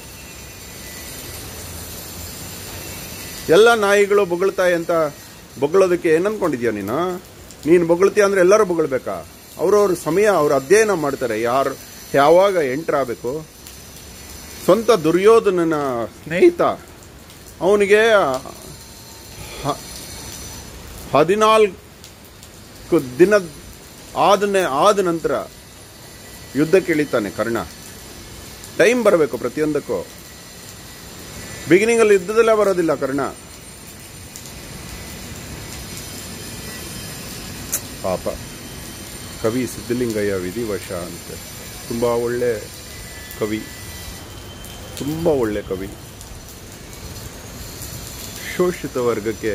ಎಲ್ಲ ನಾಯಿಗಳು ಬೊಗಳ್ತಾಯಿ ಅಂತ ಬೊಗಳೋದಕ್ಕೆ ಏನ್ ಅನ್ಕೊಂಡಿದ್ಯಾ ನೀನು ನೀನು ಬೊಗಳ್ತೀಯ ಅಂದ್ರೆ ಎಲ್ಲರೂ ಬೊಗಳ್ಬೇಕಾ ಅವ್ರವ್ರ ಸಮಯ ಅವ್ರ ಅಧ್ಯಯನ ಮಾಡ್ತಾರೆ ಯಾರು ಯಾವಾಗ ಎಂಟರ್ ಆಗಬೇಕು ಸ್ವಂತ ದುರ್ಯೋಧನನ ಸ್ನೇಹಿತ ಅವನಿಗೆ ಹ- ಹದಿನಾಲ್ಕು ದಿನ ಆದನೆ ಆದ ನಂತರ ಯುದ್ಧಕ್ಕೆ ಇಳಿತಾನೆ ಕರ್ಣ ಟೈಮ್ ಬರಬೇಕು ಪ್ರತಿಯೊಂದಕ್ಕೂ ಬಿಗಿನಿಂಗ್ ಅಲ್ಲಿ ಯುದ್ಧದಲ್ಲೇ ಬರೋದಿಲ್ಲ ಕರ್ಣ ಪಾಪ ಕವಿ ಸಿದ್ಧಲಿಂಗಯ್ಯ ವಿಧಿವಶ ಅಂತೆ ತುಂಬಾ ಒಳ್ಳೆ ಕವಿ ತುಂಬಾ ಒಳ್ಳೆ ಕವಿ ಶೋಷಿತ ವರ್ಗಕ್ಕೆ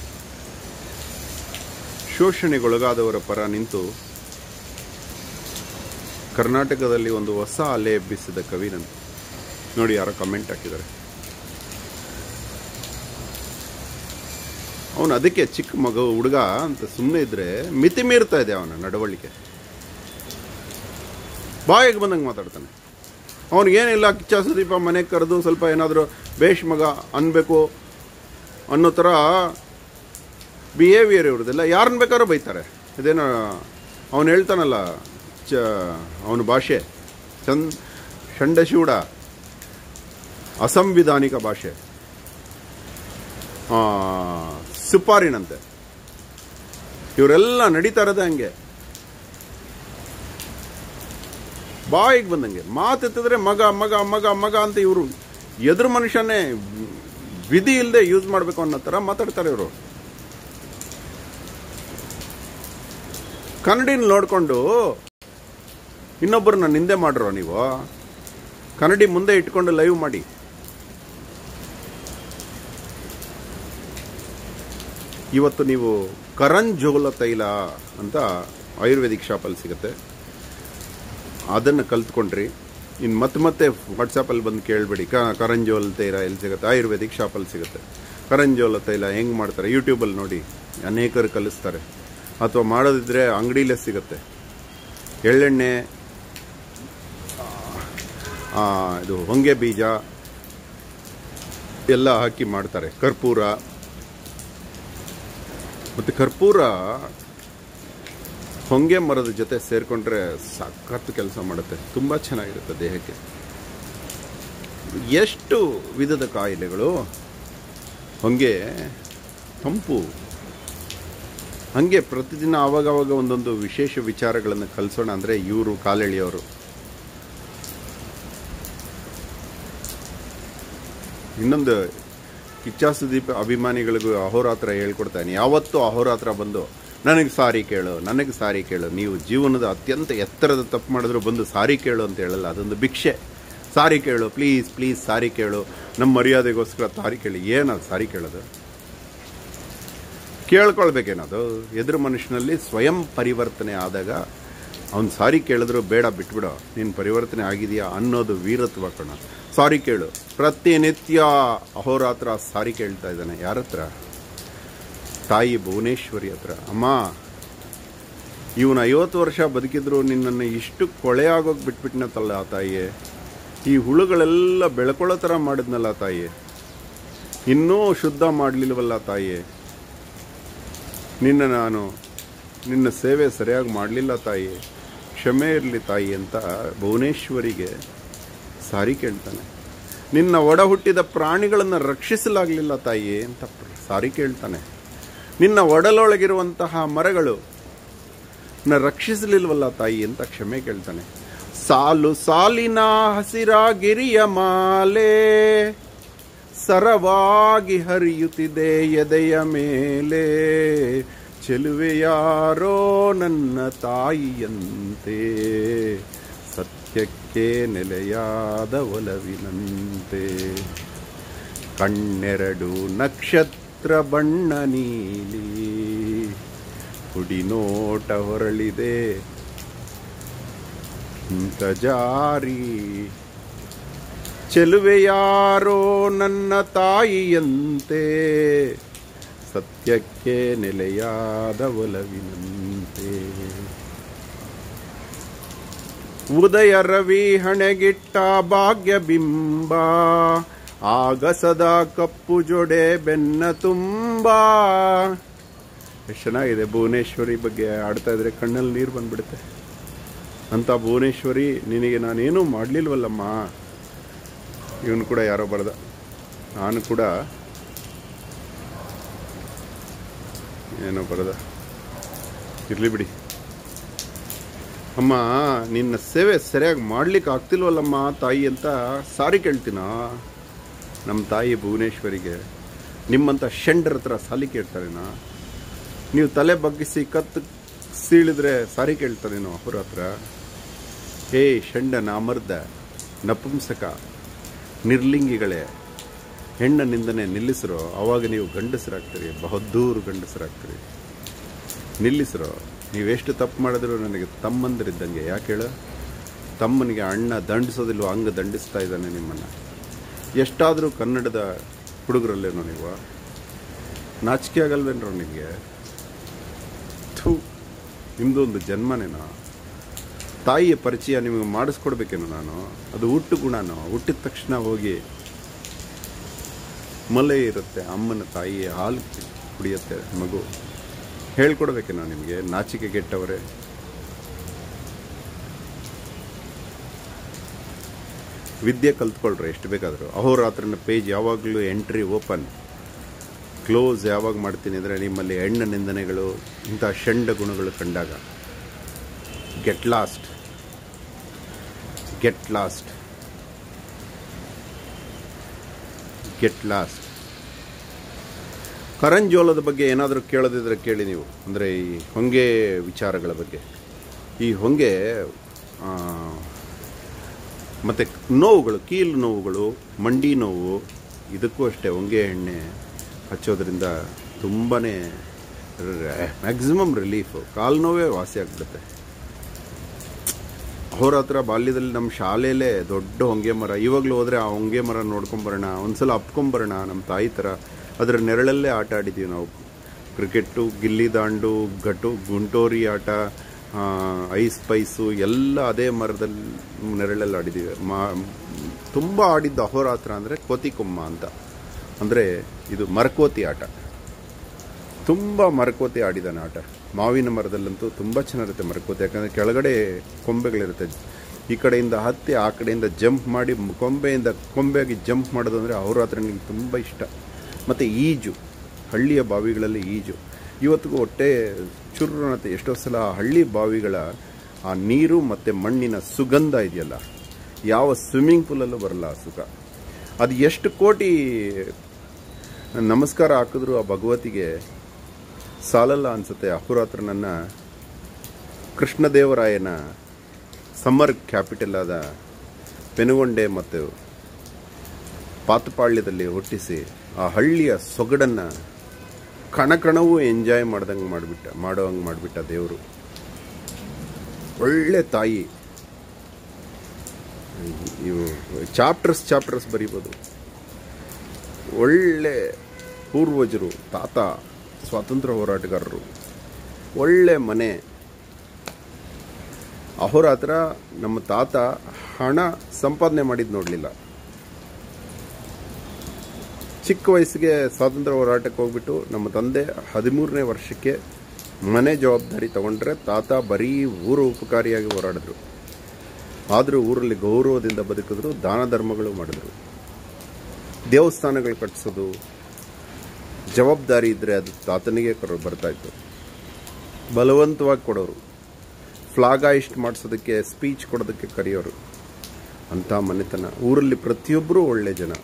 ಶೋಷಣೆಗೊಳಗಾದವರ ಪರ ನಿಂತು ಕರ್ನಾಟಕದಲ್ಲಿ ಒಂದು ಹೊಸ ಅಲೆ ಎಬ್ಬಿಸಿದ ಕವಿ ನಾನು ನೋಡಿ ಯಾರೋ ಕಮೆಂಟ್ ಹಾಕಿದ್ದಾರೆ ಅವನು ಅದಕ್ಕೆ ಚಿಕ್ಕ ಮಗ ಹುಡುಗ ಅಂತ ಸುಮ್ಮನೆ ಇದ್ರೆ ಮಿತಿ ಮೀರ್ತಾ ಇದೆ ಅವನ ನಡವಳಿಕೆ ಬಾಯಿಗೆ ಬಂದಂಗೆ ಮಾತಾಡ್ತಾನೆ ಅವನಿಗೇನಿಲ್ಲ ಕಿಚ್ಚ ಸುದೀಪ ಮನೆಗೆ ಕರೆದು ಸ್ವಲ್ಪ ಏನಾದರೂ ಬೇಷ್ ಮಗ ಅನ್ಬೇಕು ಅನ್ನೋ ಥರ ಬಿಹೇವಿಯರ್ ಇವ್ರದೆಲ್ಲ ಯಾರನ್ನ ಬೇಕಾದ್ರೂ ಬೈತಾರೆ ಇದೇನೋ ಅವನು ಹೇಳ್ತಾನಲ್ಲ ಚ ಅವನ ಭಾಷೆ ಚಂದ್ ಷಂಡಶಿವುಡ ಅಸಂವಿಧಾನಿಕ ಭಾಷೆ ಆ, ಸುಪಾರಿನಂತೆ ಇವರೆಲ್ಲ ನಡೀತಾ ಇರೋದೇ ಹಂಗೆ ಬಾಯಿಗೆ ಬಂದಂಗೆ ಮಾತೆತ್ತಿದ್ರೆ ಮಗ ಮಗ ಮಗ ಮಗ ಅಂತ ಇವರು ಎದುರು ಮನುಷ್ಯನೇ ವಿಧಿ ಇಲ್ಲದೆ ಯೂಸ್ ಮಾಡಬೇಕು ಅನ್ನೋ ಥರ ಮಾತಾಡ್ತಾರೆ ಇವರು ಕನ್ನಡಿನ ನೋಡಿಕೊಂಡು ಇನ್ನೊಬ್ಬರನ್ನ ನಿಂದೆ ಮಾಡ್ರೋ ನೀವು ಕನ್ನಡಿ ಮುಂದೆ ಇಟ್ಕೊಂಡು ಲೈವ್ ಮಾಡಿ ಇವತ್ತು ನೀವು ಕರಂಜೋಲ ತೈಲ ಅಂತ ಆಯುರ್ವೇದಿಕ್ ಶಾಪಲ್ಲಿ ಸಿಗುತ್ತೆ ಅದನ್ನು ಕಲ್ತ್ಕೊಂಡ್ರಿ ಇನ್ನು ಮತ್ತೆ ಮತ್ತೆ ವಾಟ್ಸಪ್ಪಲ್ಲಿ ಬಂದು ಕೇಳಬೇಡಿ ಕ ಕರಂಜೋಲ್ ತೈಲ ಎಲ್ಲಿ ಸಿಗುತ್ತೆ ಆಯುರ್ವೇದಿಕ್ ಶಾಪಲ್ಲಿ ಸಿಗುತ್ತೆ ಕರಂಜೋಲ ತೈಲ ಹೆಂಗೆ ಮಾಡ್ತಾರೆ ಯೂಟ್ಯೂಬಲ್ಲಿ ನೋಡಿ ಅನೇಕರು ಕಲಿಸ್ತಾರೆ ಅಥವಾ ಮಾಡೋದಿದ್ರೆ ಅಂಗಡಿಲೇ ಸಿಗುತ್ತೆ ಎಳ್ಳೆಣ್ಣೆ ಆ, ಇದು ಹೊಂಗೆ ಬೀಜ ಎಲ್ಲ ಹಾಕಿ ಮಾಡ್ತಾರೆ ಕರ್ಪೂರ ಮತ್ತು ಕರ್ಪೂರ ಹೊಂಗೆ ಮರದ ಜೊತೆ ಸೇರಿಕೊಂಡ್ರೆ ಸಖತ್ತು ಕೆಲಸ ಮಾಡುತ್ತೆ ತುಂಬ ಚೆನ್ನಾಗಿರುತ್ತೆ ದೇಹಕ್ಕೆ ಎಷ್ಟು ವಿಧದ ಕಾಯಿಲೆಗಳು ಹೊಂಗೆ ತಂಪು ಹಂಗೆ ಪ್ರತಿದಿನ ಆವಾಗವಾಗ ಒಂದೊಂದು ವಿಶೇಷ ವಿಚಾರಗಳನ್ನು ಕಲಿಸೋಣ ಅಂದರೆ ಇವರು ಕಾಲೆಳೆಯೋರು ಇನ್ನೊಂದು ಕಿಚ್ಚ ಸುದೀಪ್ ಅಭಿಮಾನಿಗಳಿಗೂ ಅಹೋರಾತ್ರ ಹೇಳ್ಕೊಡ್ತಾನೆ ಯಾವತ್ತೂ ಅಹೋರಾತ್ರ ಬಂದು ನನಗೆ ಸಾರಿ ಕೇಳು ನನಗೆ ಸಾರಿ ಕೇಳು ನೀವು ಜೀವನದ ಅತ್ಯಂತ ಎತ್ತರದ ತಪ್ಪು ಮಾಡಿದ್ರು ಬಂದು ಸಾರಿ ಕೇಳು ಅಂತ ಹೇಳಲ್ಲ ಅದೊಂದು ಭಿಕ್ಷೆ ಸಾರಿ ಕೇಳು ಪ್ಲೀಸ್ ಪ್ಲೀಸ್ ಸಾರಿ ಕೇಳು ನಮ್ಮ ಮರ್ಯಾದೆಗೋಸ್ಕರ ಸಾರಿ ಕೇಳಿ ಏನದು ಸಾರಿ ಕೇಳೋದು ಕೇಳ್ಕೊಳ್ಬೇಕೇನದು ಎದುರು ಮನುಷ್ಯನಲ್ಲಿ ಸ್ವಯಂ ಪರಿವರ್ತನೆ ಆದಾಗ ಅವ್ನು ಸಾರಿ ಕೇಳಿದ್ರು ಬೇಡ ಬಿಟ್ಬಿಡು ನೀನು ಪರಿವರ್ತನೆ ಆಗಿದೆಯಾ ಅನ್ನೋದು ವೀರತ್ವ ಕಣ ಸಾರಿ ಕೇಳು ಪ್ರತಿನಿತ್ಯ ಅಹೋರಾತ್ರ ಸಾರಿ ಕೇಳ್ತಾ ಇದ್ದಾನೆ ಯಾರ ಹತ್ರ ತಾಯಿ ಭುವನೇಶ್ವರಿ ಹತ್ರ ಅಮ್ಮ ಇವನು ಐವತ್ತು ವರ್ಷ ಬದುಕಿದ್ರು ನಿನ್ನನ್ನು ಇಷ್ಟು ಕೊಳೆ ಆಗೋಗಿ ಬಿಟ್ಬಿಟ್ನತ್ತಲ್ಲ ಆ ತಾಯಿಯೇ ಈ ಹುಳುಗಳೆಲ್ಲ ಬೆಳ್ಕೊಳ್ಳೋ ಥರ ಮಾಡಿದ್ನಲ್ಲ ತಾಯಿ ಇನ್ನೂ ಶುದ್ಧ ಮಾಡಲಿಲ್ವಲ್ಲ ತಾಯಿ ನಿನ್ನ ನಾನು ನಿನ್ನ ಸೇವೆ ಸರಿಯಾಗಿ ಮಾಡಲಿಲ್ಲ ತಾಯಿ ಕ್ಷಮೆ ಇರಲಿ ತಾಯಿ ಅಂತ ಭುವನೇಶ್ವರಿಗೆ ಸಾರಿ ಕೇಳ್ತಾನೆ ನಿನ್ನ ಒಡ ಹುಟ್ಟಿದ ಪ್ರಾಣಿಗಳನ್ನು ರಕ್ಷಿಸಲಾಗಲಿಲ್ಲ ತಾಯಿ ಅಂತ ಪ್ರ- ಸಾರಿ ಕೇಳ್ತಾನೆ ನಿನ್ನ ಒಡಲೊಳಗಿರುವಂತಹ ಮರಗಳು ನ ರಕ್ಷಿಸಲಿಲ್ವಲ್ಲ ತಾಯಿ ಅಂತ ಕ್ಷಮೆ ಕೇಳ್ತಾನೆ ಸಾಲು ಸಾಲಿನ ಹಸಿರ ಗಿರಿಯ ಮಾಲೆ ಸರವಾಗಿ ಹರಿಯುತ್ತಿದೆ ಎದೆಯ ಮೇಲೆ ಚೆಲುವೆಯಾರೋ ನನ್ನ ತಾಯಿಯಂತೆ ಸತ್ಯಕ್ಕೆ ನೆಲೆಯಾದ ಒಲವಿನಂತೆ ಕಣ್ಣೆರಡು ನಕ್ಷತ್ರ ಬಣ್ಣ ನೀಲಿ ಹುಡಿ ನೋಟ ಹೊರಳಿದೆ ಇಂಥ ಜಾರಿ ಚೆಲುವೆ ಯಾರೋ ನನ್ನ ತಾಯಿಯಂತೆ ಸತ್ಯಕ್ಕೆ ನೆಲೆಯಾದ ಒಲವಿನಂತೆ ಉದಯ ರವಿ ಹಣೆಗಿಟ್ಟ ಭಾಗ್ಯ ಬಿಂಬ ಆಗಸದ ಕಪ್ಪು ಜೊಡೆ ಬೆನ್ನ ತುಂಬ ಎಷ್ಟು ಚೆನ್ನಾಗಿದೆ ಭುವನೇಶ್ವರಿ ಬಗ್ಗೆ ಆಡ್ತಾ ಇದ್ರೆ ಕಣ್ಣಲ್ಲಿ ನೀರು ಬಂದ್ಬಿಡುತ್ತೆ ಅಂತ ಭುವನೇಶ್ವರಿ ನಿನಗೆ ನಾನೇನೂ ಮಾಡಲಿಲ್ವಲ್ಲಮ್ಮ ಇವನು ಕೂಡ ಯಾರೋ ಬರೆದ ನಾನು ಕೂಡ ಏನೋ ಬರೆದ ಇರಲಿ ಬಿಡಿ ಅಮ್ಮ ನಿನ್ನ ಸೇವೆ ಸರಿಯಾಗಿ ಮಾಡ್ಲಿಕ್ಕೆ ಆಗ್ತಿಲ್ವಲ್ಲಮ್ಮ ತಾಯಿ ಅಂತ ಸಾರಿ ಕೇಳ್ತೀನ ನಮ್ಮ ತಾಯಿ ಭುವನೇಶ್ವರಿಗೆ ನಿಮ್ಮಂಥ ಶೆಂಡರ ಹತ್ರ ಸಾಲಿ ಕೇಳ್ತಾರೇನಾ ನೀವು ತಲೆ ಬಗ್ಗಿಸಿ ಕತ್ತು ಸೀಳಿದ್ರೆ ಸಾರಿ ಕೇಳ್ತಾರೇನೋ ಅವ್ರ ಹತ್ರ ಹೇ ಷಂಡನ ಅಮರ್ದ ನಪುಂಸಕ ನಿರ್ಲಿಂಗಿಗಳೇ ಹೆಣ್ಣ ನಿಂದನೆ ನಿಲ್ಲಿಸ್ರೋ ಅವಾಗ ನೀವು ಗಂಡಸರಾಗ್ತೀರಿ ಬಹದ್ದೂರು ಗಂಡಸರಾಗ್ತೀರಿ ನಿಲ್ಲಿಸ್ರೋ ನೀವೆಷ್ಟು ತಪ್ಪು ಮಾಡಿದ್ರು ನನಗೆ ತಮ್ಮಂದರಿದ್ದಂಗೆ ಯಾಕೆ ಹೇಳು ತಮ್ಮನಿಗೆ ಅಣ್ಣ ದಂಡಿಸೋದಿಲ್ವೋ ಹಂಗೆ ದಂಡಿಸ್ತಾ ಇದ್ದಾನೆ ನಿಮ್ಮನ್ನು ಎಷ್ಟಾದರೂ ಕನ್ನಡದ ಹುಡುಗರಲ್ಲೇನೋ ನೀವು ನಾಚಿಕೆ ಆಗಲ್ವೇನ್ರೋ ನಿಮಗೆ ಥೂ ನಿಮ್ಮದೊಂದು ಜನ್ಮನೇನೋ ತಾಯಿಯ ಪರಿಚಯ ನಿಮಗೆ ಮಾಡಿಸ್ಕೊಡ್ಬೇಕೇನೋ ನಾನು ಅದು ಹುಟ್ಟು ಗುಣನೋ ಹುಟ್ಟಿದ ತಕ್ಷಣ ಹೋಗಿ ಮಲೆ ಇರುತ್ತೆ ಅಮ್ಮನ ತಾಯಿ ಹಾಲು ಕುಡಿಯುತ್ತೆ ಮಗು ಹೇಳ್ಕೊಡ್ಬೇಕೇನೋ ನಿಮಗೆ ನಾಚಿಕೆ ಗೆಟ್ಟವರೇ ವಿದ್ಯೆ ಕಲ್ತ್ಕೊಳ್ರಿ ಎಷ್ಟು ಬೇಕಾದರೂ ಅಹೋರಾತ್ರನ ಪೇಜ್ ಯಾವಾಗಲೂ ಎಂಟ್ರಿ ಓಪನ್ ಕ್ಲೋಸ್ ಯಾವಾಗ ಮಾಡ್ತೀನಿ ಅಂದರೆ ನಿಮ್ಮಲ್ಲಿ ಹೆಣ್ಣ ನಿಂದನೆಗಳು ಇಂಥ ಷಂಡ ಗುಣಗಳು ಕಂಡಾಗ get lost get lost get lost ಕರಂಜೋಲದ ಬಗ್ಗೆ ಏನಾದರೂ ಕೇಳೋದಿದ್ರೆ ಕೇಳಿ ನೀವು ಅಂದರೆ ಈ ಹೊಂಗೆ ವಿಚಾರಗಳ ಬಗ್ಗೆ ಈ ಹೊಂಗೆ ಆ, ಮತ್ತೆ ನೋವುಗಳು ಕೀಲು ನೋವುಗಳು ಮಂಡಿ ನೋವು ಇದಕ್ಕೂ ಅಷ್ಟೇ ಹೊಂಗೆ ಎಣ್ಣೆ ಹಚ್ಚೋದ್ರಿಂದ ತುಂಬಾ ಮ್ಯಾಕ್ಸಿಮಮ್ ರಿಲೀಫು ಕಾಲು ನೋವೇ ವಾಸಿ ಆಗ್ಬಿಡುತ್ತೆ ಅವ್ರ ಹತ್ರ ಬಾಲ್ಯದಲ್ಲಿ ನಮ್ಮ ಶಾಲೆಯಲ್ಲೇ ದೊಡ್ಡ ಹೊಂಗೆ ಮರ ಇವಾಗಲೂ ಹೋದರೆ ಆ ಹೊಂಗೆ ಮರ ನೋಡ್ಕೊಂಬರೋಣ ಒಂದ್ಸಲ ಅಪ್ಕೊಂಬರೋಣ ನಮ್ಮ ತಾಯಿ ಥರ ಅದರ ನೆರಳಲ್ಲೇ ಆಟ ಆಡಿದ್ದೀವಿ ನಾವು ಕ್ರಿಕೆಟ್ಟು ಗಿಲ್ಲಿ ದಾಂಡು ಗಟು ಗುಂಟೋರಿ ಆಟ ಆ, ಐಸ್ ಪೈಸು ಎಲ್ಲ ಅದೇ ಮರದಲ್ಲಿ ನೆರಳಲ್ಲಿ ಆಡಿದ್ದೀವಿ ಮಾ ತುಂಬ ಆಡಿದ್ದು ಅಹೋರಾತ್ರ ಅಂದರೆ ಕೋತಿಕೊಮ್ಮ ಅಂತ ಅಂದರೆ ಇದು ಮರಕೋತಿ ಆಟ ತುಂಬ ಮರಕೋತಿ ಆಡಿದಾನೆ ಆಟ ಮಾವಿನ ಮರದಲ್ಲಂತೂ ತುಂಬ ಚೆನ್ನಾಗಿರುತ್ತೆ ಮರಕೋತಿ ಯಾಕಂದರೆ ಕೆಳಗಡೆ ಕೊಂಬೆಗಳಿರುತ್ತೆ ಈ ಕಡೆಯಿಂದ ಹತ್ತಿ ಆ ಕಡೆಯಿಂದ ಜಂಪ್ ಮಾಡಿ ಕೊಂಬೆಯಿಂದ ಕೊಂಬೆಯಾಗಿ ಜಂಪ್ ಮಾಡೋದು ಅಂದರೆ ಅವ್ರ ಹತ್ರ ನನಗೆ ತುಂಬ ಇಷ್ಟ ಮತ್ತು ಈಜು ಹಳ್ಳಿಯ ಬಾವಿಗಳಲ್ಲಿ ಈಜು ಇವತ್ತಿಗೂ ಹೊಟ್ಟೆ ಚುರ್ರು ಅನ್ನತ್ತೆ ಎಷ್ಟೋ ಸಲ ಆ ಹಳ್ಳಿ ಬಾವಿಗಳ ಆ ನೀರು ಮತ್ತು ಮಣ್ಣಿನ ಸುಗಂಧ ಇದೆಯಲ್ಲ ಯಾವ ಸ್ವಿಮ್ಮಿಂಗ್ ಪೂಲಲ್ಲೂ ಬರಲ್ಲ ಆ ಸುಖ ಅದು ಎಷ್ಟು ಕೋಟಿ ನಮಸ್ಕಾರ ಹಾಕಿದ್ರು ಆ ಭಗವತಿಗೆ ಸಾಲಲ್ಲ ಅನ್ಸುತ್ತೆ ಅಹುರಾತ್ರ ನನ್ನ ಕೃಷ್ಣದೇವರಾಯನ ಸಮ್ಮರ್ ಕ್ಯಾಪಿಟಲ್ ಆದ ಪೆನುಗೊಂಡೆ ಮತ್ತು ಪಾತಪಾಳ್ಯದಲ್ಲಿ ಹುಟ್ಟಿಸಿ ಆ ಹಳ್ಳಿಯ ಸೊಗಡನ್ನು ಕಣಕಣವೂ ಎಂಜಾಯ್ ಮಾಡ್ದಂಗೆ ಮಾಡಿಬಿಟ್ಟ ಮಾಡೋ ಹಂಗೆ ಮಾಡಿಬಿಟ್ಟ ದೇವರು ಒಳ್ಳೆ ತಾಯಿ ಇವು ಚಾಪ್ಟರ್ಸ್ ಚಾಪ್ಟರ್ಸ್ ಬರೀಬೋದು ಒಳ್ಳೆ ಪೂರ್ವಜರು ತಾತ ಸ್ವಾತಂತ್ರ್ಯ ಹೋರಾಟಗಾರರು ಒಳ್ಳೆ ಮನೆ ಅಹೋರಾತ್ರ ನಮ್ಮ ತಾತ ಹಣ ಸಂಪಾದನೆ ಮಾಡಿದ್ದು ನೋಡಲಿಲ್ಲ ಚಿಕ್ಕ ವಯಸ್ಸಿಗೆ ಸ್ವಾತಂತ್ರ್ಯ ಹೋರಾಟಕ್ಕೆ ಹೋಗ್ಬಿಟ್ಟು ನಮ್ಮ ತಂದೆ ಹದಿಮೂರನೇ ವರ್ಷಕ್ಕೆ ಮನೆ ಜವಾಬ್ದಾರಿ ತಗೊಂಡ್ರೆ ತಾತ ಬರೀ ಊರು ಉಪಕಾರಿಯಾಗಿ ಹೋರಾಡಿದ್ರು ಆದರೂ ಊರಲ್ಲಿ ಗೌರವದಿಂದ ಬದುಕಿದ್ರು ದಾನ ಧರ್ಮಗಳು ಮಾಡಿದ್ರು ದೇವಸ್ಥಾನಗಳು ಕಟ್ಟಿಸೋದು ಜವಾಬ್ದಾರಿ ಇದ್ದರೆ ಅದು ತಾತನಿಗೆ ಕೊಡೋ ಬರ್ತಾ ಇತ್ತು ಬಲವಂತವಾಗಿ ಕೊಡೋರು ಫ್ಲಾಗ ಇಷ್ಟು ಮಾಡಿಸೋದಕ್ಕೆ ಸ್ಪೀಚ್ ಕೊಡೋದಕ್ಕೆ ಕರೆಯೋರು ಅಂಥ ಮನೆತನ ಊರಲ್ಲಿ ಪ್ರತಿಯೊಬ್ಬರೂ ಒಳ್ಳೆ ಜನ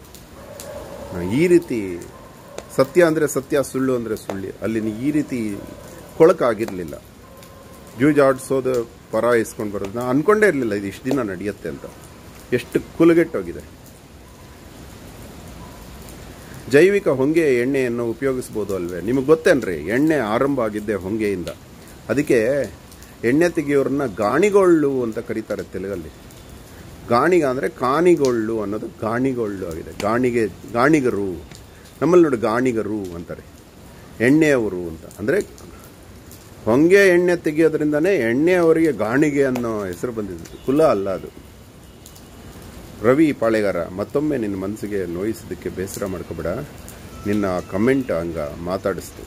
ಈ ರೀತಿ ಸತ್ಯ ಅಂದರೆ ಸತ್ಯ ಸುಳ್ಳು ಅಂದರೆ ಸುಳ್ಳು ಅಲ್ಲಿ ಈ ರೀತಿ ಕೊಳಕಾಗಿರಲಿಲ್ಲ ಜೂಜಾಡಿಸೋದು ಪರ ಇಸ್ಕೊಂಡು ಬರೋದು ನಾನು ಅನ್ಕೊಂಡೇ ಇರಲಿಲ್ಲ ಇದು ಇಷ್ಟು ದಿನ ನಡೆಯುತ್ತೆ ಅಂತ ಎಷ್ಟು ಕುಲಗೆಟ್ಟೋಗಿದೆ ಜೈವಿಕ ಹೊಂಗೆ ಎಣ್ಣೆಯನ್ನು ಉಪಯೋಗಿಸ್ಬೋದು ಅಲ್ವೇ ನಿಮಗೆ ಗೊತ್ತೇನ್ರಿ ಎಣ್ಣೆ ಆರಂಭ ಆಗಿದ್ದೆ ಹೊಂಗೆಯಿಂದ ಅದಕ್ಕೆ ಎಣ್ಣೆ ತೆಗೆಯೋರನ್ನ ಗಾಣಿಗೊಳ್ಳು ಅಂತ ಕರೀತಾರೆ ತೆಲುಗಲ್ಲಿ ಗಾಣಿಗ ಅಂದರೆ ಕಾಣಿಗೊಳ್ಳು ಅನ್ನೋದು ಗಾಣಿಗೊಳ್ಳು ಆಗಿದೆ ಗಾಣಿಗೆ ಗಾಣಿಗರು ನಮ್ಮಲ್ಲಿ ನೋಡಿ ಗಾಣಿಗರು ಅಂತಾರೆ ಎಣ್ಣೆಯವರು ಅಂತ ಅಂದರೆ ಹೊಂಗೆ ಎಣ್ಣೆ ತೆಗೆಯೋದ್ರಿಂದನೇ ಎಣ್ಣೆ ಅವರಿಗೆ ಗಾಣಿಗೆ ಅನ್ನೋ ಹೆಸರು ಬಂದಿದ್ದು ಕುಲ ಅಲ್ಲ ಅದು ರವಿ ಪಾಳೆಗಾರ ಮತ್ತೊಮ್ಮೆ ನಿನ್ನ ಮನಸ್ಸಿಗೆ ನೋಯಿಸೋದಕ್ಕೆ ಬೇಸರ ಮಾಡ್ಕೋಬೇಡ ನಿನ್ನ ಕಮೆಂಟ್ ಹಂಗ ಮಾತಾಡಿಸ್ತು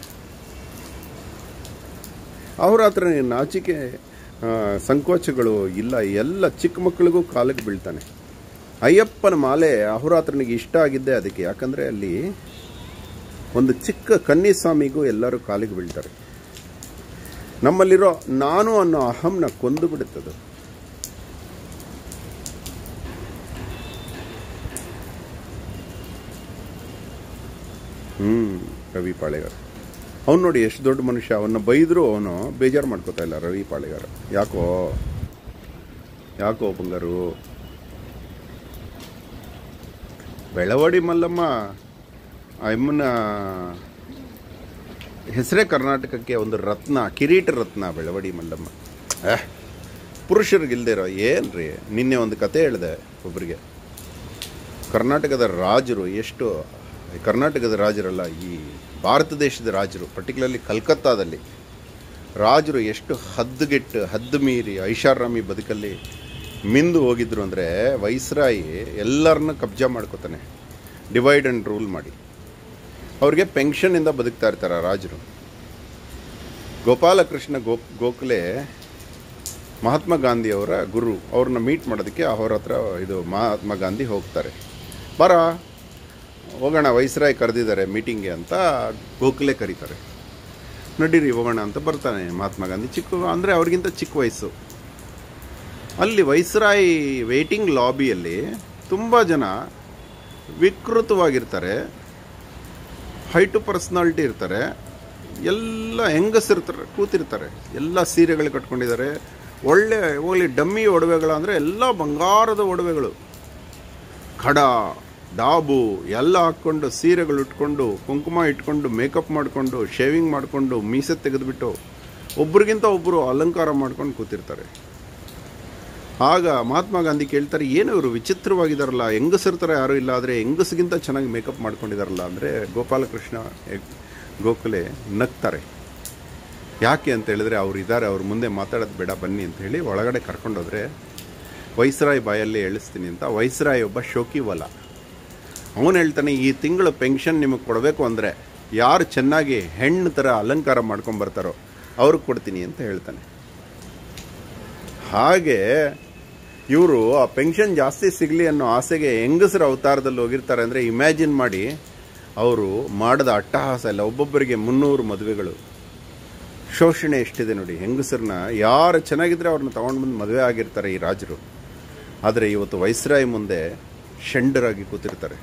ಅವ್ರ ಹತ್ರ ನಾಚಿಕೆ ಆ, ಸಂಕೋಚಗಳು ಇಲ್ಲ ಎಲ್ಲ ಚಿಕ್ಕ ಮಕ್ಕಳಿಗೂ ಕಾಲಿಗೆ ಬೀಳ್ತಾನೆ ಅಯ್ಯಪ್ಪನ ಮಾಲೆ ಅಹೋರಾತ್ರನಿಗೆ ಇಷ್ಟ ಆಗಿದ್ದೆ ಅದಕ್ಕೆ ಯಾಕಂದರೆ ಅಲ್ಲಿ ಒಂದು ಚಿಕ್ಕ ಕನ್ನಿಸ್ವಾಮಿಗೂ ಎಲ್ಲರೂ ಕಾಲಿಗೆ ಬೀಳ್ತಾರೆ ನಮ್ಮಲ್ಲಿರೋ ನಾನು ಅನ್ನೋ ಅಹಂನ ಕೊಂದು ಬಿಡುತ್ತದು ಹ್ಮ್ ರವಿ ಪಾಳೆಗಾರ ಅವ್ನು ನೋಡಿ ಎಷ್ಟು ದೊಡ್ಡ ಮನುಷ್ಯ ಅವನ್ನ ಬೈದ್ರು ಅವನು ಬೇಜಾರು ಮಾಡ್ಕೋತಾ ಇಲ್ಲ ರವಿ ಪಾಳೆಗಾರ ಯಾಕೋ ಯಾಕೋ ಬಂಗಾರು ಬೆಳವಡಿ ಮಲ್ಲಮ್ಮ ಆ ಅಮ್ಮನ ಹೆಸರೇ ಕರ್ನಾಟಕಕ್ಕೆ ಒಂದು ರತ್ನ ಕಿರೀಟ ರತ್ನ ಬೆಳವಡಿ ಮಲ್ಲಮ್ಮ ಆಹ್, ಪುರುಷರಿಗಿಲ್ದಿರೋ ಏನ್ರಿ ನಿನ್ನೆ ಒಂದು ಕತೆ ಹೇಳಿದೆ ಒಬ್ಬರಿಗೆ ಕರ್ನಾಟಕದ ರಾಜರು ಎಷ್ಟು ಕರ್ನಾಟಕದ ರಾಜರಲ್ಲ ಈ ಭಾರತ ದೇಶದ ರಾಜರು ಪರ್ಟಿಕ್ಯುಲರ್ಲಿ ಕಲ್ಕತ್ತಾದಲ್ಲಿ ರಾಜರು ಎಷ್ಟು ಹದ್ದುಗೆಟ್ಟು ಹದ್ದು ಮೀರಿ ಐಷಾರಾಮಿ ಬದುಕಲ್ಲಿ ಮಿಂದು ಹೋಗಿದ್ರು ಅಂದರೆ ವೈಸ್ರಾಯಿ ಎಲ್ಲರನ್ನ ಕಬ್ಜಾ ಮಾಡ್ಕೋತಾನೆ ಡಿವೈಡ್ ಆ್ಯಂಡ್ ರೂಲ್ ಮಾಡಿ ಅವ್ರಿಗೆ ಪೆನ್ಷನ್ನಿಂದ ಬದುಕ್ತಾ ಇರ್ತಾರೆ ಆ ರಾಜರು ಗೋಪಾಲಕೃಷ್ಣ ಗೋ ಗೋಖಲೆ ಮಹಾತ್ಮ ಗಾಂಧಿಯವರ ಗುರು ಅವ್ರನ್ನ ಮೀಟ್ ಮಾಡೋದಕ್ಕೆ ಅವ್ರ ಹತ್ರ ಇದು ಮಹಾತ್ಮ ಗಾಂಧಿ ಹೋಗ್ತಾರೆ ಬರ ಹೋಗೋಣ ವೈಸ್ರಾಯ್ ಕರೆದಿದ್ದಾರೆ ಮೀಟಿಂಗ್ಗೆ ಅಂತ ಗೋಖಲೆ ಕರೀತಾರೆ ನಡೀರಿ ಹೋಗೋಣ ಅಂತ ಬರ್ತಾನೆ ಮಹಾತ್ಮ ಗಾಂಧಿ ಚಿಕ್ಕ ಅಂದರೆ ಅವ್ರಿಗಿಂತ ಚಿಕ್ಕ ವಯಸ್ಸು ಅಲ್ಲಿ ವೈಸ್ರಾಯ್ ವೇಟಿಂಗ್ ಲಾಬಿಯಲ್ಲಿ ತುಂಬ ಜನ ವಿಕೃತವಾಗಿರ್ತಾರೆ ಹೈಟು ಪರ್ಸ್ನಾಲಿಟಿ ಇರ್ತಾರೆ ಎಲ್ಲ ಹೆಂಗಸಿರ್ತಾರೆ ಕೂತಿರ್ತಾರೆ ಎಲ್ಲ ಸೀರೆಗಳು ಕಟ್ಕೊಂಡಿದ್ದಾರೆ ಒಳ್ಳೆ ಹೋಗ್ಲಿ ಡಮ್ಮಿ ಒಡವೆಗಳು ಅಂದರೆ ಎಲ್ಲ ಬಂಗಾರದ ಒಡವೆಗಳು ಖಡ ಡಾಬು ಎಲ್ಲ ಹಾಕ್ಕೊಂಡು ಸೀರೆಗಳು ಇಟ್ಕೊಂಡು ಕುಂಕುಮ ಇಟ್ಕೊಂಡು ಮೇಕಪ್ ಮಾಡಿಕೊಂಡು ಶೇವಿಂಗ್ ಮಾಡಿಕೊಂಡು ಮೀಸೆ ತೆಗೆದುಬಿಟ್ಟು ಒಬ್ರಿಗಿಂತ ಒಬ್ಬರು ಅಲಂಕಾರ ಮಾಡ್ಕೊಂಡು ಕೂತಿರ್ತಾರೆ ಆಗ ಮಹಾತ್ಮ ಗಾಂಧಿ ಕೇಳ್ತಾರೆ ಏನು ಇವರು ವಿಚಿತ್ರವಾಗಿದಾರಲ್ಲ ಹೆಂಗಸರ ಥರ ಯಾರೂ ಇಲ್ಲ ಆದರೆ ಹೆಂಗಸಿಗಿಂತ ಚೆನ್ನಾಗಿ ಮೇಕಪ್ ಮಾಡ್ಕೊಂಡಿದಾರಲ್ಲ ಅಂದರೆ ಗೋಪಾಲಕೃಷ್ಣ ಎ- ಗೋಖಲೆ ನಗ್ತಾರೆ ಯಾಕೆ ಅಂತ ಹೇಳಿದ್ರೆ ಅವ್ರು ಇದ್ದಾರೆ ಅವ್ರ ಮುಂದೆ ಮಾತಾಡೋದು ಬೇಡ ಬನ್ನಿ ಅಂತ ಹೇಳಿ ಒಳಗಡೆ ಕರ್ಕೊಂಡೋದ್ರೆ ವೈಸ್ರಾಯ್ ಬಾಯಲ್ಲಿ ಎಳಿಸ್ತೀನಿ ಅಂತ ವೈಸ್ರಾಯ್ ಒಬ್ಬ ಶೋಕಿವಲ ಅವನು ಹೇಳ್ತಾನೆ ಈ ತಿಂಗಳು ಪೆನ್ಷನ್ ನಿಮಗೆ ಕೊಡಬೇಕು ಅಂದರೆ ಯಾರು ಚೆನ್ನಾಗಿ ಹೆಣ್ಣು ಥರ ಅಲಂಕಾರ ಮಾಡ್ಕೊಂಬರ್ತಾರೋ ಅವ್ರಿಗೆ ಕೊಡ್ತೀನಿ ಅಂತ ಹೇಳ್ತಾನೆ ಹಾಗೆ ಇವರು ಆ ಪೆನ್ಷನ್ ಜಾಸ್ತಿ ಸಿಗಲಿ ಅನ್ನೋ ಆಸೆಗೆ ಹೆಂಗಸರ ಅವತಾರದಲ್ಲಿ ಹೋಗಿರ್ತಾರೆ ಅಂದರೆ ಇಮ್ಯಾಜಿನ್ ಮಾಡಿ ಅವರು ಮಾಡಿದ ಅಟ್ಟಹಾಸ ಇಲ್ಲ ಒಬ್ಬೊಬ್ಬರಿಗೆ ಮುನ್ನೂರು ಮದುವೆಗಳು ಶೋಷಣೆ ಎಷ್ಟಿದೆ ನೋಡಿ ಹೆಂಗಸರನ್ನ ಯಾರು ಚೆನ್ನಾಗಿದ್ರೆ ಅವ್ರನ್ನ ತಗೊಂಡು ಬಂದು ಮದುವೆ ಆಗಿರ್ತಾರೆ ಈ ರಾಜರು ಆದರೆ ಇವತ್ತು ವೈಸ್ರಾಯ್ ಮುಂದೆ ಶೆಂಡರಾಗಿ ಕೂತಿರ್ತಾರೆ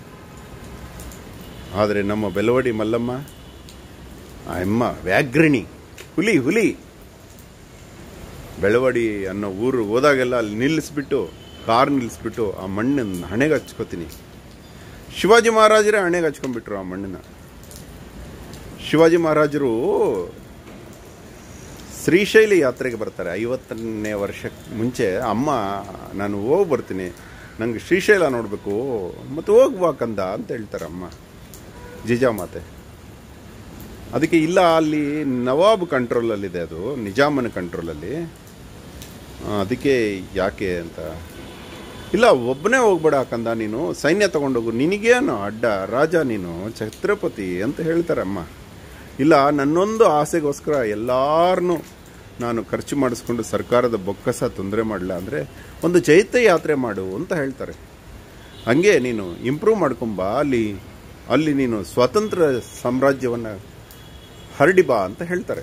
ಆದರೆ ನಮ್ಮ ಬೆಲವಡಿ ಮಲ್ಲಮ್ಮ ಆ ಅಮ್ಮ ವ್ಯಾಘ್ರಿಣಿ ಹುಲಿ ಹುಲಿ ಬೆಳವಡಿ ಅನ್ನೋ ಊರು ಹೋದಾಗೆಲ್ಲ ಅಲ್ಲಿ ನಿಲ್ಲಿಸ್ಬಿಟ್ಟು ಕಾರ್ ನಿಲ್ಲಿಸ್ಬಿಟ್ಟು ಆ ಮಣ್ಣನ್ನು ಹಣೆಗೆ ಹಚ್ಕೋತೀನಿ ಶಿವಾಜಿ ಮಹಾರಾಜರೇ ಹಣೆಗೆ ಹಚ್ಕೊಂಡ್ಬಿಟ್ರು ಆ ಮಣ್ಣನ್ನ ಶಿವಾಜಿ ಮಹಾರಾಜರು ಶ್ರೀಶೈಲಿ ಯಾತ್ರೆಗೆ ಬರ್ತಾರೆ ಐವತ್ತನೇ ವರ್ಷಕ್ಕೆ ಮುಂಚೆ ಅಮ್ಮ ನಾನು ಹೋಗಿ ಬರ್ತೀನಿ ನಂಗೆ ಶ್ರೀಶೈಲ ನೋಡಬೇಕು ಮತ್ತು ಹೋಗ್ಬಾ ಕಂದ ಅಂತ ಹೇಳ್ತಾರೆ ಅಮ್ಮ ಜಿಜಾಮಾತೆ ಅದಕ್ಕೆ ಇಲ್ಲ ಅಲ್ಲಿ ನವಾಬ್ ಕಂಟ್ರೋಲಲ್ಲಿದೆ ಅದು ನಿಜಾಮನ ಕಂಟ್ರೋಲಲ್ಲಿ ಆ, ಅದಕ್ಕೆ ಯಾಕೆ ಅಂತ ಇಲ್ಲ ಒಬ್ಬನೇ ಹೋಗ್ಬೇಡ ಕಂದ ನೀನು ಸೈನ್ಯ ತಗೊಂಡೋಗು ನಿನಗೇನು ಅಡ್ಡ ರಾಜ ನೀನು ಛತ್ರಪತಿ ಅಂತ ಹೇಳ್ತಾರೆ ಅಮ್ಮ ಇಲ್ಲ ನನ್ನೊಂದು ಆಸೆಗೋಸ್ಕರ ಎಲ್ಲಾರನ್ನೂ ನಾನು ಖರ್ಚು ಮಾಡಿಸ್ಕೊಂಡು ಸರ್ಕಾರದ ಬೊಕ್ಕಸ ತೊಂದರೆ ಮಾಡಲ ಅಂದರೆ ಒಂದು ಚೈತ್ಯ ಯಾತ್ರೆ ಮಾಡು ಅಂತ ಹೇಳ್ತಾರೆ ಹಂಗೆ ನೀನು ಇಂಪ್ರೂವ್ ಮಾಡ್ಕೊಂಬ ಅಲ್ಲಿ ಅಲ್ಲಿ ನೀನು ಸ್ವತಂತ್ರ ಸಾಮ್ರಾಜ್ಯವನ್ನು ಹರಡಿ ಬಾ ಅಂತ ಹೇಳ್ತಾರೆ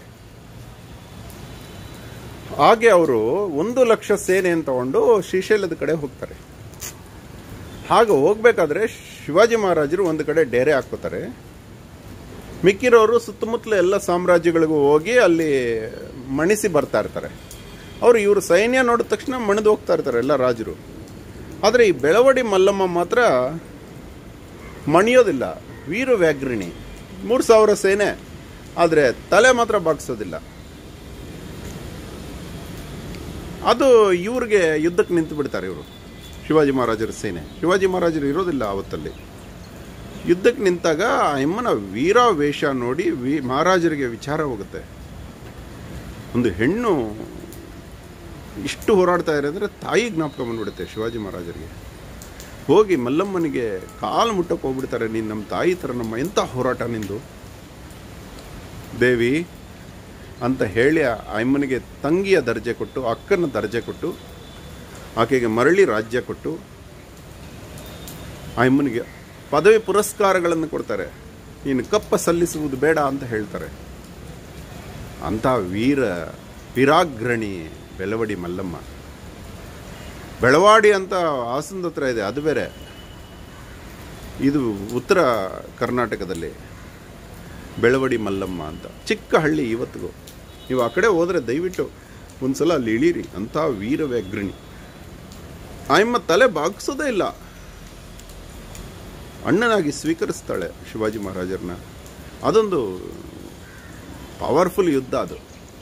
ಹಾಗೆ ಅವರು ಒಂದು ಲಕ್ಷ ಸೇನೆಯನ್ನು ತಗೊಂಡು ಶ್ರೀಶೈಲದ ಕಡೆ ಹೋಗ್ತಾರೆ ಹಾಗೆ ಹೋಗ್ಬೇಕಾದ್ರೆ ಶಿವಾಜಿ ಮಹಾರಾಜರು ಒಂದು ಕಡೆ ಡೇರೆ ಹಾಕೋತಾರೆ ಮಿಕ್ಕಿರೋರು ಸುತ್ತಮುತ್ತಲ ಎಲ್ಲ ಸಾಮ್ರಾಜ್ಯಗಳಿಗೂ ಹೋಗಿ ಅಲ್ಲಿ ಮಣಿಸಿ ಬರ್ತಾ ಇರ್ತಾರೆ ಅವರು ಇವರು ಸೈನ್ಯ ನೋಡಿದ ತಕ್ಷಣ ಮಣಿದು ಹೋಗ್ತಾ ಇರ್ತಾರೆ ಎಲ್ಲ ರಾಜರು ಆದರೆ ಈ ಬೆಳವಡಿ ಮಲ್ಲಮ್ಮ ಮಾತ್ರ ಮಣಿಯೋದಿಲ್ಲ ವೀರ ವ್ಯಾಘ್ರಿಣಿ ಮೂರು ಸಾವಿರ ಸೇನೆ ಆದರೆ ತಲೆ ಮಾತ್ರ ಬಾಗಿಸೋದಿಲ್ಲ ಅದು ಇವ್ರಿಗೆ ಯುದ್ಧಕ್ಕೆ ನಿಂತು ಬಿಡ್ತಾರೆ ಇವರು ಶಿವಾಜಿ ಮಹಾರಾಜರ ಸೇನೆ ಶಿವಾಜಿ ಮಹಾರಾಜರು ಇರೋದಿಲ್ಲ ಆವತ್ತಲ್ಲಿ ಯುದ್ಧಕ್ಕೆ ನಿಂತಾಗ ಆ ಎಮ್ಮನ ವೀರಾವೇಶ ನೋಡಿ ವಿ ಮಹಾರಾಜರಿಗೆ ವಿಚಾರ ಹೋಗುತ್ತೆ ಒಂದು ಹೆಣ್ಣು ಇಷ್ಟು ಹೋರಾಡ್ತಾ ಇದೆ ಅಂದರೆ ತಾಯಿ ಜ್ಞಾಪಕ ಬಂದ್ಬಿಡುತ್ತೆ ಶಿವಾಜಿ ಮಹಾರಾಜರಿಗೆ ಹೋಗಿ ಮಲ್ಲಮ್ಮನಿಗೆ ಕಾಲು ಮುಟ್ಟಕ್ಕೆ ಹೋಗ್ಬಿಡ್ತಾರೆ ನೀನು ನಮ್ಮ ತಾಯಿ ಥರ ನಮ್ಮ ಎಂಥ ಹೋರಾಟ ನಿಂದು ದೇವಿ ಅಂತ ಹೇಳಿ ಆ ಅಮ್ಮನಿಗೆ ತಂಗಿಯ ದರ್ಜೆ ಕೊಟ್ಟು ಅಕ್ಕನ ದರ್ಜೆ ಕೊಟ್ಟು ಆಕೆಗೆ ಮರಳಿ ರಾಜ್ಯ ಕೊಟ್ಟು ಆ ಅಮ್ಮನಿಗೆ ಪದವಿ ಪುರಸ್ಕಾರಗಳನ್ನು ಕೊಡ್ತಾರೆ ನೀನು ಕಪ್ಪ ಸಲ್ಲಿಸುವುದು ಬೇಡ ಅಂತ ಹೇಳ್ತಾರೆ ಅಂಥ ವೀರ ವೀರಾಗ್ರಣಿ ಬೆಳವಡಿ ಮಲ್ಲಮ್ಮ ಬೆಳವಾಡಿ ಅಂತ ಹಾಸನದ ಹತ್ರ ಇದೆ ಅದು ಬೇರೆ ಇದು ಉತ್ತರ ಕರ್ನಾಟಕದಲ್ಲಿ ಬೆಳವಡಿ ಮಲ್ಲಮ್ಮ ಅಂತ ಚಿಕ್ಕ ಹಳ್ಳಿ ಇವತ್ತಿಗೂ ನೀವು ಆ ಕಡೆ ಹೋದರೆ ದಯವಿಟ್ಟು ಒಂದ್ಸಲ ಅಲ್ಲಿ ಇಳೀರಿ ಅಂಥ ವೀರವ್ಯಗ್ರಣಿ ಆಯಮ್ಮ ತಲೆ ಬಾಗಿಸೋದೇ ಇಲ್ಲ ಅಣ್ಣನಾಗಿ ಸ್ವೀಕರಿಸ್ತಾಳೆ ಶಿವಾಜಿ ಮಹಾರಾಜರನ್ನ ಅದೊಂದು ಪವರ್ಫುಲ್ ಯುದ್ಧ ಅದು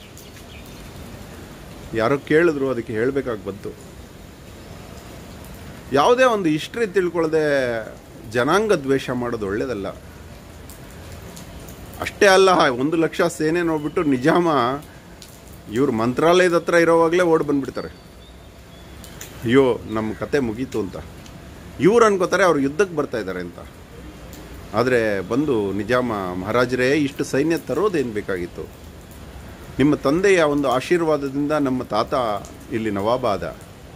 ಯಾರೋ ಕೇಳಿದ್ರು ಅದಕ್ಕೆ ಹೇಳಬೇಕಾಗಿ ಬಂತು ಯಾವುದೇ ಒಂದು ಹಿಸ್ಟ್ರಿ ತಿಳ್ಕೊಳ್ಳದೆ ಜನಾಂಗ ದ್ವೇಷ ಮಾಡೋದು ಒಳ್ಳೇದಲ್ಲ ಅಷ್ಟೇ ಅಲ್ಲ ಒಂದು ಲಕ್ಷ ಸೇನೆ ನೋಡ್ಬಿಟ್ಟು ನಿಜಾಮ ಇವ್ರು ಮಂತ್ರಾಲಯದ ಹತ್ರ ಇರೋವಾಗಲೇ ಓಡ್ ಬಂದ್ಬಿಡ್ತಾರೆ ಅಯ್ಯೋ ನಮ್ಮ ಕತೆ ಮುಗೀತು ಅಂತ ಇವ್ರು ಅನ್ಕೋತಾರೆ ಅವ್ರು ಯುದ್ಧಕ್ಕೆ ಬರ್ತಾ ಇದ್ದಾರೆ ಅಂತ ಆದರೆ ಬಂದು ನಿಜಾಮ ಮಹಾರಾಜರೇ ಇಷ್ಟು ಸೈನ್ಯ ತರೋದೇನು ಬೇಕಾಗಿತ್ತು ನಿಮ್ಮ ತಂದೆಯ ಒಂದು ಆಶೀರ್ವಾದದಿಂದ ನಮ್ಮ ತಾತ ಇಲ್ಲಿ ನವಾಬ ಆದ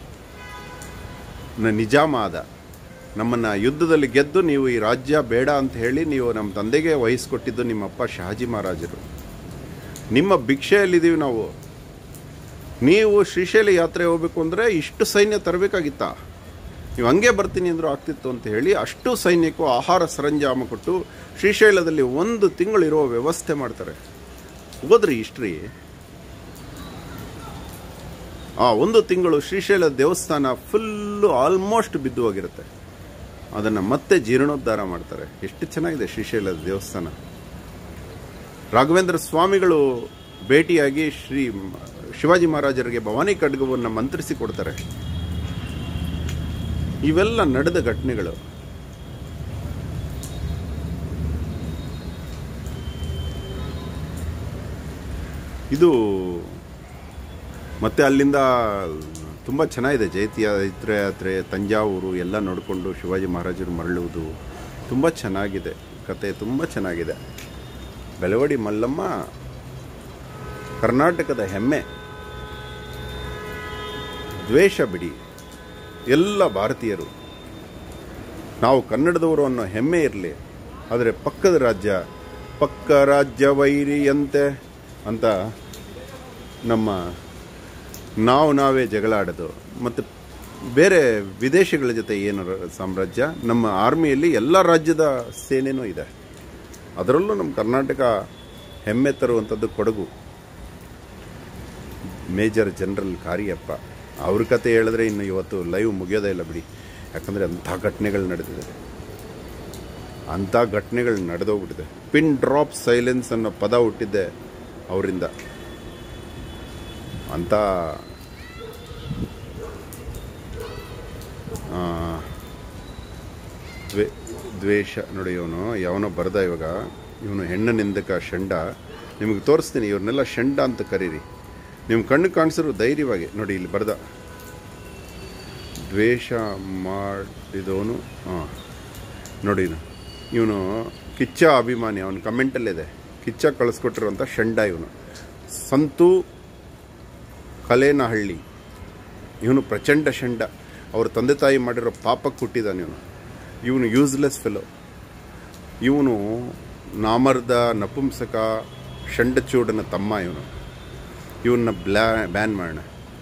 ನ- ನಿಜಾಮ ಆದ ನಮ್ಮನ್ನು ಯುದ್ಧದಲ್ಲಿ ಗೆದ್ದು ನೀವು ಈ ರಾಜ್ಯ ಬೇಡ ಅಂತ ಹೇಳಿ ನೀವು ನಮ್ಮ ತಂದೆಗೆ ವಹಿಸ್ಕೊಟ್ಟಿದ್ದು ನಿಮ್ಮಪ್ಪ ಶಹಾಜಿ ಮಹಾರಾಜರು ನಿಮ್ಮ ಭಿಕ್ಷೆಯಲ್ಲಿದ್ದೀವಿ ನಾವು ನೀವು ಶ್ರೀಶೈಲ ಯಾತ್ರೆ ಹೋಗ್ಬೇಕು ಅಂದರೆ ಇಷ್ಟು ಸೈನ್ಯ ತರಬೇಕಾಗಿತ್ತಾ ನೀವು ಹಂಗೆ ಬರ್ತೀನಿ ಅಂದರೂ ಆಗ್ತಿತ್ತು ಅಂತ ಹೇಳಿ ಅಷ್ಟು ಸೈನ್ಯಕ್ಕೂ ಆಹಾರ ಸರಂಜಾಮ ಕೊಟ್ಟು ಶ್ರೀಶೈಲದಲ್ಲಿ ಒಂದು ತಿಂಗಳು ಇರೋ ವ್ಯವಸ್ಥೆ ಮಾಡ್ತಾರೆ ಓದ್ರಿ ಹಿಸ್ಟ್ರಿ ಆ ಒಂದು ತಿಂಗಳು ಶ್ರೀಶೈಲ ದೇವಸ್ಥಾನ ಫುಲ್ಲು ಆಲ್ಮೋಸ್ಟ್ ಬಿದ್ದು ಹೋಗಿರುತ್ತೆ ಅದನ್ನು ಮತ್ತೆ ಜೀರ್ಣೋದ್ಧಾರ ಮಾಡ್ತಾರೆ ಎಷ್ಟು ಚೆನ್ನಾಗಿದೆ ಶ್ರೀಶೈಲದ ದೇವಸ್ಥಾನ ರಾಘವೇಂದ್ರ ಸ್ವಾಮಿಗಳು ಭೇಟಿಯಾಗಿ ಶ್ರೀ ಶಿವಾಜಿ ಮಹಾರಾಜರಿಗೆ ಭವಾನಿ ಖಡ್ಗವನ್ನು ಮಂತ್ರಿಸಿ ಕೊಡ್ತಾರೆ ಇವೆಲ್ಲ ನಡೆದ ಘಟನೆಗಳು ಇದು ಮತ್ತೆ ಅಲ್ಲಿಂದ ತುಂಬ ಚೆನ್ನಾಗಿದೆ ಜೈತ್ಯ ಚೈತ್ರ ಯಾತ್ರೆ ತಂಜಾವೂರು ಎಲ್ಲ ನೋಡಿಕೊಂಡು ಶಿವಾಜಿ ಮಹಾರಾಜರು ಮರಳುವುದು ತುಂಬ ಚೆನ್ನಾಗಿದೆ ಕತೆ ತುಂಬ ಚೆನ್ನಾಗಿದೆ ಬೆಳವಡಿ ಮಲ್ಲಮ್ಮ ಕರ್ನಾಟಕದ ಹೆಮ್ಮೆ ದ್ವೇಷ ಬಿಡಿ ಎಲ್ಲ ಭಾರತೀಯರು ನಾವು ಕನ್ನಡದವರು ಅನ್ನೋ ಹೆಮ್ಮೆ ಇರಲಿ ಆದರೆ ಪಕ್ಕದ ರಾಜ್ಯ ಪಕ್ಕ ರಾಜ್ಯ ವೈರಿಯಂತೆ ಅಂತ ನಮ್ಮ ನಾವು ನಾವೇ ಜಗಳ ಆಡೋದು ಮತ್ತು ಬೇರೆ ವಿದೇಶಗಳ ಜೊತೆ ಏನು ರ- ಸಾಮ್ರಾಜ್ಯ ನಮ್ಮ ಆರ್ಮಿಯಲ್ಲಿ ಎಲ್ಲ ರಾಜ್ಯದ ಸೇನೆನೂ ಇದೆ ಅದರಲ್ಲೂ ನಮ್ಮ ಕರ್ನಾಟಕ ಹೆಮ್ಮೆ ತರುವಂಥದ್ದು ಕೊಡಗು ಮೇಜರ್ ಜನರಲ್ ಕಾರಿಯಪ್ಪ ಅವ್ರ ಕತೆ ಹೇಳಿದ್ರೆ ಇನ್ನು ಇವತ್ತು ಲೈವ್ ಮುಗಿಯೋದೇ ಇಲ್ಲ ಬಿಡಿ ಯಾಕಂದರೆ ಅಂಥ ಘಟನೆಗಳು ನಡೆದಿದೆ ಅಂಥ ಘಟನೆಗಳು ನಡೆದೋಗ್ಬಿಟ್ಟಿದೆ ಪಿನ್ ಡ್ರಾಪ್ ಸೈಲೆನ್ಸ್ ಅನ್ನೋ ಪದ ಹುಟ್ಟಿದ್ದೆ ಅವರಿಂದ ಅಂಥ ಆ, ದ್ವೇ ದ್ವೇಷ ನೋಡಿ ಇವನು ಯಾವನೋ ಬರ್ದ ಇವಾಗ ಇವನು ಹೆಣ್ಣು ನಿಂದಕ ಷಂಡ ನಿಮಗೆ ತೋರಿಸ್ತೀನಿ ಇವ್ರನ್ನೆಲ್ಲ ಷಂಡ ಅಂತ ಕರೀರಿ ನಿಮ್ಮ ಕಣ್ಣು ಕಾಣಿಸಿದ್ರು ಧೈರ್ಯವಾಗಿ ನೋಡಿ ಇಲ್ಲಿ ಬರ್ದ ದ್ವೇಷ ಮಾಡಿದವನು ಹಾಂ ನೋಡಿ ಇವನು ಕಿಚ್ಚ ಅಭಿಮಾನಿ ಅವನ ಕಮೆಂಟಲ್ಲಿದೆ ಕಿಚ್ಚ ಕಳಿಸ್ಕೊಟ್ಟಿರುವಂಥ ಷಂಡ ಇವನು ಸಂತು ಕಲೇನಹಳ್ಳಿ ಇವನು ಪ್ರಚಂಡ ಷಂಡ ಅವ್ರ ತಂದೆ ತಾಯಿ ಮಾಡಿರೋ ಪಾಪಕ್ಕೆ ಹುಟ್ಟಿದಾನೆ ಇವನು ಇವನು ಯೂಸ್ಲೆಸ್ ಫೆಲೋ ಇವನು ನಾಮರ್ದ ನಪುಂಸಕ ಷಂಡಚೂಡನ ತಮ್ಮ ಇವನು ಇವನ್ನ ಬ್ಲಾ ಬ್ಯಾನ್ ಮಾಡೋಣ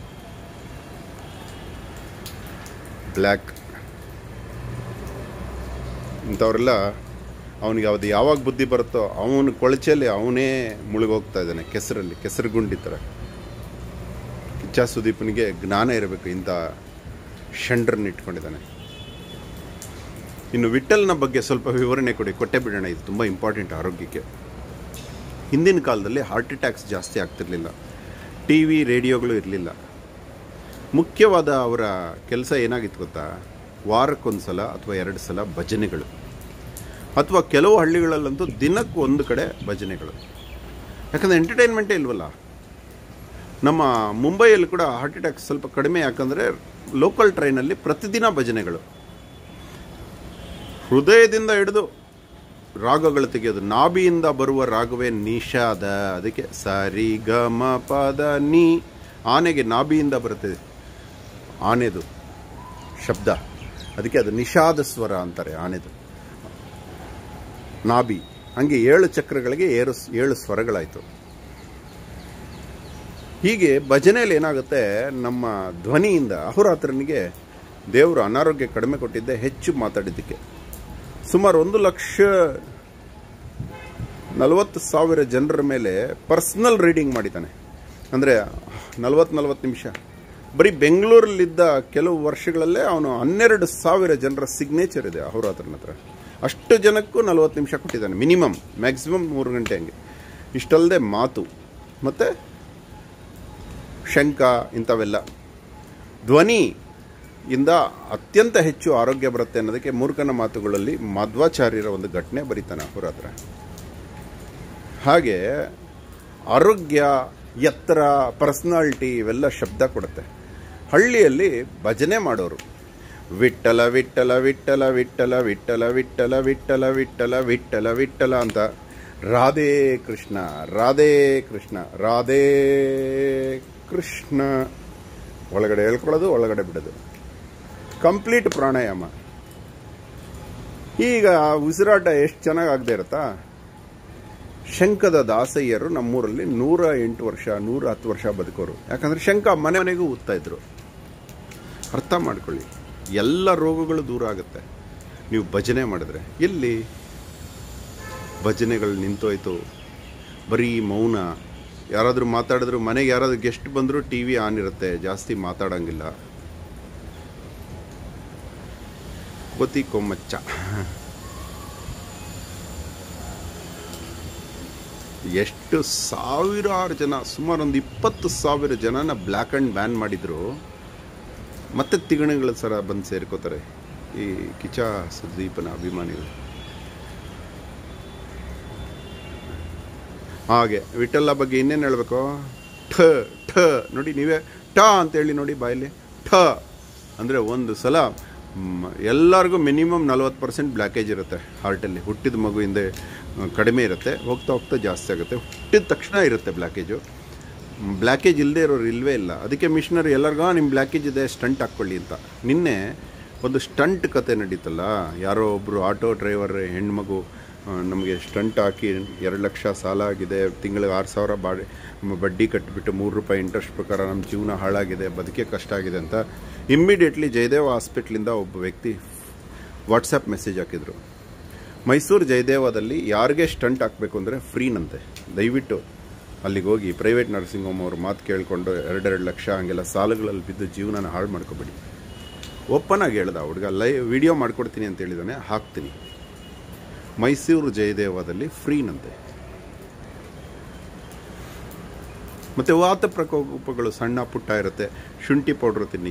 ಬ್ಲ್ಯಾಕ್ ಇಂಥವರೆಲ್ಲ ಅವನಿಗೆ ಅದು ಯಾವಾಗ ಬುದ್ಧಿ ಬರುತ್ತೋ ಅವನ ಕೊಳಚೆಯಲ್ಲಿ ಅವನೇ ಮುಳುಗೋಗ್ತಾ ಇದ್ದಾನೆ ಕೆಸರಲ್ಲಿ ಕೆಸರುಗುಂಡಿ ಥರ ಕಿಚ್ಚ ಸುದೀಪನಿಗೆ ಜ್ಞಾನ ಇರಬೇಕು ಇಂಥ ಷಂಡ್ರನ್ನ ಇಟ್ಕೊಂಡಿದ್ದಾನೆ ಇನ್ನು ವಿಠಲ್ನ ಬಗ್ಗೆ ಸ್ವಲ್ಪ ವಿವರಣೆ ಕೊಡಿ ಕೊಟ್ಟೆ ಬಿಡೋಣ ಇದು ತುಂಬ ಇಂಪಾರ್ಟೆಂಟ್ ಆರೋಗ್ಯಕ್ಕೆ ಹಿಂದಿನ ಕಾಲದಲ್ಲಿ ಹಾರ್ಟ್ ಅಟ್ಯಾಕ್ಸ್ ಜಾಸ್ತಿ ಆಗ್ತಿರ್ಲಿಲ್ಲ ಟಿ ವಿ ರೇಡಿಯೋಗಳು ಇರಲಿಲ್ಲ ಮುಖ್ಯವಾದ ಅವರ ಕೆಲಸ ಏನಾಗಿತ್ತು ಗೊತ್ತಾ ವಾರಕ್ಕೊಂದು ಸಲ ಅಥವಾ ಎರಡು ಸಲ ಭಜನೆಗಳು ಅಥವಾ ಕೆಲವು ಹಳ್ಳಿಗಳಲ್ಲಂತೂ ದಿನಕ್ಕೆ ಒಂದು ಕಡೆ ಭಜನೆಗಳು ಯಾಕಂದರೆ ಎಂಟರ್ಟೈನ್ಮೆಂಟೇ ಇಲ್ವಲ್ಲ ನಮ್ಮ ಮುಂಬೈಯಲ್ಲಿ ಕೂಡ ಹಾರ್ಟ್ ಅಟ್ಯಾಕ್ ಸ್ವಲ್ಪ ಕಡಿಮೆ ಯಾಕಂದರೆ ಲೋಕಲ್ ಟ್ರೈನಲ್ಲಿ ಪ್ರತಿದಿನ ಭಜನೆಗಳು ಹೃದಯದಿಂದ ಹಿಡಿದು ರಾಗಗಳು ತೆಗೆಯೋದು ನಾಭಿಯಿಂದ ಬರುವ ರಾಗವೇ ನಿಷಾದ ಅದಕ್ಕೆ ಸರಿ ಗ ಮ ಪದ ನೀ ಆನೆಗೆ ನಾಭಿಯಿಂದ ಬರುತ್ತದೆ ಆನೆದು ಶಬ್ದ ಅದಕ್ಕೆ ಅದು ನಿಷಾದ ಸ್ವರ ಅಂತಾರೆ ಆನೆದು ನಾಭಿ ಹಂಗೆ ಏಳು ಚಕ್ರಗಳಿಗೆ ಏಳು ಏಳು ಸ್ವರಗಳಾಯಿತು ಹೀಗೆ ಭಜನೆಯಲ್ಲಿ ಏನಾಗುತ್ತೆ ನಮ್ಮ ಧ್ವನಿಯಿಂದ ಅಹೋರಾತ್ರನಿಗೆ ದೇವರು ಅನಾರೋಗ್ಯ ಕಡಿಮೆ ಕೊಟ್ಟಿದ್ದೆ ಹೆಚ್ಚು ಮಾತಾಡಿದ್ದಕ್ಕೆ ಸುಮಾರು ಒಂದು ಲಕ್ಷ ನಲವತ್ತು ಸಾವಿರ ಜನರ ಮೇಲೆ ಪರ್ಸ್ನಲ್ ರೀಡಿಂಗ್ ಮಾಡಿದ್ದಾನೆ ಅಂದರೆ ನಲವತ್ತು ನಲವತ್ತು ನಿಮಿಷ ಬರೀ ಬೆಂಗಳೂರಲ್ಲಿದ್ದ ಕೆಲವು ವರ್ಷಗಳಲ್ಲೇ ಅವನು ಹನ್ನೆರಡು ಸಾವಿರ ಜನರ ಸಿಗ್ನೇಚರ್ ಇದೆ ಅಹೋರಾತ್ರನ ಹತ್ರ ಅಷ್ಟು ಜನಕ್ಕೂ ನಲವತ್ತು ನಿಮಿಷ ಕೊಟ್ಟಿದ್ದಾನೆ ಮಿನಿಮಮ್ ಮ್ಯಾಕ್ಸಿಮಮ್ ಮೂರು ಗಂಟೆ ಹಂಗೆ ಇಷ್ಟಲ್ಲದೆ ಮಾತು ಮತ್ತು ಶಂಕ ಇಂಥವೆಲ್ಲ ಧ್ವನಿ ಇಂದ ಅತ್ಯಂತ ಹೆಚ್ಚು ಆರೋಗ್ಯ ಬರುತ್ತೆ ಅನ್ನೋದಕ್ಕೆ ಮೂರ್ಖನ ಮಾತುಗಳಲ್ಲಿ ಮಧ್ವಾಚಾರ್ಯರ ಒಂದು ಘಟನೆ ಬರೀತಾನೆ ಅಹೋರಾತ್ರ ಹಾಗೆ ಆರೋಗ್ಯ ಎತ್ತರ ಪರ್ಸನಾಲಿಟಿ ಇವೆಲ್ಲ ಶಬ್ದ ಕೊಡುತ್ತೆ ಹಳ್ಳಿಯಲ್ಲಿ ಭಜನೆ ಮಾಡೋರು ವಿಠಲ ವಿಠಲ ವಿಠಲ ವಿಠಲ ವಿಠಲ ವಿಠಲ ವಿಠಲ ವಿಠಲ ವಿಠಲ ವಿಠಲ ಅಂತ ರಾಧೇ ಕೃಷ್ಣ ರಾಧೇ ಕೃಷ್ಣ ರಾಧೇ ಕೃಷ್ಣ ಒಳಗಡೆ ಹೇಳ್ಕೊಳ್ಳೋದು ಒಳಗಡೆ ಬಿಡೋದು ಕಂಪ್ಲೀಟ್ ಪ್ರಾಣಾಯಾಮ ಈಗ ಉಸಿರಾಟ ಎಷ್ಟು ಚೆನ್ನಾಗಿ ಆಗದೆ ಇರುತ್ತಾ ಶಂಕದ ದಾಸಯ್ಯರು ನಮ್ಮೂರಲ್ಲಿ ನೂರ ಎಂಟು ವರ್ಷ ನೂರ ಹತ್ತು ವರ್ಷ ಬದುಕೋರು ಯಾಕಂದ್ರೆ ಶಂಕ ಮನೆ ಮನೆಗೂ ಓದ್ತಾ ಇದ್ರು ಅರ್ಥ ಮಾಡ್ಕೊಳ್ಳಿ ಎಲ್ಲ ರೋಗಗಳು ದೂರ ಆಗುತ್ತೆ ನೀವು ಭಜನೆ ಮಾಡಿದ್ರೆ ಎಲ್ಲಿ ಭಜನೆಗಳು ನಿಂತೋಯ್ತು ಬರೀ ಮೌನ ಯಾರಾದರೂ ಮಾತಾಡಿದ್ರು ಮನೆಗೆ ಯಾರಾದರೂ ಗೆಸ್ಟ್ ಬಂದರೂ ಟಿ ವಿ ಆನ್ ಇರುತ್ತೆ ಜಾಸ್ತಿ ಮಾತಾಡಂಗಿಲ್ಲ ಕೋತಿ ಕೊಮ್ಮಚ್ಚ ಎಷ್ಟು ಸಾವಿರಾರು ಜನ ಸುಮಾರು ಒಂದು ಇಪ್ಪತ್ತು ಸಾವಿರ ಜನನ ಬ್ಲ್ಯಾಕ್ ಆ್ಯಂಡ್ ಬ್ಯಾನ್ ಮಾಡಿದ್ರು ಮತ್ತೆ ತಿಗಣೆಗಳ ಸರ ಬಂದು ಸೇರ್ಕೋತಾರೆ ಈ ಕಿಚ ಸುದೀಪನ ಅಭಿಮಾನಿಗಳು ಹಾಗೆ ವಿಠಲ್ಲ ಬಗ್ಗೆ ಇನ್ನೇನು ಹೇಳಬೇಕು ಠ ಠ ನೋಡಿ ನೀವೇ ಠ ಅಂತೇಳಿ ನೋಡಿ ಬಾಯಲ್ಲಿ ಠ ಅಂದರೆ ಒಂದು ಸಲ ಮ್, ಎಲ್ಲರಿಗೂ ಮಿನಿಮಮ್ ನಲ್ವತ್ತು ಪರ್ಸೆಂಟ್ ಬ್ಲ್ಯಾಕೇಜ್ ಇರುತ್ತೆ ಹಾರ್ಟಲ್ಲಿ ಹುಟ್ಟಿದ ಮಗುವಿಂದ ಆ, ಕಡಿಮೆ ಇರುತ್ತೆ ಹೋಗ್ತಾ ಹೋಗ್ತಾ ಜಾಸ್ತಿ ಆಗುತ್ತೆ ಹುಟ್ಟಿದ ತಕ್ಷಣ ಇರುತ್ತೆ ಬ್ಲ್ಯಾಕೇಜು ಬ್ಲ್ಯಾಕೇಜ್ ಇಲ್ಲದೆ ಇರೋರು ಇಲ್ಲವೇ ಇಲ್ಲ ಅದಕ್ಕೆ ಮಿಷನರಿ ಎಲ್ಲರಿಗೂ ನಿಮ್ಮ ಬ್ಲ್ಯಾಕೇಜ್ ಇದೆ ಸ್ಟಂಟ್ ಹಾಕ್ಕೊಳ್ಳಿ ಅಂತ ನಿನ್ನೆ ಒಂದು ಸ್ಟಂಟ್ ಕತೆ ನಡೀತಲ್ಲ ಯಾರೋ ಒಬ್ಬರು ಆಟೋ ಡ್ರೈವರ್ ಹೆಣ್ಮಗು ಆ, ನಮಗೆ ಸ್ಟಂಟ್ ಹಾಕಿ ಎರಡು ಲಕ್ಷ ಸಾಲ ಆಗಿದೆ ತಿಂಗಳಿಗೆ ಆರು ಸಾವಿರ ಬಾಡಿ ಮ- ಬಡ್ಡಿ ಕಟ್ಟಿಬಿಟ್ಟು ಮೂರು ರೂಪಾಯಿ ಇಂಟ್ರೆಸ್ಟ್ ಪ್ರಕಾರ ನಮ್ಮ ಜೀವನ ಹಾಳಾಗಿದೆ ಬದುಕೆ ಕಷ್ಟ ಆಗಿದೆ ಅಂತ ಇಮ್ಮಿಡಿಯೇಟ್ಲಿ ಜಯದೇವ ಹಾಸ್ಪಿಟ್ಲಿಂದ ಒಬ್ಬ ವ್ಯಕ್ತಿ ವಾಟ್ಸಪ್ ಮೆಸೇಜ್ ಹಾಕಿದರು ಮೈಸೂರು ಜಯದೇವದಲ್ಲಿ ಯಾರಿಗೆ ಸ್ಟಂಟ್ ಹಾಕಬೇಕು ಅಂದರೆ ಫ್ರೀನಂತೆ ದಯವಿಟ್ಟು ಅಲ್ಲಿಗೆ ಹೋಗಿ ಪ್ರೈವೇಟ್ ನರ್ಸಿಂಗ್ ಹೋಮ್ ಅವ್ರ ಮಾತು ಕೇಳಿಕೊಂಡು ಎರಡೆರಡು ಲಕ್ಷ ಹಂಗೆಲ್ಲ ಸಾಲಗಳಲ್ಲಿ ಬಿದ್ದು ಜೀವನನ ಹಾಳು ಮಾಡ್ಕೋಬೇಡಿ ಓಪನ್ ಆಗಿ ಹೇಳ್ದ ಹುಡುಗ ಲೈವ್ ವಿಡಿಯೋ ಮಾಡ್ಕೊಡ್ತೀನಿ ಅಂತ ಹೇಳಿದಾನೆ ಹಾಕ್ತೀನಿ ಮೈಸೂರು ಜಯದೇವದಲ್ಲಿ ಫ್ರೀನಂತೆ ಮತ್ತೆ ವಾತ ಪ್ರಕೋಪಗಳು ಸಣ್ಣ ಪುಟ್ಟ ಇರುತ್ತೆ ಶುಂಠಿ ಪೌಡ್ರ್ ತಿನ್ನಿ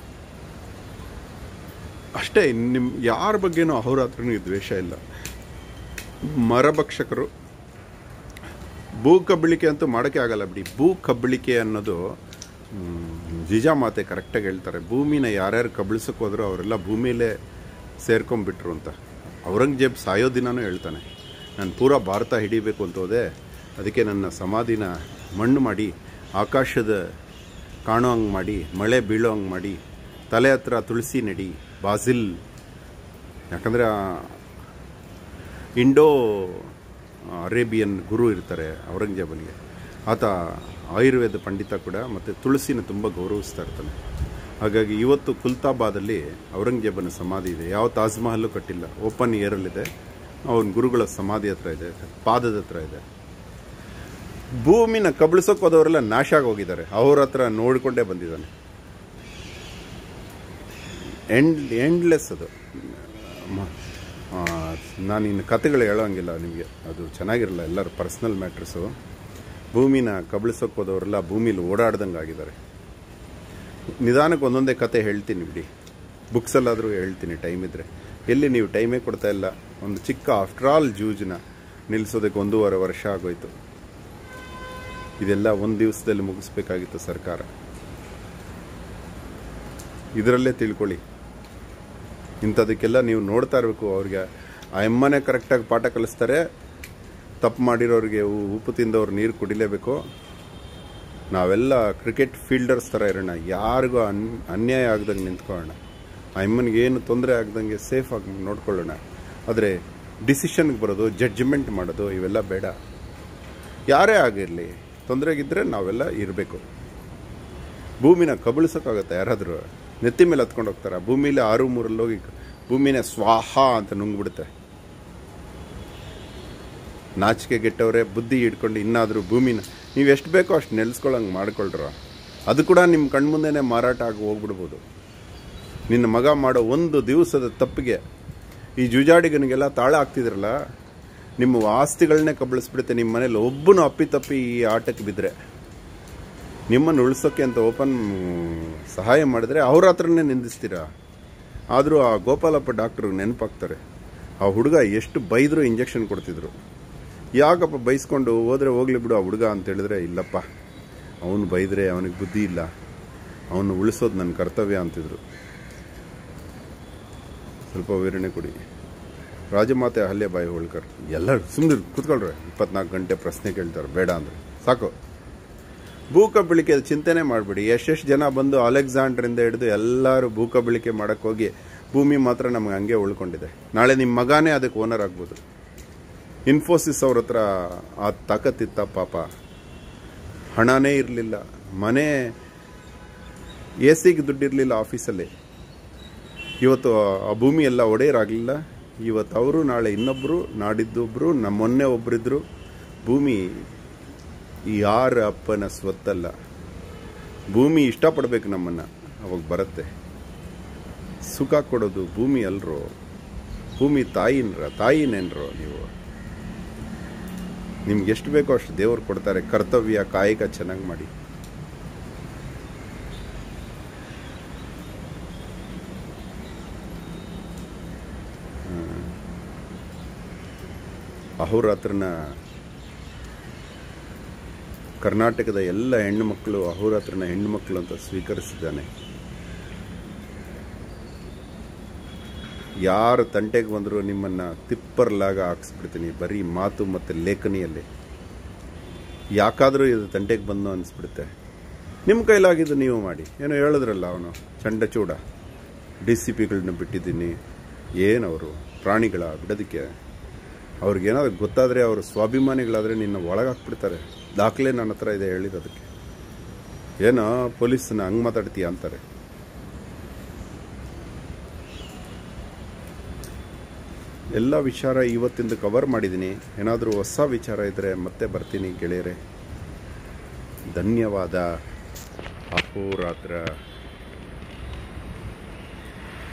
ಅಷ್ಟೇ ನಿಮ್ಮ ಯಾರ ಬಗ್ಗೆನೂ ಅಹೋರಾತ್ರನೂ ದ್ವೇಷ ಇಲ್ಲ ಮರಭಕ್ಷಕರು ಭೂ ಕಬ್ಬಳಿಕೆ ಅಂತೂ ಮಾಡೋಕ್ಕೆ ಆಗಲ್ಲ ಬಿಡಿ ಭೂ ಕಬ್ಬಳಿಕೆ ಅನ್ನೋದು ಮ್, ಜಿಜಾಮಾತೆ ಕರೆಕ್ಟಾಗಿ ಹೇಳ್ತಾರೆ ಭೂಮಿನ ಯಾರ್ಯಾರು ಕಬಳಿಸಕ್ಕೆ ಹೋದ್ರೋ ಅವರೆಲ್ಲ ಭೂಮಿಲೇ ಸೇರ್ಕೊಂಡ್ಬಿಟ್ರು ಅಂತ ಔರಂಗಜೇಬ್ ಸಾಯೋ ದಿನನೂ ಹೇಳ್ತಾನೆ ನಾನು ಪೂರಾ ಭಾರತ ಹಿಡಿಬೇಕು ಅಂತ ಹೋದೆ ಅದಕ್ಕೆ ನನ್ನ ಸಮಾಧಿನ ಮಣ್ಣು ಮಾಡಿ ಆಕಾಶದ ಕಾಣೋ ಹಂಗೆ ಮಾಡಿ ಮಳೆ ಬೀಳೋ ಹಂಗೆ ಮಾಡಿ ತಲೆ ಹತ್ರ ತುಳಸಿ ನೆಡಿ ಬಾಜಿಲ್ ಯಾಕಂದರೆ ಇಂಡೋ ಅರೇಬಿಯನ್ ಗುರು ಇರ್ತಾರೆ ಔರಂಗಜೇಬನಿಗೆ ಆತ ಆಯುರ್ವೇದ ಪಂಡಿತ ಕೂಡ ಮತ್ತು ತುಳಸಿನ ತುಂಬ ಗೌರವಿಸ್ತಾ ಇರ್ತಾನೆ ಹಾಗಾಗಿ ಇವತ್ತು ಕುಲ್ತಾಬಾದಲ್ಲಿ ಔರಂಗಜೇಬನ ಸಮಾಧಿ ಇದೆ ಯಾವ ತಾಜ್ ಮಹಲ್ಲು ಕಟ್ಟಿಲ್ಲ ಓಪನ್ ಏರಲ್ಲಿದೆ ಅವನ ಗುರುಗಳ ಸಮಾಧಿ ಹತ್ರ ಇದೆ ಪಾದದ ಹತ್ರ ಇದೆ ಭೂಮಿನ ಕಬಳಿಸೋಕೆ ಹೋದವರೆಲ್ಲ ನಾಶ ಆಗಿ ಹೋಗಿದ್ದಾರೆ ಅವ್ರ ಹತ್ರ ನೋಡಿಕೊಂಡೇ ಬಂದಿದ್ದಾನೆ ಎಂಡ್ ಎಂಡ್ಲೆಸ್ ಅದು ಮ- ನಾನು ಇನ್ನು ಕತೆಗಳು ಹೇಳೋಂಗಿಲ್ಲ ನಿಮಗೆ ಅದು ಚೆನ್ನಾಗಿರಲ್ಲ ಎಲ್ಲರೂ ಪರ್ಸ್ನಲ್ ಮ್ಯಾಟ್ರಸ್ಸು ಭೂಮಿನ ಕಬಳಿಸೋಕೆ ಹೋದವರೆಲ್ಲ ಭೂಮಿಲಿ ಓಡಾಡ್ದಂಗೆ ಆಗಿದ್ದಾರೆ ನಿಧಾನಕ್ಕೆ ಒಂದೊಂದೇ ಕತೆ ಹೇಳ್ತೀನಿ ಬಿಡಿ ಬುಕ್ಸಲ್ಲಾದರೂ ಹೇಳ್ತೀನಿ ಟೈಮ್ ಇದ್ದರೆ ಎಲ್ಲಿ ನೀವು ಟೈಮೇ ಕೊಡ್ತಾ ಇಲ್ಲ ಒಂದು ಚಿಕ್ಕ ಆಫ್ಟರ್ ಆಲ್ ಜೂಜ್ನ ನಿಲ್ಲಿಸೋದಕ್ಕೆ ಒಂದೂವರೆ ವರ್ಷ ಆಗೋಯ್ತು ಇದೆಲ್ಲ ಒಂದು ದಿವಸದಲ್ಲಿ ಮುಗಿಸ್ಬೇಕಾಗಿತ್ತು ಸರ್ಕಾರ ಇದರಲ್ಲೇ ತಿಳ್ಕೊಳ್ಳಿ ಇಂಥದಕ್ಕೆಲ್ಲ ನೀವು ನೋಡ್ತಾ ಇರಬೇಕು ಅವ್ರಿಗೆ ಆ ಎಮ್ಮನೆ ಕರೆಕ್ಟಾಗಿ ಪಾಠ ಕಲಿಸ್ತಾರೆ ತಪ್ಪು ಮಾಡಿರೋರಿಗೆ ಉ- ಉಪ್ಪು ತಿಂದವ್ರು ನೀರು ಕುಡಿಲೇಬೇಕು ನಾವೆಲ್ಲ ಕ್ರಿಕೆಟ್ ಫೀಲ್ಡರ್ಸ್ ಥರ ಇರೋಣ ಯಾರಿಗೂ ಅನ್ ಅನ್ಯಾಯ ಆಗ್ದಂಗೆ ನಿಂತ್ಕೊಳ್ಳೋಣ ಆ ಎಮ್ಮನಿಗೆ ಏನು ತೊಂದರೆ ಆಗ್ದಂಗೆ ಸೇಫಾಗಿ ನೋಡ್ಕೊಳ್ಳೋಣ ಆದರೆ ಡಿಸಿಷನ್ಗೆ ಬರೋದು ಜಡ್ಜ್ಮೆಂಟ್ ಮಾಡೋದು ಇವೆಲ್ಲ ಬೇಡ ಯಾರೇ ಆಗಿರಲಿ ತೊಂದರೆಗಿದ್ದರೆ ನಾವೆಲ್ಲ ಇರಬೇಕು ಭೂಮಿನ ಕಬಳಿಸೋಕ್ಕಾಗತ್ತೆ ಯಾರಾದರೂ ನೆತ್ತಿ ಮೇಲೆ ಹತ್ಕೊಂಡು ಹೋಗ್ತಾರ ಭೂಮಿಲಿ ಆರು ಮೂರಲ್ಲಿ ಹೋಗಿ ಭೂಮಿನೇ ಸ್ವಾಹ ಅಂತ ನುಂಗ್ಬಿಡುತ್ತೆ ನಾಚಿಕೆ ಗೆಟ್ಟವರೇ ಬುದ್ಧಿ ಹಿಡ್ಕೊಂಡು ಇನ್ನಾದರೂ ಭೂಮಿನ ನೀವು ಎಷ್ಟು ಬೇಕೋ ಅಷ್ಟು ನೆಲೆಸ್ಕೊಳ್ಳಂಗೆ ಮಾಡ್ಕೊಳ್ರ ಅದು ಕೂಡ ನಿಮ್ಮ ಕಣ್ಮುಂದೆನೇ ಮಾರಾಟ ಆಗಿ ಹೋಗ್ಬಿಡ್ಬೋದು ನಿನ್ನ ಮಗ ಮಾಡೋ ಒಂದು ದಿವಸದ ತಪ್ಪಿಗೆ ಈ ಜುಜಾಡಿಗನಿಗೆಲ್ಲ ತಾಳ ಆಗ್ತಿದ್ರಲ್ಲ ನಿಮ್ಮ ಆಸ್ತಿಗಳನ್ನೇ ಕಬಳಿಸ್ಬಿಡುತ್ತೆ ನಿಮ್ಮ ಮನೇಲಿ ಒಬ್ಬನು ಅಪ್ಪಿತಪ್ಪಿ ಈ ಆಟಕ್ಕೆ ಬಿದ್ದರೆ ನಿಮ್ಮನ್ನು ಉಳಿಸೋಕ್ಕೆ ಅಂತ ಓಪನ್ ಸಹಾಯ ಮಾಡಿದ್ರೆ ಅವ್ರ ಹತ್ರನೇ ನಿಂದಿಸ್ತೀರಾ ಆದರೂ ಆ ಗೋಪಾಲಪ್ಪ ಡಾಕ್ಟ್ರು ನೆನಪಾಗ್ತಾರೆ ಆ ಹುಡುಗ ಎಷ್ಟು ಬೈದರೂ ಇಂಜೆಕ್ಷನ್ ಕೊಡ್ತಿದ್ರು ಯಾಕಪ್ಪ ಬೈಸ್ಕೊಂಡು ಹೋದ್ರೆ ಹೋಗ್ಲಿ ಬಿಡು ಆ ಹುಡುಗ ಅಂತ ಹೇಳಿದ್ರೆ ಇಲ್ಲಪ್ಪ ಅವನು ಬೈದರೆ ಅವನಿಗೆ ಬುದ್ಧಿ ಇಲ್ಲ ಅವನು ಉಳಿಸೋದು ನನ್ನ ಕರ್ತವ್ಯ ಅಂತಿದ್ರು ಸ್ವಲ್ಪ ವಿವರಣೆ ಕೊಡಿ ರಾಜಮಾತೆ ಅಹಲ್ಯ ಬಾಯಿ ಹೋಳ್ಕರ್ ಎಲ್ಲರೂ ಸುಮ್ಮನೆ ಕೂತ್ಕೊಳ್ರೆ ಇಪ್ಪತ್ನಾಲ್ಕು ಗಂಟೆ ಪ್ರಶ್ನೆ ಕೇಳ್ತಾರೆ ಬೇಡ ಅಂದ್ರೆ ಸಾಕು ಭೂಕಬಳಿಕೆ ಚಿಂತನೆ ಮಾಡಬೇಡಿ ಎಷ್ಟೆಷ್ಟು ಜನ ಬಂದು ಅಲೆಕ್ಸಾಂಡ್ರಿಂದ ಹಿಡಿದು ಎಲ್ಲರೂ ಭೂಕಬಳಿಕೆ ಮಾಡಕ್ಕೆ ಹೋಗಿ ಭೂಮಿ ಮಾತ್ರ ನಮ್ಗೆ ಹಂಗೆ ಉಳ್ಕೊಂಡಿದೆ ನಾಳೆ ನಿಮ್ಮ ಮಗಾನೇ ಅದಕ್ಕೆ ಓನರ್ ಆಗ್ಬೋದು ಇನ್ಫೋಸಿಸ್ ಅವ್ರ ಹತ್ರ ಆ ತಾಕತ್ತಿತ್ತ ಪಾಪ ಹಣನೇ ಇರಲಿಲ್ಲ ಮನೆ ಎ ಸಿಗೆ ದುಡ್ಡಿರಲಿಲ್ಲ ಆಫೀಸಲ್ಲಿ ಇವತ್ತು ಆ ಭೂಮಿ ಎಲ್ಲ ಒಡೆಯರಾಗಲಿಲ್ಲ ಇವತ್ತು ಅವರು ನಾಳೆ ಇನ್ನೊಬ್ಬರು ನಾಡಿದ್ದೊಬ್ಬರು ನಮ್ಮ ಮೊನ್ನೆ ಒಬ್ಬರಿದ್ದರು ಭೂಮಿ ಯಾರ ಅಪ್ಪನ ಸ್ವತ್ತಲ್ಲ ಭೂಮಿ ಇಷ್ಟಪಡಬೇಕು ನಮ್ಮನ್ನು ಅವಾಗ ಬರುತ್ತೆ ಸುಖ ಕೊಡೋದು ಭೂಮಿ ಅಲ್ರೋ ಭೂಮಿ ತಾಯಿನ್ರ ತಾಯಿನೇನ್ರೋ ನೀವು ನಿಮ್ಗೆ ಎಷ್ಟು ಬೇಕೋ ಅಷ್ಟು ದೇವ್ರು ಕೊಡ್ತಾರೆ ಕರ್ತವ್ಯ ಕಾಯಕ ಚೆನ್ನಾಗಿ ಮಾಡಿ ಅಹೋರಾತ್ರನ ಕರ್ನಾಟಕದ ಎಲ್ಲ ಹೆಣ್ಣು ಮಕ್ಕಳು ಅಹೋರಾತ್ರನ ಹೆಣ್ಣು ಮಕ್ಕಳು ಅಂತ ಸ್ವೀಕರಿಸಿದ್ದಾನೆ ಯಾರು ತಂಟೆಗೆ ಬಂದರೂ ನಿಮ್ಮನ್ನು ತಿಪ್ಪರ್ಲಾಗ ಹಾಕ್ಸ್ಬಿಡ್ತೀನಿ ಬರೀ ಮಾತು ಮತ್ತು ಲೇಖನಿಯಲ್ಲಿ ಯಾಕಾದರೂ ಇದು ತಂಟೆಗೆ ಬಂದು ಅನಿಸ್ಬಿಡುತ್ತೆ ನಿಮ್ಮ ಕೈಲಾಗಿದ್ದು ನೀವು ಮಾಡಿ ಏನೋ ಹೇಳಿದ್ರಲ್ಲ ಅವನು ಚಂಡಚೂಡ ಡಿ ಸಿ ಪಿಗಳನ್ನ ಬಿಟ್ಟಿದ್ದೀನಿ ಏನವರು ಪ್ರಾಣಿಗಳ ಬಿಡೋದಕ್ಕೆ ಅವ್ರಿಗೇನಾದ್ರು ಗೊತ್ತಾದರೆ ಅವರು ಸ್ವಾಭಿಮಾನಿಗಳಾದರೆ ನಿನ್ನ ಒಳಗಾಕ್ಬಿಡ್ತಾರೆ ದಾಖಲೆ ನನ್ನ ಹತ್ರ ಇದೆ ಹೇಳಿರೋದಕ್ಕೆ ಏನೋ ಪೊಲೀಸ್ನ ಹಂಗೆ ಮಾತಾಡ್ತೀಯ ಅಂತಾರೆ ಎಲ್ಲ ವಿಚಾರ ಇವತ್ತಿಂದ ಕವರ್ ಮಾಡಿದ್ದೀನಿ ಏನಾದರೂ ಹೊಸ ವಿಚಾರ ಇದ್ದರೆ ಮತ್ತೆ ಬರ್ತೀನಿ ಗೆಳೆಯರೆ ಧನ್ಯವಾದ ಅಹೋರಾತ್ರ